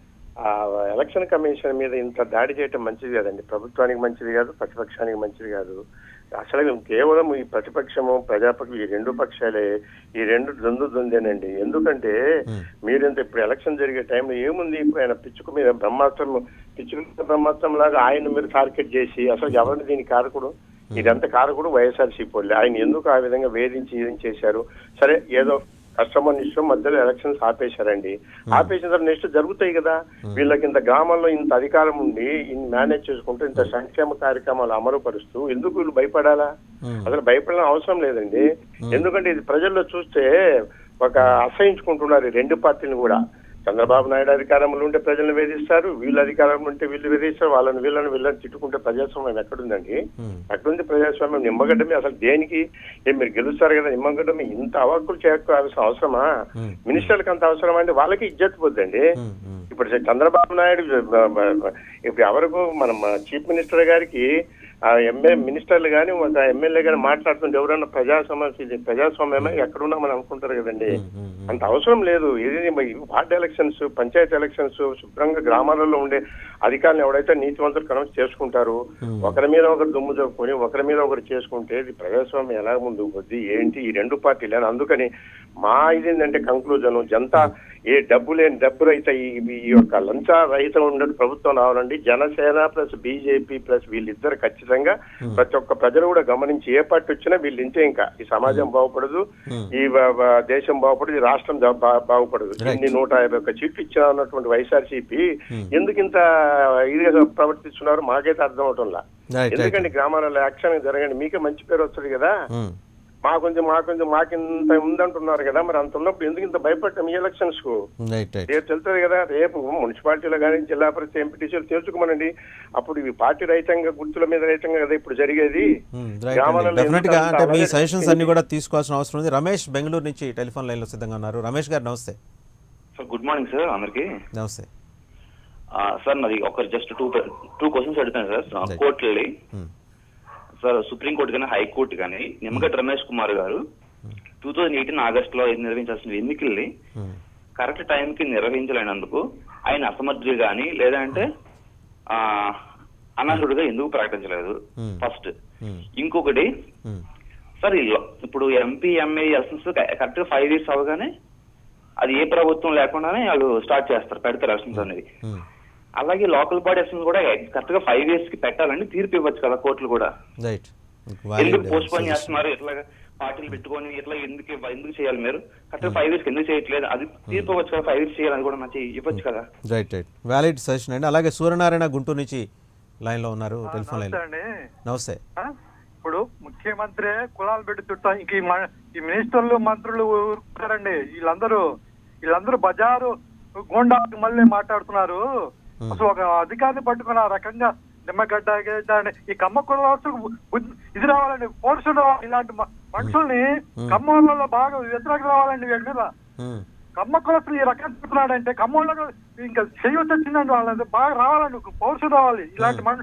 ఆ ఎలక్షన్ కమిషన్ మీద ఇంత దాడి చేయటం మంచిది కాదండి ప్రభుత్వానికి మంచిది కాదు ప్రతిపక్షానికి మంచిది కాదు అసలు కేవలం ఈ ప్రతిపక్షము ప్రజాపక్షం ఈ రెండు పక్షాలే ఈ రెండు దొందు దొందేనండి ఎందుకంటే మీరింత ఇప్పుడు ఎలక్షన్ జరిగే టైంలో ఏముంది ఇప్పుడు ఆయన పిచ్చుకు మీద బ్రహ్మాస్త్రం పిచ్చుకు మీద బ్రహ్మాస్త్రం లాగా ఆయన మీరు టార్గెట్ చేసి అసలు ఎవరిని దీనికి కారకుడు ఇదంతా కారకుడు వైఎస్ఆర్సీపీ వాళ్ళు ఆయన ఎందుకు ఆ విధంగా వేధించి ఏం చేశారు సరే ఏదో కష్టమో నిష్టం మధ్యలో ఎలక్షన్స్ ఆపేశారండి ఆపేసిన తర్వాత నెక్స్ట్ జరుగుతాయి కదా వీళ్ళకి ఇంత గ్రామాల్లో ఇంత అధికారం ఉండి ఇన్ని మేనేజ్ చేసుకుంటూ ఇంత సంక్షేమ కార్యక్రమాలు అమలుపరుస్తూ ఎందుకు వీళ్ళు భయపడాలా అసలు భయపడాలని అవసరం లేదండి ఎందుకంటే ఇది ప్రజల్లో చూస్తే ఒక అసహించుకుంటున్నారు ఈ రెండు పార్టీలు కూడా చంద్రబాబు నాయుడు అధికారంలో ఉంటే ప్రజలను వేధిస్తారు వీళ్ళు అధికారంలో ఉంటే వీళ్ళు వేధిస్తారు వాళ్ళని వీళ్ళని వీళ్ళని తిట్టుకుంటే ప్రజాస్వామ్యం ఎక్కడుందండి ఎక్కడుంది ప్రజాస్వామ్యం నిమ్మగడ్డమే అసలు దేనికి ఏం మీరు గెలుస్తారు కదా నిమ్మగడ్డమే ఇంత అవాక్కులు చేరుకోవాల్సిన అవసరమా మినిస్టర్లకు అంత అవసరం అంటే వాళ్ళకి ఇజ్జత్ పోద్దండి ఇప్పుడు చంద్రబాబు నాయుడు బ- బ- బ- ఇప్పుడు ఎవరికి మన చీఫ్ మినిస్టర్ గారికి ఆ ఎంఏ మినిస్టర్లు కానీ ఒక ఎమ్మెల్యే కానీ మాట్లాడుతుంటే ఎవరన్నా ప్రజాస్వామ్యం ఇది ప్రజాస్వామ్యమే ఎక్కడున్నామని అనుకుంటారు కదండి అంత అవసరం లేదు ఇది వార్డ్ ఎలక్షన్స్ పంచాయతీ ఎలక్షన్స్ శుభ్రంగా గ్రామాలలో ఉండే అధికారులు ఎవడైతే నీతివంతులు కనెక్ట్ చేసుకుంటారు ఒకరి మీద ఒకరు దుమ్ము చెప్పుకొని ఒకరి మీద ఒకరు చేసుకుంటే ఇది ప్రజాస్వామ్యం ఎలా ముందుకు పోద్ది ఏంటి ఈ రెండు పార్టీలు అని అందుకని మా ఇది ఏంటంటే కంక్లూజన్ జనతా ఏ డబ్బు లేని డబ్బు రహిత ఈ ఈ యొక్క లంచ రహిత ఉండే ప్రభుత్వం రావాలండి జనసేన ప్లస్ బీజేపీ ప్లస్ వీళ్ళిద్దరు ఖచ్చితంగా ప్రతి ఒక్క ప్రజలు కూడా గమనించి ఏ పార్టీ వచ్చినా వీళ్ళు ఇంతే ఇంకా ఈ సమాజం బాగుపడదు ఈ బ- బ- దేశం బాగుపడదు ఈ రాష్ట్రం జా- బా- బాగుపడదు ఇన్ని నూట యాభై ఒక్క సీట్లు ఇచ్చా ఉన్నటువంటి వైఎస్ఆర్సీపీ ఎందుకు ఇంత ఇదిగా ప్రవర్తిస్తున్నారు మాకైతే అర్థం అవటంలా Right, right. ఎందుకంటే గ్రామాలలో యాక్షన్ జరగండి మీకే మంచి పేరు వస్తుంది కదా ఉమ్, మా కొంచెం మా కొంచెం మాకింత ఉందంటున్నారు కదా మరి అంత ఉన్నప్పుడు ఎందుకు ఇంత భయపడటం ఈ ఎలక్షన్స్ కు రైట్ రైట్ రేపు తెలుస్తుంది కదా రేపు మున్సిపాలిటీలో కానీ జిల్లా పరిషత్ ఎంపీటీసీలు తెలుసుకోమనండి అప్పుడు ఇవి పార్టీ రహితంగా గుర్తుల మీద రహితంగా కదా ఇప్పుడు జరిగేది గ్రామాలలో డెఫినెట్ ఎందుకు గా అంత అంటే మీ అలజడి సజెషన్స్ అన్ని కూడా తీసుకోవాల్సిన అవసరం ఉంది రమేష్ బెంగళూరు నుంచి టెలిఫోన్ లైన్లో సిద్ధంగా ఉన్నారు రమేష్ గారు నమస్తే సార్ గుడ్ మార్నింగ్ సార్ అందరికి నమస్తే ఆ, సార్ నాది ఒక జస్ట్ టూ టూ క్వశ్చన్స్ అడుగుతాను సార్ Right. కోర్టు వెళ్ళి Hmm. సార్ సుప్రీం కోర్టు కానీ హైకోర్టు కానీ నిమ్మగడ్డ రమేష్ కుమార్ గారు టూ థౌజండ్ ఎయిటీన్ ఆగస్ట్ లో నిర్వహించాల్సిన ఎన్నికల్ని Hmm. కరెక్ట్ టైంకి నిర్వహించలేనందుకు ఆయన అసమర్థులు కానీ లేదంటే ఆ, అనర్హుడుగా ఎందుకు ప్రకటించలేదు Hmm. First Hmm. ఇంకొకటి Hmm. సార్ ఈ లో- ఇప్పుడు ఎంపీ ఎంఏ ఎలక్షన్స్ కరెక్ట్ గా ఫైవ్ ఇయర్స్ అవగానే అది ఏ ప్రభుత్వం లేకుండానే వాళ్ళు స్టార్ట్ చేస్తారు పెడతారు ఎలక్షన్స్ అనేది Hmm. అలాగే లోకల్ బాడీ ఎలక్షన్స్ కూడా కరెక్ట్ గా ఫైవ్ ఇయర్స్ కి పెట్టాలండి తీర్పు ఇవ్వచ్చు కదా కోర్టులు కూడా రైట్ ఎందుకు పోస్ట్ పోన్ చేస్తున్నారు ఇట్లా పార్టీలు పెట్టుకొని ఇట్లా ఎందుకు ఇవ్వ- ఎందుకు చేయాలి మీరు కరెక్ట్ ఫైవ్ ఇయర్స్ ఎందుకు చేయట్లేదు అది తీర్పు ఇవ్వచ్చు కదా ఫైవ్ ఇయర్స్ చేయాలని కూడా మంచి ఇవ్వచ్చు కదా రైట్ రైట్ వ్యాలిడ్ సజెషన్ అండి అలాగే సూర్యనారాయణ గుంటూరు నుంచి లైన్లో ఉన్నారు టెలిఫోన్ లైన్ అండి నమస్తే ఆ? ఇప్పుడు ముఖ్యమంత్రి కులాలు పెట్టి చుట్టా ఇంక ఈ మ- ఈ మినిస్టర్లు మంత్రులు ఊరుకున్నారండి వీళ్ళందరూ వీళ్ళందరూ బజారు గోండాకి మళ్ళీ మాట్లాడుతున్నారు అసలు ఒక అధికారిని పట్టుకున్న ఆ రకంగా నిమ్మగడ్డ గిడ్డ అని ఈ కమ్మ కులవాసులకు బుద్ధి- ఇది రావాలండి పోర్షన్ రావాలి ఇలాంటి మ- మనుషుల్ని కమ్మలలో బాగా వ్యతిరేకత రావాలండి వీళ్ళ మీద Hmm. కమ్మ కులస్తులు ఈ రకం చెప్తున్నాడంటే కమ్మోళ్ళకు ఇంకా చేయొచ్చు వచ్చిందండి వాళ్ళది బాగా రావాలండి ఒక పౌరుషం రావాలి ఇలాంటి మన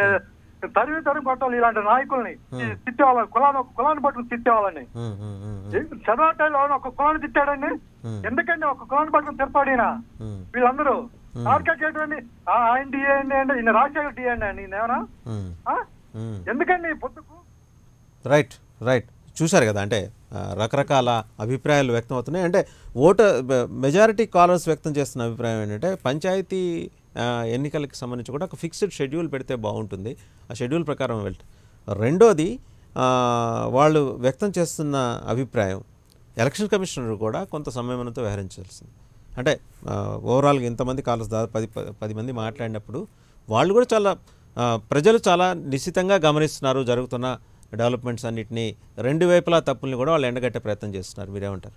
మీ తరివి తరిమి పట్టాలి ఇలాంటి నాయకుల్ని ఈ తిట్టేవాళ్ళని కులాన్ని ఒక కులాన్ని పట్టుకుని తిట్టేవాళ్ళని Hmm. Hmm. Hmm. Hmm. చదవటంలో ఒక కులాన్ని తిట్టాడండి Hmm. ఎందుకండి ఒక కులాన్ని పట్టుకుని తిరపాడినా Hmm. వీళ్ళందరూ ఆర్కేటండి ఆయన డిఎండి అండి ఈయన రాజశేఖర్ డిఎండి అండి ఈయన ఏమన్నా Hmm. ఆ? Hmm. ఎందుకండి పొద్దుకు రైట్ రైట్ చూశారు కదా అంటే ఆ, రకరకాల అభిప్రాయాలు వ్యక్తం అవుతున్నాయి అంటే ఓటు మెజారిటీ కాలర్స్ వ్యక్తం చేస్తున్న అభిప్రాయం ఏంటంటే పంచాయతీ ఆ, ఎన్నికలకి సంబంధించి కూడా ఒక ఫిక్స్డ్ షెడ్యూల్ పెడితే బాగుంటుంది ఆ షెడ్యూల్ ప్రకారం వెళ్తే రెండోది ఆ, వాళ్ళు వ్యక్తం చేస్తున్న అభిప్రాయం ఎలక్షన్ కమిషనర్ కూడా కొంత సంయమనంతో వ్యవహరించాల్సింది అంటే ఆ, ఓవరాల్గా ఇంతమంది కాలర్స్ దాదాపు పది పది- పది మంది మాట్లాడినప్పుడు వాళ్ళు కూడా చాలా ఆ, ప్రజలు చాలా నిశ్చితంగా గమనిస్తున్నారు జరుగుతున్న డెవలప్మెంట్స్ అన్నిటినీ రెండు వైపులా తప్పుల్ని కూడా వాళ్ళు ఎండగట్టే ప్రయత్నం చేస్తున్నారు మీరేమంటారు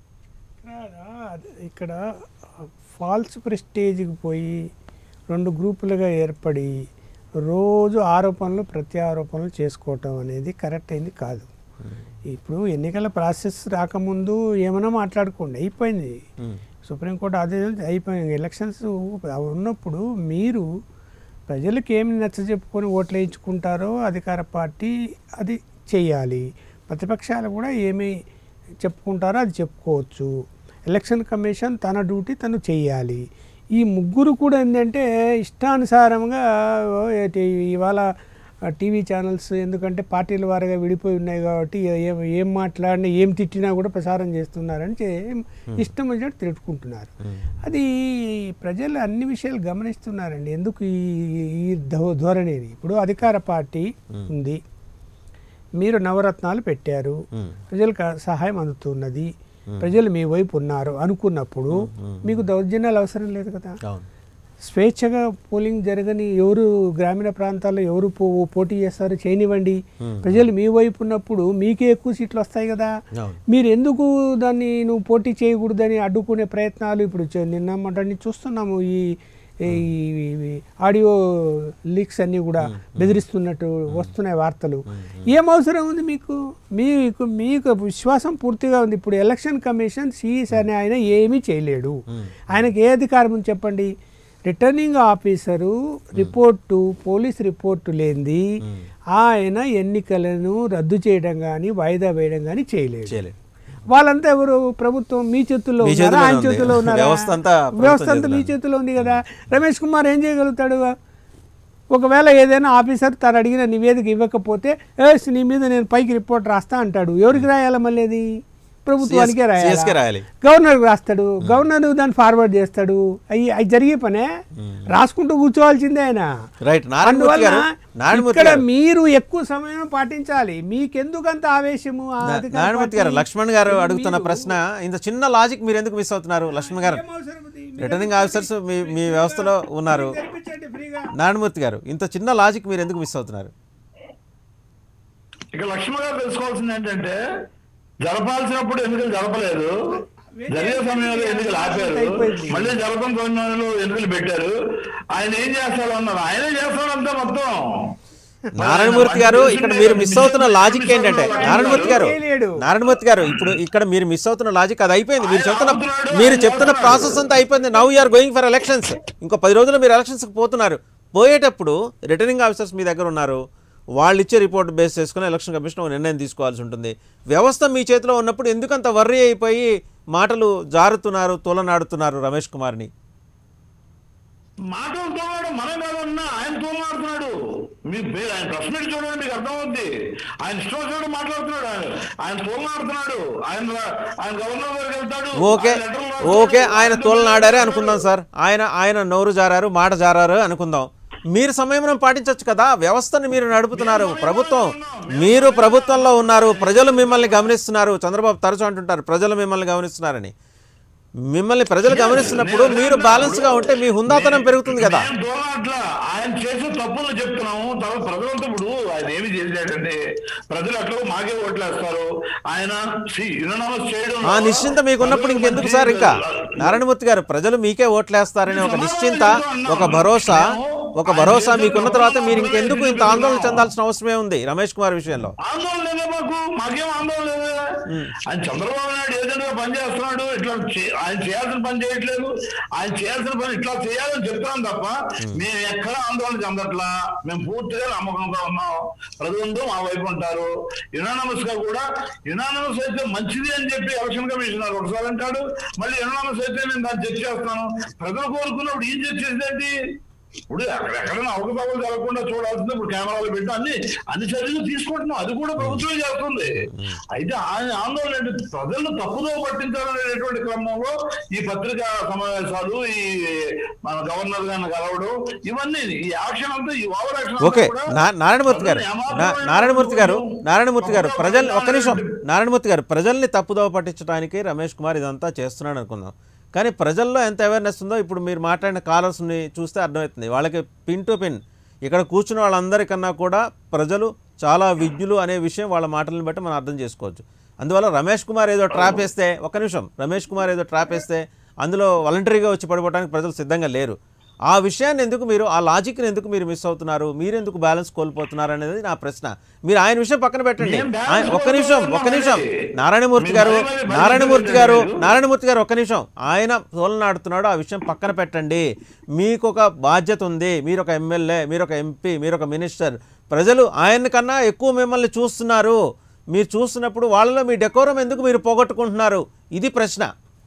ఇక్కడ ఫాల్స్ ప్రెస్టేజ్కి పోయి రెండు గ్రూపులుగా ఏర్పడి రోజు ఆరోపణలు ప్రత్యారోపణలు చేసుకోవటం అనేది కరెక్ట్ అయింది కాదు ఇప్పుడు ఎన్నికల ప్రాసెస్ రాకముందు ఏమైనా మాట్లాడుకోండి అయిపోయింది సుప్రీంకోర్టు అదే అయిపోయింది ఎలక్షన్స్ ఉన్నప్పుడు మీరు ప్రజలకు ఏమి నచ్చ చెప్పుకొని ఓట్లు వేయించుకుంటారో అధికార పార్టీ అది చేయాలి ప్రతిపక్షాలు కూడా ఏమి చెప్పుకుంటారో అది చెప్పుకోవచ్చు ఎలక్షన్ కమిషన్ తన డ్యూటీ తను చేయాలి ఈ ముగ్గురు కూడా ఏంటంటే ఇష్టానుసారంగా ఓ ఏంటి ఇవాళ టీవీ ఛానల్స్ ఎందుకంటే పార్టీల వారిగా విడిపోయి ఉన్నాయి కాబట్టి ఏం ఏం మాట్లాడినా ఏం తిట్టినా కూడా ప్రసారం చేస్తున్నారని చే- ఇష్టం వచ్చినట్టు తిట్టుకుంటున్నారు అది ప్రజలు అన్ని విషయాలు గమనిస్తున్నారండి ఎందుకు ఈ ఈ ధో- ధోరణిని ఇప్పుడు అధికార పార్టీ ఉంది మీరు నవరత్నాలు పెట్టారు ప్రజలకు సహాయం అందుతున్నది ప్రజలు మీ వైపు ఉన్నారు అనుకున్నప్పుడు మీకు దౌర్జన్యాలు అవసరం లేదు కదా అవును స్వేచ్ఛగా పోలింగ్ జరగని ఎవరు గ్రామీణ ప్రాంతాల్లో ఎవరు పో పోటీ చేస్తారు చేయనివ్వండి ప్రజలు మీ వైపు ఉన్నప్పుడు మీకే ఎక్కువ సీట్లు వస్తాయి కదా అవును మీరు ఎందుకు దాన్ని నువ్వు పోటీ చేయకూడదని అడ్డుకునే ప్రయత్నాలు ఇప్పుడు చే- నిన్న మొన్నటి చూస్తున్నాము ఈ ఈ ఆడియో లీక్స్ అన్నీ కూడా బెదిరిస్తున్నట్టు వస్తున్నాయి వార్తలు ఏం అవసరం ఉంది మీకు మీకు మీకు విశ్వాసం పూర్తిగా ఉంది ఇప్పుడు ఎలక్షన్ కమిషన్ సిఈస్ అనే ఆయన ఏమీ చేయలేడు ఆయనకి ఏ అధికారం ఉంది చెప్పండి returning officer report police report లేనిది ఆయన ఎన్నికలను రద్దు చేయడం కానీ వాయిదా వేయడం కానీ చేయలేడు చేయలేదు వాళ్ళంతా ఎవరు ప్రభుత్వం మీ చేతుల్లో మీ ఉన్నారా చేతిలోనే ఆయన ఉంది. చేతుల్లో ఉన్నారా వ్యవస్థ అంతా ప్రభుత్వం వ్యవస్థ అంతా మీ చేతిలో చేతిలో ఉంది కదా రమేష్ కుమార్ ఏం చేయగలుగుతాడు ఒకవేళ ఏదైనా ఆఫీసర్ తను అడిగిన నివేదిక ఇవ్వకపోతే "ఏస్, నీ మీద నేను పైకి రిపోర్ట్ రాస్తా అంటాడు ఎవరికి రాయాలి మళ్ళీ అది ప్రభుత్వానికే CS కే రాయాలి. రాయాలి గవర్నర్కి రాస్తాడు గవర్నర్ దాన్ని ఫార్వర్డ్ చేస్తాడు అవి అవి జరిగే పనే రాసుకుంటూ కూర్చోవాల్సిందే ఆయన రైట్ నారాయణమూర్తి అందువల్ల గారు నారాయణమూర్తి ఇక్కడ గారు మీరు ఎక్కువ సమయం పాటించాలి మీకెందుకంత ఆవేశము ఆ నా- అధికార నారాయణమూర్తి గారు పార్టీ- లక్ష్మణ్ గారు మీరు- అడుగుతున్న ప్రశ్న ఇంత చిన్న లాజిక్ మీరు ఎందుకు మిస్ అవుతున్నారు లక్ష్మణ్ గారు రిటర్నింగ్ ఆఫీసర్స్ మీ మీ వ్యవస్థలో ఉన్నారు నారాయణమూర్తి గారు ఇంత చిన్న లాజిక్ మీరు ఎందుకు మిస్ అవుతున్నారు ఇక లక్ష్మ గారు తెలుసుకోవాల్సింది ఏంటంటే జరపాల్సినప్పుడు ఎన్నికలు జరపలేదు జరిగే సమయంలో ఎన్నికలు ఆపారు మళ్ళీ జరపని సమయంలో ఎన్నికలు పెట్టారు ఆయన ఏం చేస్తాడు అన్నారు ఆయనే చేస్తాడంతా మొత్తం నారాయణమూర్తి గారు ఇక్కడ మీరు మిస్ అవుతున్న లాజిక్ ఏంటంటే నారాయణమూర్తి గారు చేయలేడు. నారాయణమూర్తి గారు ఇప్పుడు ఇక్కడ మీరు మిస్ అవుతున్న లాజిక్ అది అయిపోయింది మీరు చెప్తున్న మీరు చెప్తున్న ప్రాసెస్ అంతా అయిపోయింది now you're going for elections ఇంకో పది రోజుల్లో మీరు ఎలక్షన్స్కి పోతున్నారు పోయేటప్పుడు రిటర్నింగ్ ఆఫీసర్స్ మీ దగ్గర ఉన్నారు వాళ్ళు ఇచ్చే రిపోర్ట్ బేస్ చేసుకుని ఎలక్షన్ కమిషన్ ఒక నిర్ణయం తీసుకోవాల్సి ఉంటుంది వ్యవస్థ మీ చేతిలో ఉన్నప్పుడు ఎందుకంత వర్రీ అయిపోయి మాటలు జారుతున్నారు తోలనాడుతున్నారు రమేష్ కుమార్ని మాటలు తోలాడు మనం కాదన్నా ఆయన తోలాడుతున్నాడు మీ మీరు ఆయన ప్రశ్న పెట్టి చూడండి మీకు అర్థమవుద్ది ఆయన ఇష్టం వచ్చినట్టు మాట్లాడుతున్నాడు ఆయన ఆయన తోలాడుతున్నాడు ఆయన ఆయన గవర్నర్ గారికి వెళ్తాడు ఓకే ఆయన లెటర్లు రాస్తాడు. ఓకే ఆయన తోలనాడారే అనుకుందాం సార్ ఆయన ఆయన నోరు జారారు మాట జారారు అనుకుందాం మీరు సంయమనం పాటించవచ్చు కదా వ్యవస్థను మీరు నడుపుతున్నారు ప్రభుత్వం మీరు ప్రభుత్వంలో ఉన్నారు ప్రజలు మిమ్మల్ని గమనిస్తున్నారు చంద్రబాబు తరచు అంటుంటారు ప్రజలు మిమ్మల్ని గమనిస్తున్నారని మిమ్మల్ని ప్రజలు గమనిస్తున్నప్పుడు మీరు బ్యాలెన్స్గా ఉంటే మీ హుందాతనం పెరుగుతుంది కదా మేము దూరట్లా ఆయన చేసే తప్పులు చెప్తున్నాము తర్వాత ప్రజలంతా ఇప్పుడు ఆయన ఏమి చేశాడంటే ప్రజలు ఎట్లా మాకే ఓట్లేస్తారు ఆయన యునమస్ చేయడం ఆ నిశ్చింత మీకు ఉన్నప్పుడు ఇంకెందుకు సార్ ఇంకా నారాయణమూర్తి గారు ప్రజలు మీకే ఓట్లేస్తారనే ఒక నిశ్చింత ఒక భరోసా ఒక భరోసా మీకున్న తర్వాత మీరు ఇంకెందుకు ఇంత ఆందోళన చెందాల్సిన అవసరమే ఉంది రమేష్ కుమార్ విషయంలో ఆందోళన లేదా మాకు మాకేం ఆందోళన లేదు కదా. ఆయన చంద్రబాబు నాయుడు ఏజెంట్ గా పని చేస్తున్నాడు ఇట్లా చే- ఆయన చేయాల్సిన పని చేయట్లేదు ఆయన చేయాల్సిన పని ఇట్లా చేయాలని చెప్తున్నాం తప్ప మేము ఎక్కడ ఆందోళన చెందట్లా మేము పూర్తిగా నమ్మకంగా ఉన్నాం ప్రజలందరూ మా వైపు ఉంటారు యునానమస్ గా కూడా యునానమస్ అయితే మంచిది అని చెప్పి ఎలక్షన్ కమిషనర్ ఒకసారి అంటాడు మళ్ళీ యునానమస్ అయితే నేను దాన్ని చర్చ చేస్తాను ప్రజలు కోరుకున్నప్పుడు ఏం చర్చ చేసేది ఇప్పుడు అక్కడ ఎక్కడైనా అవకతవకలు జరగకుండా చూడాల్సింది ఇప్పుడు కెమెరాలు పెట్టి అన్ని అన్ని చర్యలు తీసుకుంటున్నాం అది కూడా ప్రభుత్వమే చేస్తుంది అయితే ఆయన ఆందోళన ఏంటి ప్రజలను తప్పుదో పట్టించాలనేటువంటి క్రమంలో ఈ పత్రికా సమావేశాలు ఈ మన గవర్నర్ గారిని కలవడం ఇవన్నీ ఈ యాక్షన్ అంతా ఈ ఓవర్ యాక్షన్ ఓకే నా- నారాయణమూర్తి గారు నా- నారాయణమూర్తి గారు నారాయణమూర్తి గారు ప్రజలు ఒక్క నిమిషం నారాయణమూర్తి గారు ప్రజల్ని తప్పుదోవ పట్టించడానికి రమేష్ కుమార్ ఇదంతా చేస్తున్నాడు అనుకుందాం కానీ ప్రజల్లో ఎంత అవేర్నెస్ ఉందో ఇప్పుడు మీరు మాట్లాడిన కాలర్స్ని చూస్తే అర్థమవుతుంది వాళ్ళకి పిన్ టు పిన్ ఇక్కడ కూర్చున్న వాళ్ళందరికన్నా కూడా ప్రజలు చాలా విజ్ఞులు అనే విషయం వాళ్ళ మాటలను బట్టి మనం అర్థం చేసుకోవచ్చు అందువల్ల రమేష్ కుమార్ ఏదో ట్రాప్ వేస్తే ఒక్క నిమిషం రమేష్ కుమార్ ఏదో ట్రాప్ వేస్తే అందులో వాలంటరీగా వచ్చి పడిపోవడానికి ప్రజలు సిద్ధంగా లేరు ఆ విషయాన్ని ఎందుకు మీరు ఆ లాజిక్ని ఎందుకు మీరు మిస్ అవుతున్నారు మీరు ఎందుకు బ్యాలెన్స్ కోల్పోతున్నారు అనేది నా ప్రశ్న మీరు ఆయన విషయం పక్కన పెట్టండి ఏం balance ఆయన- ఒక్క నిమిషం ఒక్క నిమిషం కోల్పోతున్నాం నారాయణమూర్తి మీ గారు భయం అనేది నారాయణమూర్తి గారు భయం నారాయణమూర్తి గారు ఒక్క నిమిషం ఆయన తోలనాడుతున్నాడు ఆ విషయం పక్కన పెట్టండి మీకు ఒక బాధ్యత ఉంది మీరు ఒక ఎమ్మెల్యే మీరు ఒక ఎంపీ మీరు ఒక మినిస్టర్ ప్రజలు ఆయన కన్నా ఎక్కువ మిమ్మల్ని చూస్తున్నారు మీరు చూస్తున్నప్పుడు వాళ్ళలో మీ డెకోరం ఎందుకు మీరు పోగొట్టుకుంటున్నారు ఇది ప్రశ్న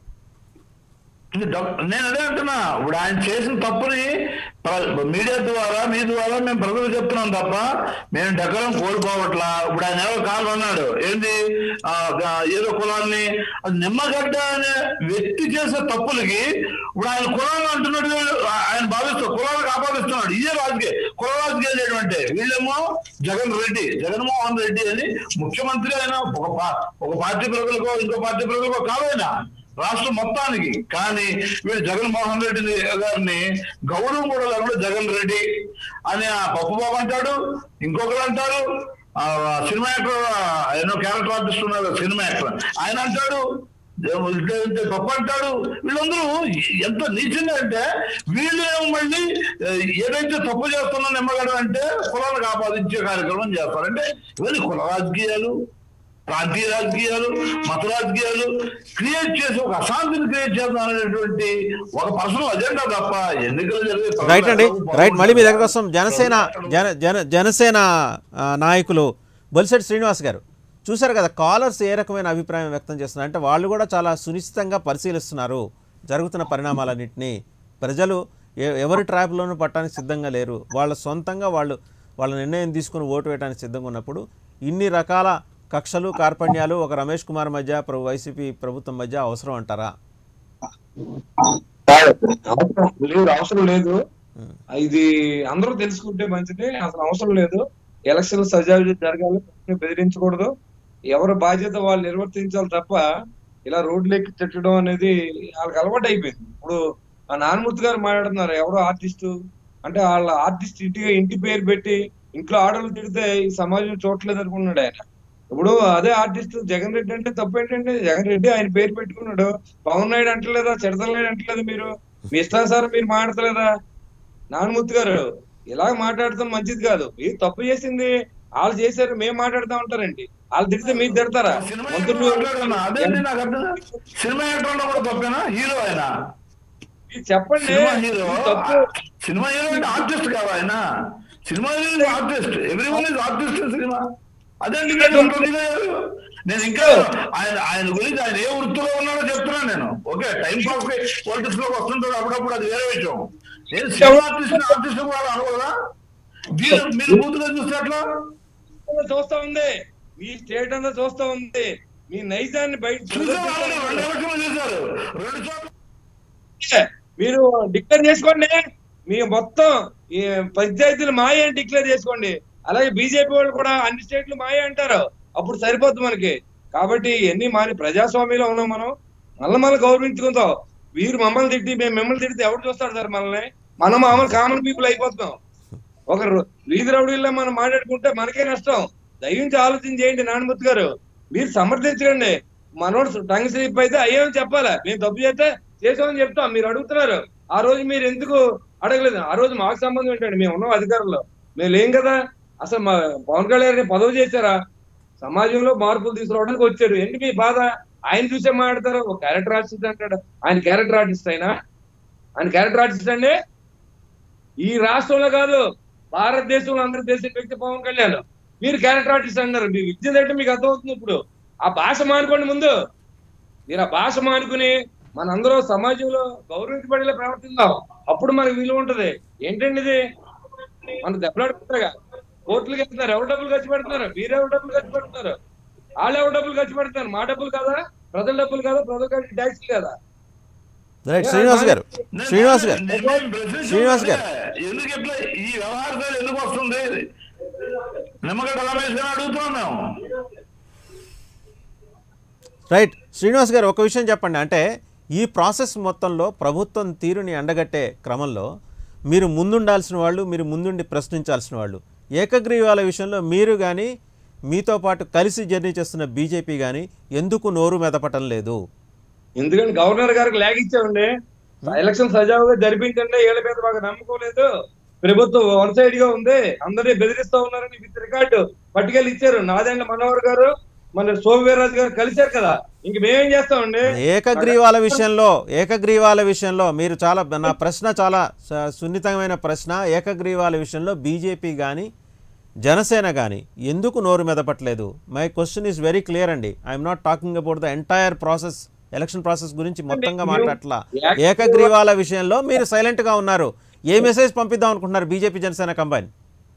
ఇది డబ్- నేను అదే అంటున్నా ఇప్పుడు ఆయన చేసిన తప్పుని ప్ర- మీడియా ద్వారా మీ ద్వారా మేము ప్రజలు చెప్తున్నాం తప్ప మేము డెకరం కోల్పోవట్లా ఇప్పుడు ఆయన ఎవరో కాదు అన్నాడు ఏంది ఆ, గా- ఏదో కులాన్ని అది నిమ్మగడ్డ అనే వ్యక్తి చేసే తప్పులకి ఇప్పుడు ఆయన కులాన్ని అంటున్నట్టు ఆయన భావిస్తూ కులాలకు ఆపాదిస్తున్నాడు ఇదే రాజకీయ కుల రాజకీయాలు చేయడం అంటే వీళ్ళేమో జగన్ రెడ్డి జగన్మోహన్ రెడ్డి అని ముఖ్యమంత్రి ఆయన ఒక పా- ఒక పార్టీ ప్రజలకో ఇంకో పార్టీ ప్రజలకో కాదైనా రాష్ట్రం మొత్తానికి కానీ వీళ్ళు జగన్మోహన్ రెడ్డి గారిని గౌరవం కూడా లేకుండా జగన్ రెడ్డి అని ఆ పప్పు బాబు అంటాడు ఇంకొకరు అంటారు ఆ సినిమా యాక్టర్ ఎన్నో క్యారెక్టర్ ఆర్టిస్ట్ ఉన్నారు సినిమా యాక్టర్ ఆయన అంటాడు ఇంతే ఇంతే గొప్ప అంటాడు వీళ్ళందరూ ఎంత నీచంగా అంటే వీళ్ళు ఏమో మళ్ళీ ఆ, ఏదైతే తప్పు చేస్తున్నా నిమ్మగడ అంటే కులాలకు ఆపాదించే కార్యక్రమం చేస్తారు అంటే ఇవన్నీ కుల రాజకీయాలు ప్రాంతీయ రాజకీయాలు మత రాజకీయాలు క్రియేట్ చేసి ఒక అశాంతిని క్రియేట్ చేద్దాం అనేటువంటి ఒక పర్సనల్ అజెండా తప్ప ఎన్నికలు జరిగే రైట్ అండి రైట్ మళ్ళీ మీ దగ్గర కోసం జనసేన జన జన జనసేన ఆ, నాయకులు బొలిశెట్టి శ్రీనివాస్ గారు చూశారు కదా కాలర్స్ ఏ రకమైన అభిప్రాయం వ్యక్తం చేస్తున్నారు అంటే వాళ్ళు కూడా చాలా సునిశ్చితంగా పరిశీలిస్తున్నారు జరుగుతున్న పరిణామాలన్నింటినీ ప్రజలు ఎ- ఎవరి ట్రాప్లోనూ పట్టడానికి సిద్ధంగా లేరు వాళ్ళ సొంతంగా వాళ్ళు వాళ్ళ నిర్ణయం తీసుకుని ఓటు వేయడానికి సిద్ధంగా ఉన్నప్పుడు ఇన్ని రకాల కక్షలు కార్పణ్యాలు ఒక రమేష్ కుమార్ మధ్య ప్రభు వైసీపీ ప్రభుత్వం మధ్య అవసరం అంటారా అవసరం లేదు అవసరం లేదు ఇది అందరూ తెలుసుకుంటే మంచిది అసలు అవసరం లేదు ఎలక్షన్ సజావుగా జరగాలి ఎవరిని బెదిరించకూడదు ఎవరి బాధ్యత వాళ్ళు నిర్వర్తించాలి తప్ప ఇలా రోడ్లు తిట్టడం అనేది వాళ్ళకి అలవాటు అయిపోయింది ఇప్పుడు ఆ నానమూర్తి గారు మాట్లాడుతున్నారు ఎవరో ఆర్టిస్టు అంటే వాళ్ళ ఆర్టిస్ట్ ఇంటిగా ఇంటి పేరు పెట్టి ఇంట్లో ఆడలు తిడితే ఈ సమాజం చూడలేదు అనుకున్నాడు ఆయన ఇప్పుడు అదే ఆర్టిస్ట్ జగన్ రెడ్డి అంటే తప్పు ఏంటంటే జగన్ రెడ్డి ఆయన పేరు పెట్టుకున్నాడు పవన్ నాయుడు అంటలేదా చిడతల నాయుడు అంటలేదు మీరు మీ ఇష్టానుసారం మీరు మాట్లాడతలేదా నానమూర్తి గారు ఇలా మాట్లాడటం మంచిది కాదు మీరు తప్పు చేసింది వాళ్ళు చేశారు మేము మాట్లాడుతూ ఉంటారండి వాళ్ళు తిడితే మీరు తిడతారా మంత్రులు మాట్లాడుతున్నా అదేంటి నాకు అర్థం కాదు. సినిమా యాక్టర్లో కూడా తప్పేనా హీరో ఆయన మీరు చెప్పండి సినిమా హీరో ఇది తప్పు సినిమా హీరో అంటే ఆర్టిస్ట్ కాదు ఆయన cinema hero artist every one is artist cinema అదేంటి మీరు అంటుంది లేదు? నేను ఇంకా ఆయన ఆయన గురించి ఆయన ఏ వృత్తిలో ఉన్నాడో చెప్తున్నాను నేను ఓకే టైం పాస్ పాలిటిక్స్ లోకి వస్తుంటాడు అప్పుడప్పుడు అది వేరే విషయం నేను సినిమా ఆర్టిస్ట్ ఆర్టిస్ట్ కూడా అనుకోదా మీరు మీరు బూతుగా చూస్తే అట్లా చూస్తా ఉంది మీ స్టేట్ అంతా చూస్తా ఉంది మీ నైజాన్ని బయట చూసారు ఆల్రెడీ రెండు ఎలక్షన్లు చూసారు రెండు చోట్ల మీరు డిక్లేర్ చేసుకోండి మీ మొత్తం ఈ పంచాయతీలు మాయ అని డిక్లేర్ చేసుకోండి అలాగే బీజేపీ వాళ్ళు కూడా అన్ని స్టేట్లు మాయ అంటారు అప్పుడు సరిపోద్ది మనకి కాబట్టి ఎన్ని మాని ప్రజాస్వామ్యంలో ఉన్నాం మనం మళ్ళీ మనం గౌరవించుకుందాం వీరు మమ్మల్ని తిట్టి మేము మిమ్మల్ని తిడితే ఎవరు చూస్తారు సార్ మనల్ని మనం మామూలు కామన్ పీపుల్ అయిపోతున్నాం ఒక రో- వీధి రౌడీల్లో మనం మాట్లాడుకుంటే మనకే నష్టం దయించి ఆలోచన చేయండి నాన్నమూర్తి గారు మీరు సమర్థించకండి మనోడు టంగ్ స్లిప్ అయితే అయ్యామని చెప్పాలా మేము తప్పు చేస్తే చేసామని చెప్తాం మీరు అడుగుతున్నారు ఆ రోజు మీరు ఎందుకు అడగలేదు ఆ రోజు మాకు సంబంధం ఏంటండి మేము ఉన్నాం అధికారంలో మేము లేం కదా అసలు మా పవన్ కళ్యాణ్ గారిని పదవి చేశారా సమాజంలో మార్పులు తీసుకురావడానికి వచ్చారు ఏంటి మీ బాధ ఆయన చూసే మాట్లాడతారు ఒక క్యారెక్టర్ ఆర్టిస్ట్ అంటాడు ఆయన క్యారెక్టర్ ఆర్టిస్ట్ అయినా ఆయన క్యారెక్టర్ ఆర్టిస్ట్ అండి ఈ రాష్ట్రంలో కాదు భారతదేశంలో అందరూ చేసే వ్యక్తి పవన్ కళ్యాణ్ మీరు క్యారెక్టర్ ఆర్టిస్ట్ అన్నారు మీ విద్య అంటే మీకు అర్థమవుతుంది ఇప్పుడు ఆ భాష మానుకోండి ముందు మీరు ఆ భాష మానుకుని మనందరూ సమాజంలో గౌరవించబడేలా ప్రవర్తిద్దాం అప్పుడు మనకు విలువ ఉంటది ఏంటండి ఇది మన దెబ్బలాడుకుంటారుగా కోర్టులకు వెళ్తున్నారు ఎవరు డబ్బులు ఖర్చు పెడుతున్నారు మీరు ఎవరు డబ్బులు ఖర్చు పెడుతున్నారు వాళ్ళు ఎవరు డబ్బులు ఖర్చు పెడుతున్నారు మా డబ్బులు కదా ప్రజల డబ్బులు కదా ప్రజల ట్యాక్స్ కదా రైట్ శ్రీనివాస్ గారు శ్రీనివాస్ గారు శ్రీనివాస్ గారు ఎందుకు ఎట్లా ఈ వ్యవహారాలు ఎందుకు వస్తుంది నిమ్మగడ్డ రమేష్ గారు అడుగుతున్నాం మేము రైట్ శ్రీనివాస్ గారు ఒక విషయం చెప్పండి అంటే ఈ ప్రాసెస్ మొత్తంలో ప్రభుత్వం తీరుని అండగట్టే క్రమంలో మీరు ముందుండాల్సిన వాళ్ళు మీరు ముందుండి ప్రశ్నించాల్సిన వాళ్ళు ఏకగ్రీవాల విషయంలో మీరు కానీ మీతో పాటు కలిసి జర్నీ చేస్తున్న బీజేపీ కానీ ఎందుకు నోరు మెదపటం లేదు ఎందుకంటే గవర్నర్ గారికి లేఖ ఇచ్చామండి ఎలక్షన్ సజావుగా జరిపించండి ఏళ్ళ మీద బాగా నమ్మకం లేదు ప్రభుత్వం వన్ సైడ్ గా ఉంది అందరినీ బెదిరిస్తా ఉన్నారని విత్ రికార్డు పట్టుకెళ్ళి ఇచ్చారు నాదెండ్ల మనోహర్ గారు మన సోమవీర్రాజు గారు కలిశారు కదా ఇంక మేమేం చేస్తామండి ఏకగ్రీవాల విషయంలో ఏకగ్రీవాల విషయంలో మీరు చాలా నా ప్రశ్న చాలా స- సున్నితమైన ప్రశ్న ఏకగ్రీవాల విషయంలో బీజేపీ కానీ జనసేన కానీ ఎందుకు నోరు మెదపట్లేదు my question is very clear అండి I'm not talking about the entire process election process గురించి మొత్తంగా మాట్లాడట్లా ఏకగ్రీవాల విషయంలో మీరు సైలెంట్గా ఉన్నారు ఏ మెసేజ్ పంపిద్దాం అనుకుంటున్నారు బీజేపీ జనసేన కంబైన్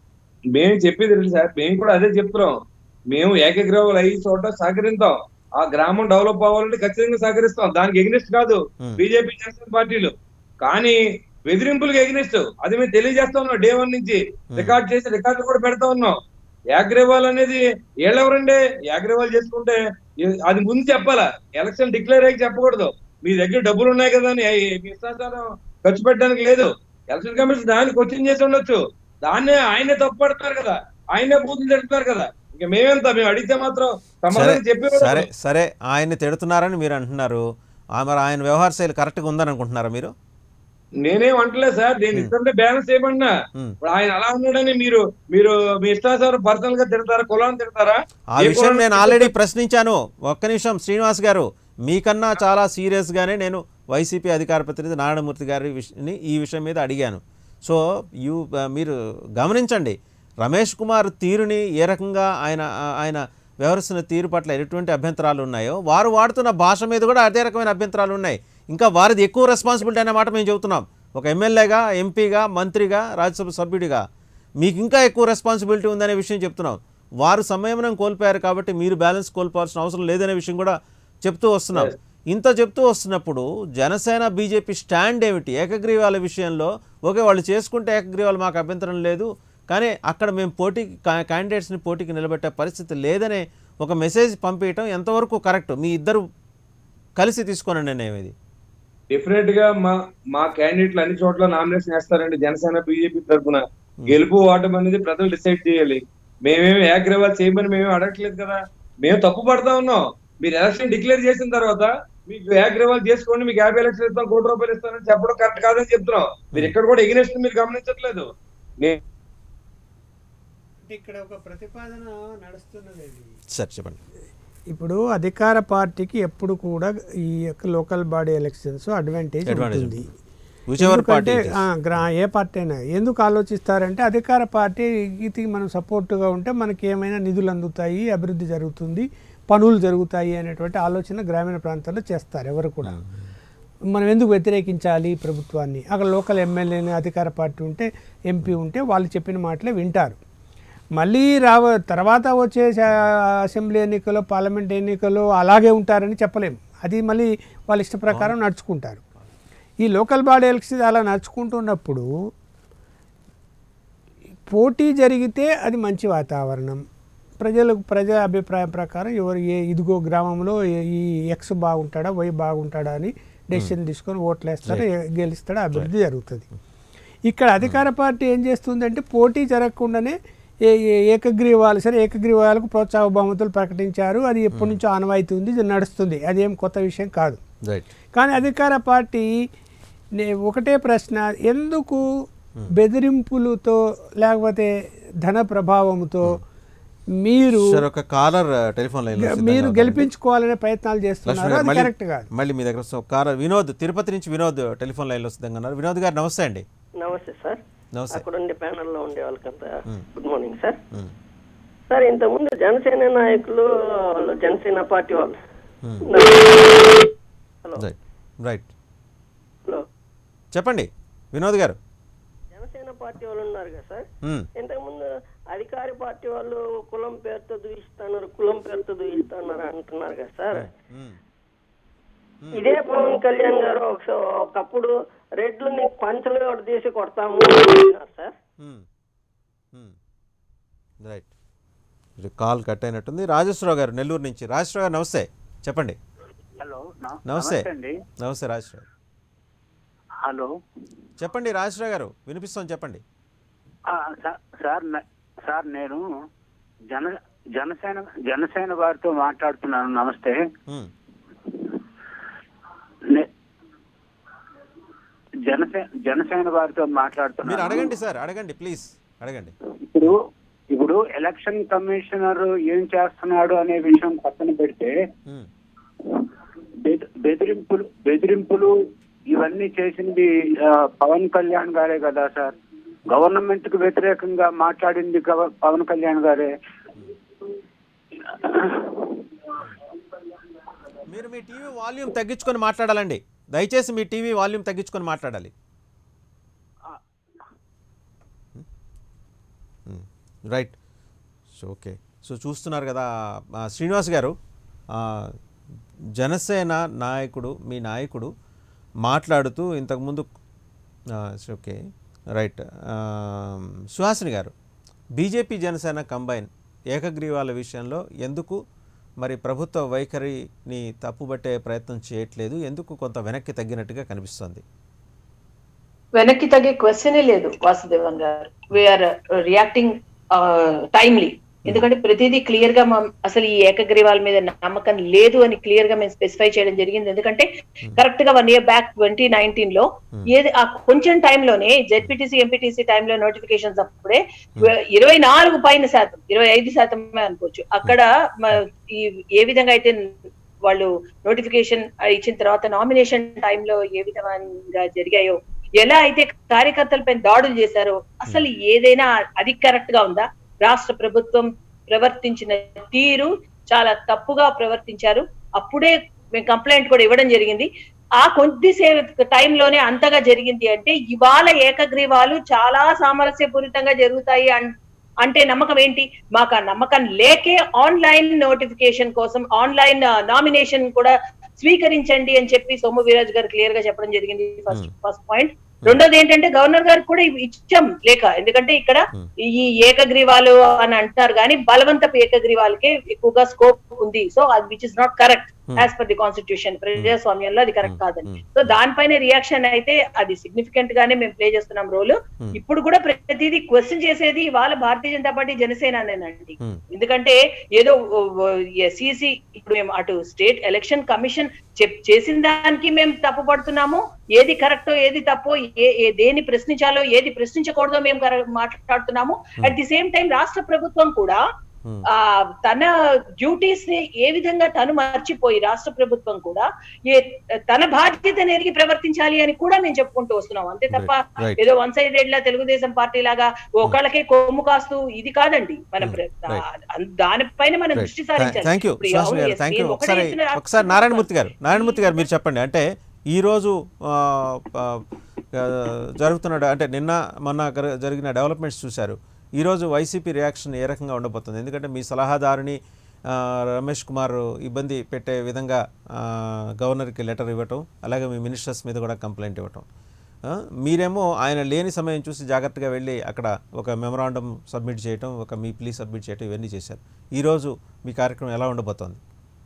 మేము చెప్పేది తెలుసు సార్ మేము కూడా అదే చెప్తున్నాం మేము ఏకగ్రహాలు అయ్యి చోట సహకరిస్తాం ఆ గ్రామం డెవలప్ అవ్వాలంటే ఖచ్చితంగా సహకరిస్తాం దానికి ఎగ్నెస్ట్ కాదు Hmm. బీజేపీ జనసేన పార్టీలు కానీ బెదిరింపులకు ఎగ్నెస్ట్ అది మేము తెలియజేస్తా ఉన్నాం డే వన్ నుంచి రికార్డ్ చేసి రికార్డు కూడా పెడతా ఉన్నాం యాగ్రేవాల్ అనేది ఏళ్ళెవరండి యాగ్రేవాల్ చేసుకుంటే ఏ- అది ముందు చెప్పాలా ఎలక్షన్ డిక్లేర్ అయ్యి చెప్పకూడదు మీ దగ్గర డబ్బులు ఉన్నాయి కదా అని ఏ- మీ ఇష్టాచారం ఖర్చు పెట్టడానికి లేదు ఎలక్షన్ కమిషన్ దాన్ని క్వశ్చన్ చేసి ఉండొచ్చు దాన్నే ఆయనే తప్పు పడుతున్నారు కదా ఆయనే బూతులు తిడుతున్నారు కదా ఇంకా మేమెంత మేము అడిగితే మాత్రం సరే సమాధానం చెప్పి సరే సరే ఆయన్ని తిడుతున్నారని మీరు అంటున్నారు ఆ మరి ఆయన వ్యవహార శైలి కరెక్ట్గా ఉందని అనుకుంటున్నారా మీరు నేనేం అంటలేదు సార్ నేను ఇస్తుంటే బ్యాలెన్స్ చేయమన్నా Hmm. ఇప్పుడు ఆయన అలా ఉన్నాడని మీరు మీరు మీ ఇష్టాచారం పర్సనల్ గా తిడతారా కులాన్ని తిడతారా ఆ ఏ విషయం కులాన్ని నేను ఆల్రెడీ ప్రశ్నించాను ఒక్క నిమిషం శ్రీనివాస్ గారు మీకన్నా చాలా సీరియస్గానే నేను వైసీపీ అధికార ప్రతినిధి నారాయణమూర్తి గారి విషయాన్ని ఈ విషయం మీద అడిగాను సో యూ మీరు గమనించండి రమేష్ కుమార్ తీరుని ఏ రకంగా ఆయన ఆయన వ్యవహరిస్తున్న తీరు పట్ల ఎటువంటి అభ్యంతరాలు ఉన్నాయో వారు వాడుతున్న భాష మీద కూడా అదే రకమైన అభ్యంతరాలు ఉన్నాయి ఇంకా వారిది ఎక్కువ రెస్పాన్సిబిలిటీ అనే మాట మేము చెబుతున్నాం ఒక ఎమ్మెల్యేగా ఎంపీగా మంత్రిగా రాజ్యసభ సభ్యుడిగా మీకు ఇంకా ఎక్కువ రెస్పాన్సిబిలిటీ ఉందనే విషయం చెప్తున్నాం వారు సంయమనం కోల్పోయారు కాబట్టి మీరు బ్యాలెన్స్ కోల్పోవాల్సిన అవసరం లేదనే విషయం కూడా చెప్తూ వస్తున్నాం ఇంత చెప్తూ వస్తున్నప్పుడు జనసేన బీజేపీ స్టాండ్ ఏమిటి ఏకగ్రీవాల విషయంలో ఓకే వాళ్ళు చేసుకుంటే ఏకగ్రీవాలు మాకు అభ్యంతరం లేదు కానీ అక్కడ మేము పోటీకి కా- క్యాండిడేట్స్ని పోటీకి నిలబెట్టే పరిస్థితి లేదనే ఒక మెసేజ్ పంపించడం ఎంతవరకు కరెక్ట్ మీ ఇద్దరు కలిసి తీసుకున్న నిర్ణయం ఇది డెఫినెట్ గా మా మా క్యాండిడేట్లు అన్ని చోట్ల నామినేషన్ వేస్తారండి జనసేన బీజేపీ తరఫున గెలుపు ఓటమి అనేది ప్రజలు డిసైడ్ చేయాలి మేమేమి ఏకగ్రీవాలు చేయమని మేమేమి అడగట్లేదు కదా మేము తప్పు పడతా ఉన్నాం మీరు ఎలక్షన్ డిక్లేర్ చేసిన తర్వాత మీకు ఏకగ్రీవాలు చేసుకోండి మీకు యాభై లక్షలు ఇస్తాం కోటి రూపాయలు ఇస్తానని చెప్పడం కరెక్ట్ కాదని చెప్తున్నాం మీరు ఇక్కడ కూడా ఎగినెస్ట్ మీరు గమనించట్లేదు నేను అంటే ఇక్కడ ఒక ప్రతిపాదన నడుస్తున్నదండి సార్ చెప్పండి ఇప్పుడు అధికార పార్టీకి ఎప్పుడు కూడా ఈ యొక్క local body elections advantage Advantage ఉంటుంది ఉంటుంది. Whichever party ఎందుకంటే it is. ఆ, గ్రా ఏ పార్టీ అయినా ఎందుకు ఆలోచిస్తారంటే అధికార పార్టీకి మనం సపోర్ట్గా ఉంటే మనకి ఏమైనా నిధులు అందుతాయి అభివృద్ధి జరుగుతుంది పనులు జరుగుతాయి అనేటువంటి ఆలోచన గ్రామీణ ప్రాంతాల్లో చేస్తారు ఎవరు కూడా మనం ఎందుకు వ్యతిరేకించాలి ప్రభుత్వాన్ని అక్కడ లోకల్ ఎమ్మెల్యేని అధికార పార్టీ ఉంటే ఎంపీ ఉంటే వాళ్ళు చెప్పిన మాటలే వింటారు మళ్ళీ రావ తర్వాత వచ్చే శా- అసెంబ్లీ ఎన్నికలు పార్లమెంట్ ఎన్నికలు అలాగే ఉంటారని చెప్పలేం అది మళ్ళీ వాళ్ళ ఇష్ట ప్రకారం నడుచుకుంటారు ఈ లోకల్ బాడీ ఎలక్షన్ అలా నడుచుకుంటున్నప్పుడు పోటీ జరిగితే అది మంచి వాతావరణం ప్రజలకు ప్రజల అభిప్రాయం ప్రకారం ఎవరు ఏ ఇదిగో గ్రామంలో ఏ- ఈ ఎక్స్ బాగుంటాడా వై బాగుంటాడా అని డెసిషన్ తీసుకొని ఓట్లు వేస్తాడు ఏ- గెలుస్తాడు అభివృద్ధి జరుగుతుంది ఇక్కడ అధికార పార్టీ ఏం చేస్తుందంటే పోటీ జరగకుండానే ఏ ఏ- ఏకగ్రీవాలు సరే ఏకగ్రీవాలకు ప్రోత్సాహ బహుమతులు ప్రకటించారు అది ఎప్పటి నుంచో ఆనవాయితీ ఉంది ఇది నడుస్తుంది అది ఏం కొత్త విషయం కాదు రైట్ కానీ అధికార పార్టీ నే- ఒకటే ప్రశ్న ఎందుకు బెదిరింపులతో లేకపోతే ధన ప్రభావంతో మీరు సార్ ఒక కాలర్ టెలిఫోన్ లైన్ మీరు గెలిపించుకోవాలనే ప్రయత్నాలు చేస్తున్నారు అది మళ్ళీ కరెక్ట్ కాదు మళ్ళీ మీ దగ్గర వస్తాం. కాలర్ వినోద్ తిరుపతి నుంచి వినోద్ టెలిఫోన్ లైన్లో వస్తుంది అన్నారు వినోద్ గారు నమస్తే అండి నమస్తే సార్ నమస్తే అక్కడ ఉండే ప్యానెల్లో ఉండే వాళ్ళకంతా మ్. గుడ్ మార్నింగ్ సార్ మ్. సార్ ఇంతకుముందు జనసేన నాయకులు వాళ్ళు జనసేన పార్టీ వాళ్ళు మ్. హలో రైట్ రైట్ హలో చెప్పండి వినోద్ గారు జనసేన పార్టీ వాళ్ళు ఉన్నారు కదా సార్ మ్. ఇంతకుముందు అధికార పార్టీ వాళ్ళు కులం పేరుతో దూయిస్తున్నారు కులం పేరుతో దూయిస్తున్నారు అంటున్నారు కదా సార్ మ్. ఇదే పవన్ కళ్యాణ్ గారు ఒకస- ఒకప్పుడు రెడ్లని పంచలు ఒకటి తీసి కొడతాము అంటున్నారు సార్ మ్. మ్. రైట్ ఇది కాల్ కట్ అయినట్టుంది రాజేశ్వరరావు గారు నెల్లూరు నుంచి రాజేశ్వరరావు గారు నమస్తే చెప్పండి హలో న- నమస్తే అండి నమస్తే రాజేశ్వరరావు హలో చెప్పండి రాజేశ్వరరావు గారు వినిపిస్తుంది చెప్పండి ఆ, సా- సార్ న- సార్ నేను జన జనసేన జనసేన వారితో మాట్లాడుతున్నాను నమస్తే మ్. నే- జనసేన జనసేన వారితో మీరు మాట్లాడుతున్నాను అడగండి సార్ అడగండి ప్లీజ్ అడగండి ఇప్పుడు ఇప్పుడు ఎలక్షన్ కమిషనర్ ఏం చేస్తున్నాడు అనే విషయం పక్కన పెడితే మ్. బెద- బెదిరింపులు బెదిరింపులు ఇవన్నీ చేసింది ఆ, పవన్ కళ్యాణ్ గారే కదా సార్ గవర్నమెంట్ కు వ్యతిరేకంగా మాట్లాడింది గవ- పవన్ కళ్యాణ్ గారే మీరు మీ టీవీ వాల్యూమ్ తగ్గించుకొని మాట్లాడాలండి దయచేసి మీ టీవీ వాల్యూమ్ తగ్గించుకొని మాట్లాడాలి రైట్ సో ఓకే సో చూస్తున్నారు కదా ఆ, శ్రీనివాస్ గారు ఆ, జనసేన నాయకుడు మీ నాయకుడు మాట్లాడుతూ ఇంతకుముందు ఆ, ఓకే రైట్ ఆ, సుహాసిని గారు బీజేపీ జనసేన కంబైన్ ఏకగ్రీవాల విషయంలో ఎందుకు మరి ప్రభుత్వ వైఖరిని తప్పుబట్టే ప్రయత్నం చేయట్లేదు ఎందుకు కొంత వెనక్కి తగ్గినట్టుగా కనిపిస్తోంది వెనక్కి తగ్గే క్వశ్చనే లేదు వాసుదేవన్ గారు వీఆర్ రియాక్టింగ్ టైమ్లీ ఎందుకంటే ప్రతిదీ క్లియర్ గా మా- అసలు ఈ ఏకగ్రీవాల మీద నమ్మకం లేదు అని క్లియర్ గా మేము స్పెసిఫై చేయడం జరిగింది ఎందుకంటే కరెక్ట్ గా one year back twenty nineteen లో ఏది ఆ కొంచెం టైంలోనే జెడ్పీటీసీ ఎంపీటీసీ టైంలో నోటిఫికేషన్స్ అప్పుడే ఇరవై నాలుగు పైన శాతం ఇరవై ఐదు శాతమే అనుకోవచ్చు అక్కడ మ- ఈ ఏ విధంగా అయితే వాళ్ళు నోటిఫికేషన్ ఇచ్చిన తర్వాత నామినేషన్ టైంలో ఏ విధంగా జరిగాయో ఎలా అయితే కార్యకర్తలపై దాడులు చేశారో అసలు ఏదైనా అది కరెక్ట్ గా ఉందా రాష్ట్ర ప్రభుత్వం ప్రవర్తించిన తీరు చాలా తప్పుగా ప్రవర్తించారు అప్పుడే మేము కంప్లైంట్ కూడా ఇవ్వడం జరిగింది ఆ కొద్దిసేపు టైంలోనే అంతగా జరిగింది అంటే ఇవాళ ఏకగ్రీవాలు చాలా సామరస్యపూరితంగా జరుగుతాయి అన్- అంటే నమ్మకం ఏంటి మాకు ఆ నమ్మకం లేకే ఆన్లైన్ నోటిఫికేషన్ కోసం ఆన్లైన్ నామినేషన్ కూడా స్వీకరించండి అని చెప్పి సోము వీరాజ్ గారు క్లియర్ గా చెప్పడం జరిగింది ఫస్ట్ ఫస్ట్ పాయింట్ రెండోది ఏంటంటే గవర్నర్ గారికి కూడా ఇవి ఇచ్చాం లేక ఎందుకంటే ఇక్కడ ఈ ఏకగ్రీవాలు అని అంటున్నారు కానీ బలవంతపు ఏకగ్రీవాలకే ఎక్కువగా స్కోప్ ఉంది సో అది which is not correct as per the constitution ప్రజాస్వామ్యంలో అది కరెక్ట్ కాదని సో దానిపైన రియాక్షన్ అయితే అది సిగ్నిఫికెంట్ గానే మేము ప్లే చేస్తున్నాం రోల్ ఇప్పుడు కూడా ప్రతిదీ క్వశ్చన్ చేసేది వాళ్ళ భారతీయ జనతా పార్టీ జనసేననేనండి ఎందుకంటే ఏదో సిసి ఇప్పుడు మేము అటు స్టేట్ ఎలక్షన్ కమిషన్ చెప్ చేసిన దానికి మేము తప్పు పడుతున్నాము ఏది కరెక్టో ఏది తప్పో ఏ ఏ- దేన్ని ప్రశ్నించాలో ఏది ప్రశ్నించకూడదో మేము కర- మాట్లాడుతున్నాము అట్ ది సేమ్ టైం రాష్ట్ర ప్రభుత్వం కూడా ఆ తన డ్యూటీస్ ని ఏ విధంగా తను మర్చిపోయి రాష్ట్ర ప్రభుత్వం కూడా ఏ తన బాధ్యతను ఎరిగి ప్రవర్తించాలి అని కూడా మేము చెప్పుకుంటూ వస్తున్నాం అంతే తప్ప Right. ఏదో వన్ సైడెడ్ లా తెలుగుదేశం పార్టీ లాగా ఒకళ్ళకే కొమ్ము కాస్తూ ఇది కాదండి మన ప్ర- ఆ- దానిపైన మనం దృష్టి సారించాలి థ్యాంక్ యూ ఇప్పుడు సుహాసిని అవును, గారు yes, థ్యాంక్ యూ నేను ఒకటే ఒకసారి చెప్తున్నా, ఒకసారి నారాయణమూర్తి గారు నారాయణమూర్తి గారు మీరు చెప్పండి అంటే ఈరోజు ఆ, ఆ, ఆ, జరుగుతున్న అంటే నిన్న మొన్న గర- జరిగిన డెవలప్మెంట్స్ చూశారు ఈరోజు వైసీపీ రియాక్షన్ ఏ రకంగా ఉండబోతుంది ఎందుకంటే మీ సలహాదారుని ఆ, రమేష్ కుమార్ ఇబ్బంది పెట్టే విధంగా ఆ, గవర్నర్కి లెటర్ ఇవ్వటం అలాగే మీ మినిస్టర్స్ మీద కూడా కంప్లైంట్ ఇవ్వటం ఆ, మీరేమో ఆయన లేని సమయం చూసి జాగ్రత్తగా వెళ్ళి అక్కడ ఒక మెమరాండం సబ్మిట్ చేయటం ఒక మీ ప్లీ సబ్మిట్ చేయటం ఇవన్నీ చేశారు ఈరోజు మీ కార్యక్రమం ఎలా ఉండబోతోంది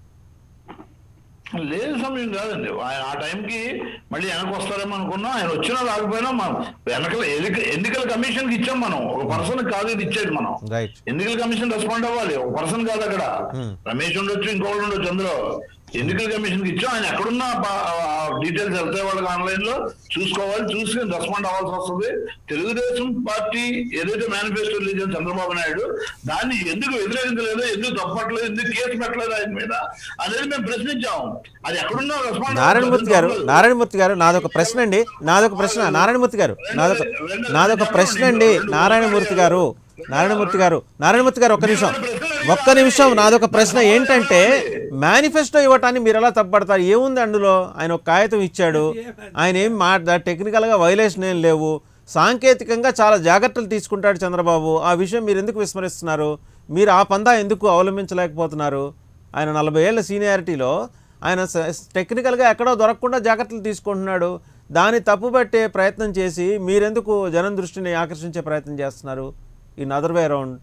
లేదు సమయం కాదండి ఆయన ఆ టైంకి మళ్ళీ వెనక్కి వస్తారేమో అనుకున్నాం ఆయన వచ్చినా రాకపోయినా మనం వెనకల ఎన్నిక- ఎన్నికల కమిషన్ కి ఇచ్చాం మనం ఒక పర్సన్ కాదు ఇది ఇచ్చేది మనం రైట్ ఎన్నికల కమిషన్ రెస్పాండ్ అవ్వాలి ఒక పర్సన్ కాదు అక్కడ రమేష్ ఉండొచ్చు ఇంకోళ్ళు ఉండొచ్చు అందులో ఎన్నికల కమిషన్ కి ఇచ్చాం ఆయన ఎక్కడున్నా డీటెయిల్స్ వెళ్తాయి వాళ్ళకి ఆన్లైన్ లో చూసుకోవాలి చూసి రెస్పాండ్ అవ్వాల్సి వస్తుంది తెలుగుదేశం పార్టీ ఏదైతే మేనిఫెస్టో రిలీజ్ చేసిన చంద్రబాబు నాయుడు దాన్ని ఎందుకు వ్యతిరేకించలేదు ఎందుకు తప్పట్లేదు ఎందుకు కేసు పెట్టలేదు ఆయన మీద అనేది మేము ప్రశ్నించాం అది ఎక్కడున్నా రెస్పాండ్ నారాయణమూర్తి గారు నారాయణమూర్తి గారు నాదొక ప్రశ్న అండి నాదొక ప్రశ్న నారాయణమూర్తి గారు నాదొక నాదొక ప్రశ్న అండి నారాయణమూర్తి గారు నారాయణమూర్తి గారు నారాయణమూర్తి గారు ఒక్క నిమిషం ఒక్క నిమిషం నాదొక ప్రశ్న ఏంటంటే మేనిఫెస్టో ఇవ్వటాన్ని మీరు ఎలా తప్పడతారు ఏముంది అందులో ఆయన ఒక కాగితం ఇచ్చాడు ఆయన ఏం మా టెక్నికల్గా వైలేషన్ ఏం లేవు సాంకేతికంగా చాలా జాగ్రత్తలు తీసుకుంటాడు చంద్రబాబు ఆ విషయం మీరు ఎందుకు విస్మరిస్తున్నారు మీరు ఆ పందా ఎందుకు అవలంబించలేకపోతున్నారు ఆయన నలభై ఏళ్ళ సీనియారిటీలో ఆయన స- టెక్నికల్గా ఎక్కడో దొరకకుండా జాగ్రత్తలు తీసుకుంటున్నాడు దాన్ని తప్పుపట్టే ప్రయత్నం చేసి మీరెందుకు జనం దృష్టిని ఆకర్షించే ప్రయత్నం చేస్తున్నారు ఇన్ అదర్ వే అరౌండ్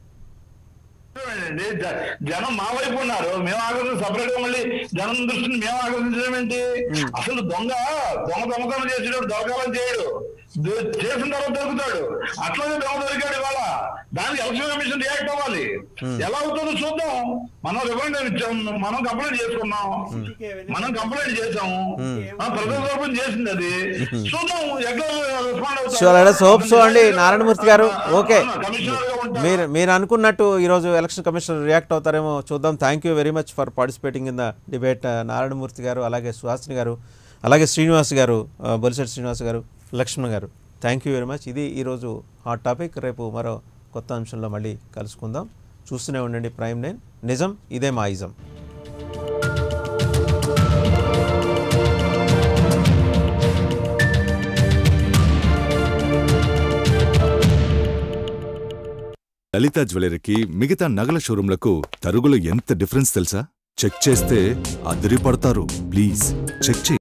అండి జ- జనం మా వైపు ఉన్నారు మేము ఆకర్షణ సపరేట్ గా మళ్ళీ జనం దృష్టిని మేము ఆకర్షించడం ఏంటి అసలు దొంగ దొంగ దొంగతనం చేసేటప్పుడు దొరకాలని చేయడు ద- చేసిన తర్వాత దొరుకుతాడు అట్లాగే దొంగ దొరికాడు ఇవాళ దానికి ఎలక్షన్ కమిషన్ రియాక్ట్ అవ్వాలి ఎలా అవుతుందో చూద్దాం మనం రిమైండర్ ఇచ్చాం మనం కంప్లైంట్ చేసుకున్నాం మనం కంప్లైంట్ చేసాము ఆ, ప్రజల తరపున చేసింది అది చూద్దాం ఎట్లా respond so let's hope so అండి నారాయణమూర్తి గారు ఓకే మీరు మీరు అనుకున్నట్టు ఈరోజు ఎలక్షన్ కమిషనర్ రియాక్ట్ అవుతారేమో చూద్దాం thank you very much for participating in the debate Narayana Murthy garu అలాగే సుహాసిని గారు అలాగే శ్రీనివాస్ గారు ఆ, బొలిశెట్టి శ్రీనివాస్ గారు లక్ష్మణ్ గారు థ్యాంక్ యూ వెరీ మచ్ ఇది ఈరోజు హాట్ టాపిక్ రేపు మరో కొత్త అంశంలో మళ్ళీ కలుసుకుందాం చూస్తూనే ఉండండి ప్రైమ్ నైన్ నిజం ఇదే మా ఇజం లలిత జ్యువెలరీకి మిగతా నగల షోరూంలకు తరుగులో ఎంత డిఫరెన్స్ తెలుసా చెక్ చేస్తే అదిరిపడతారు ప్లీజ్ చెక్ చేయి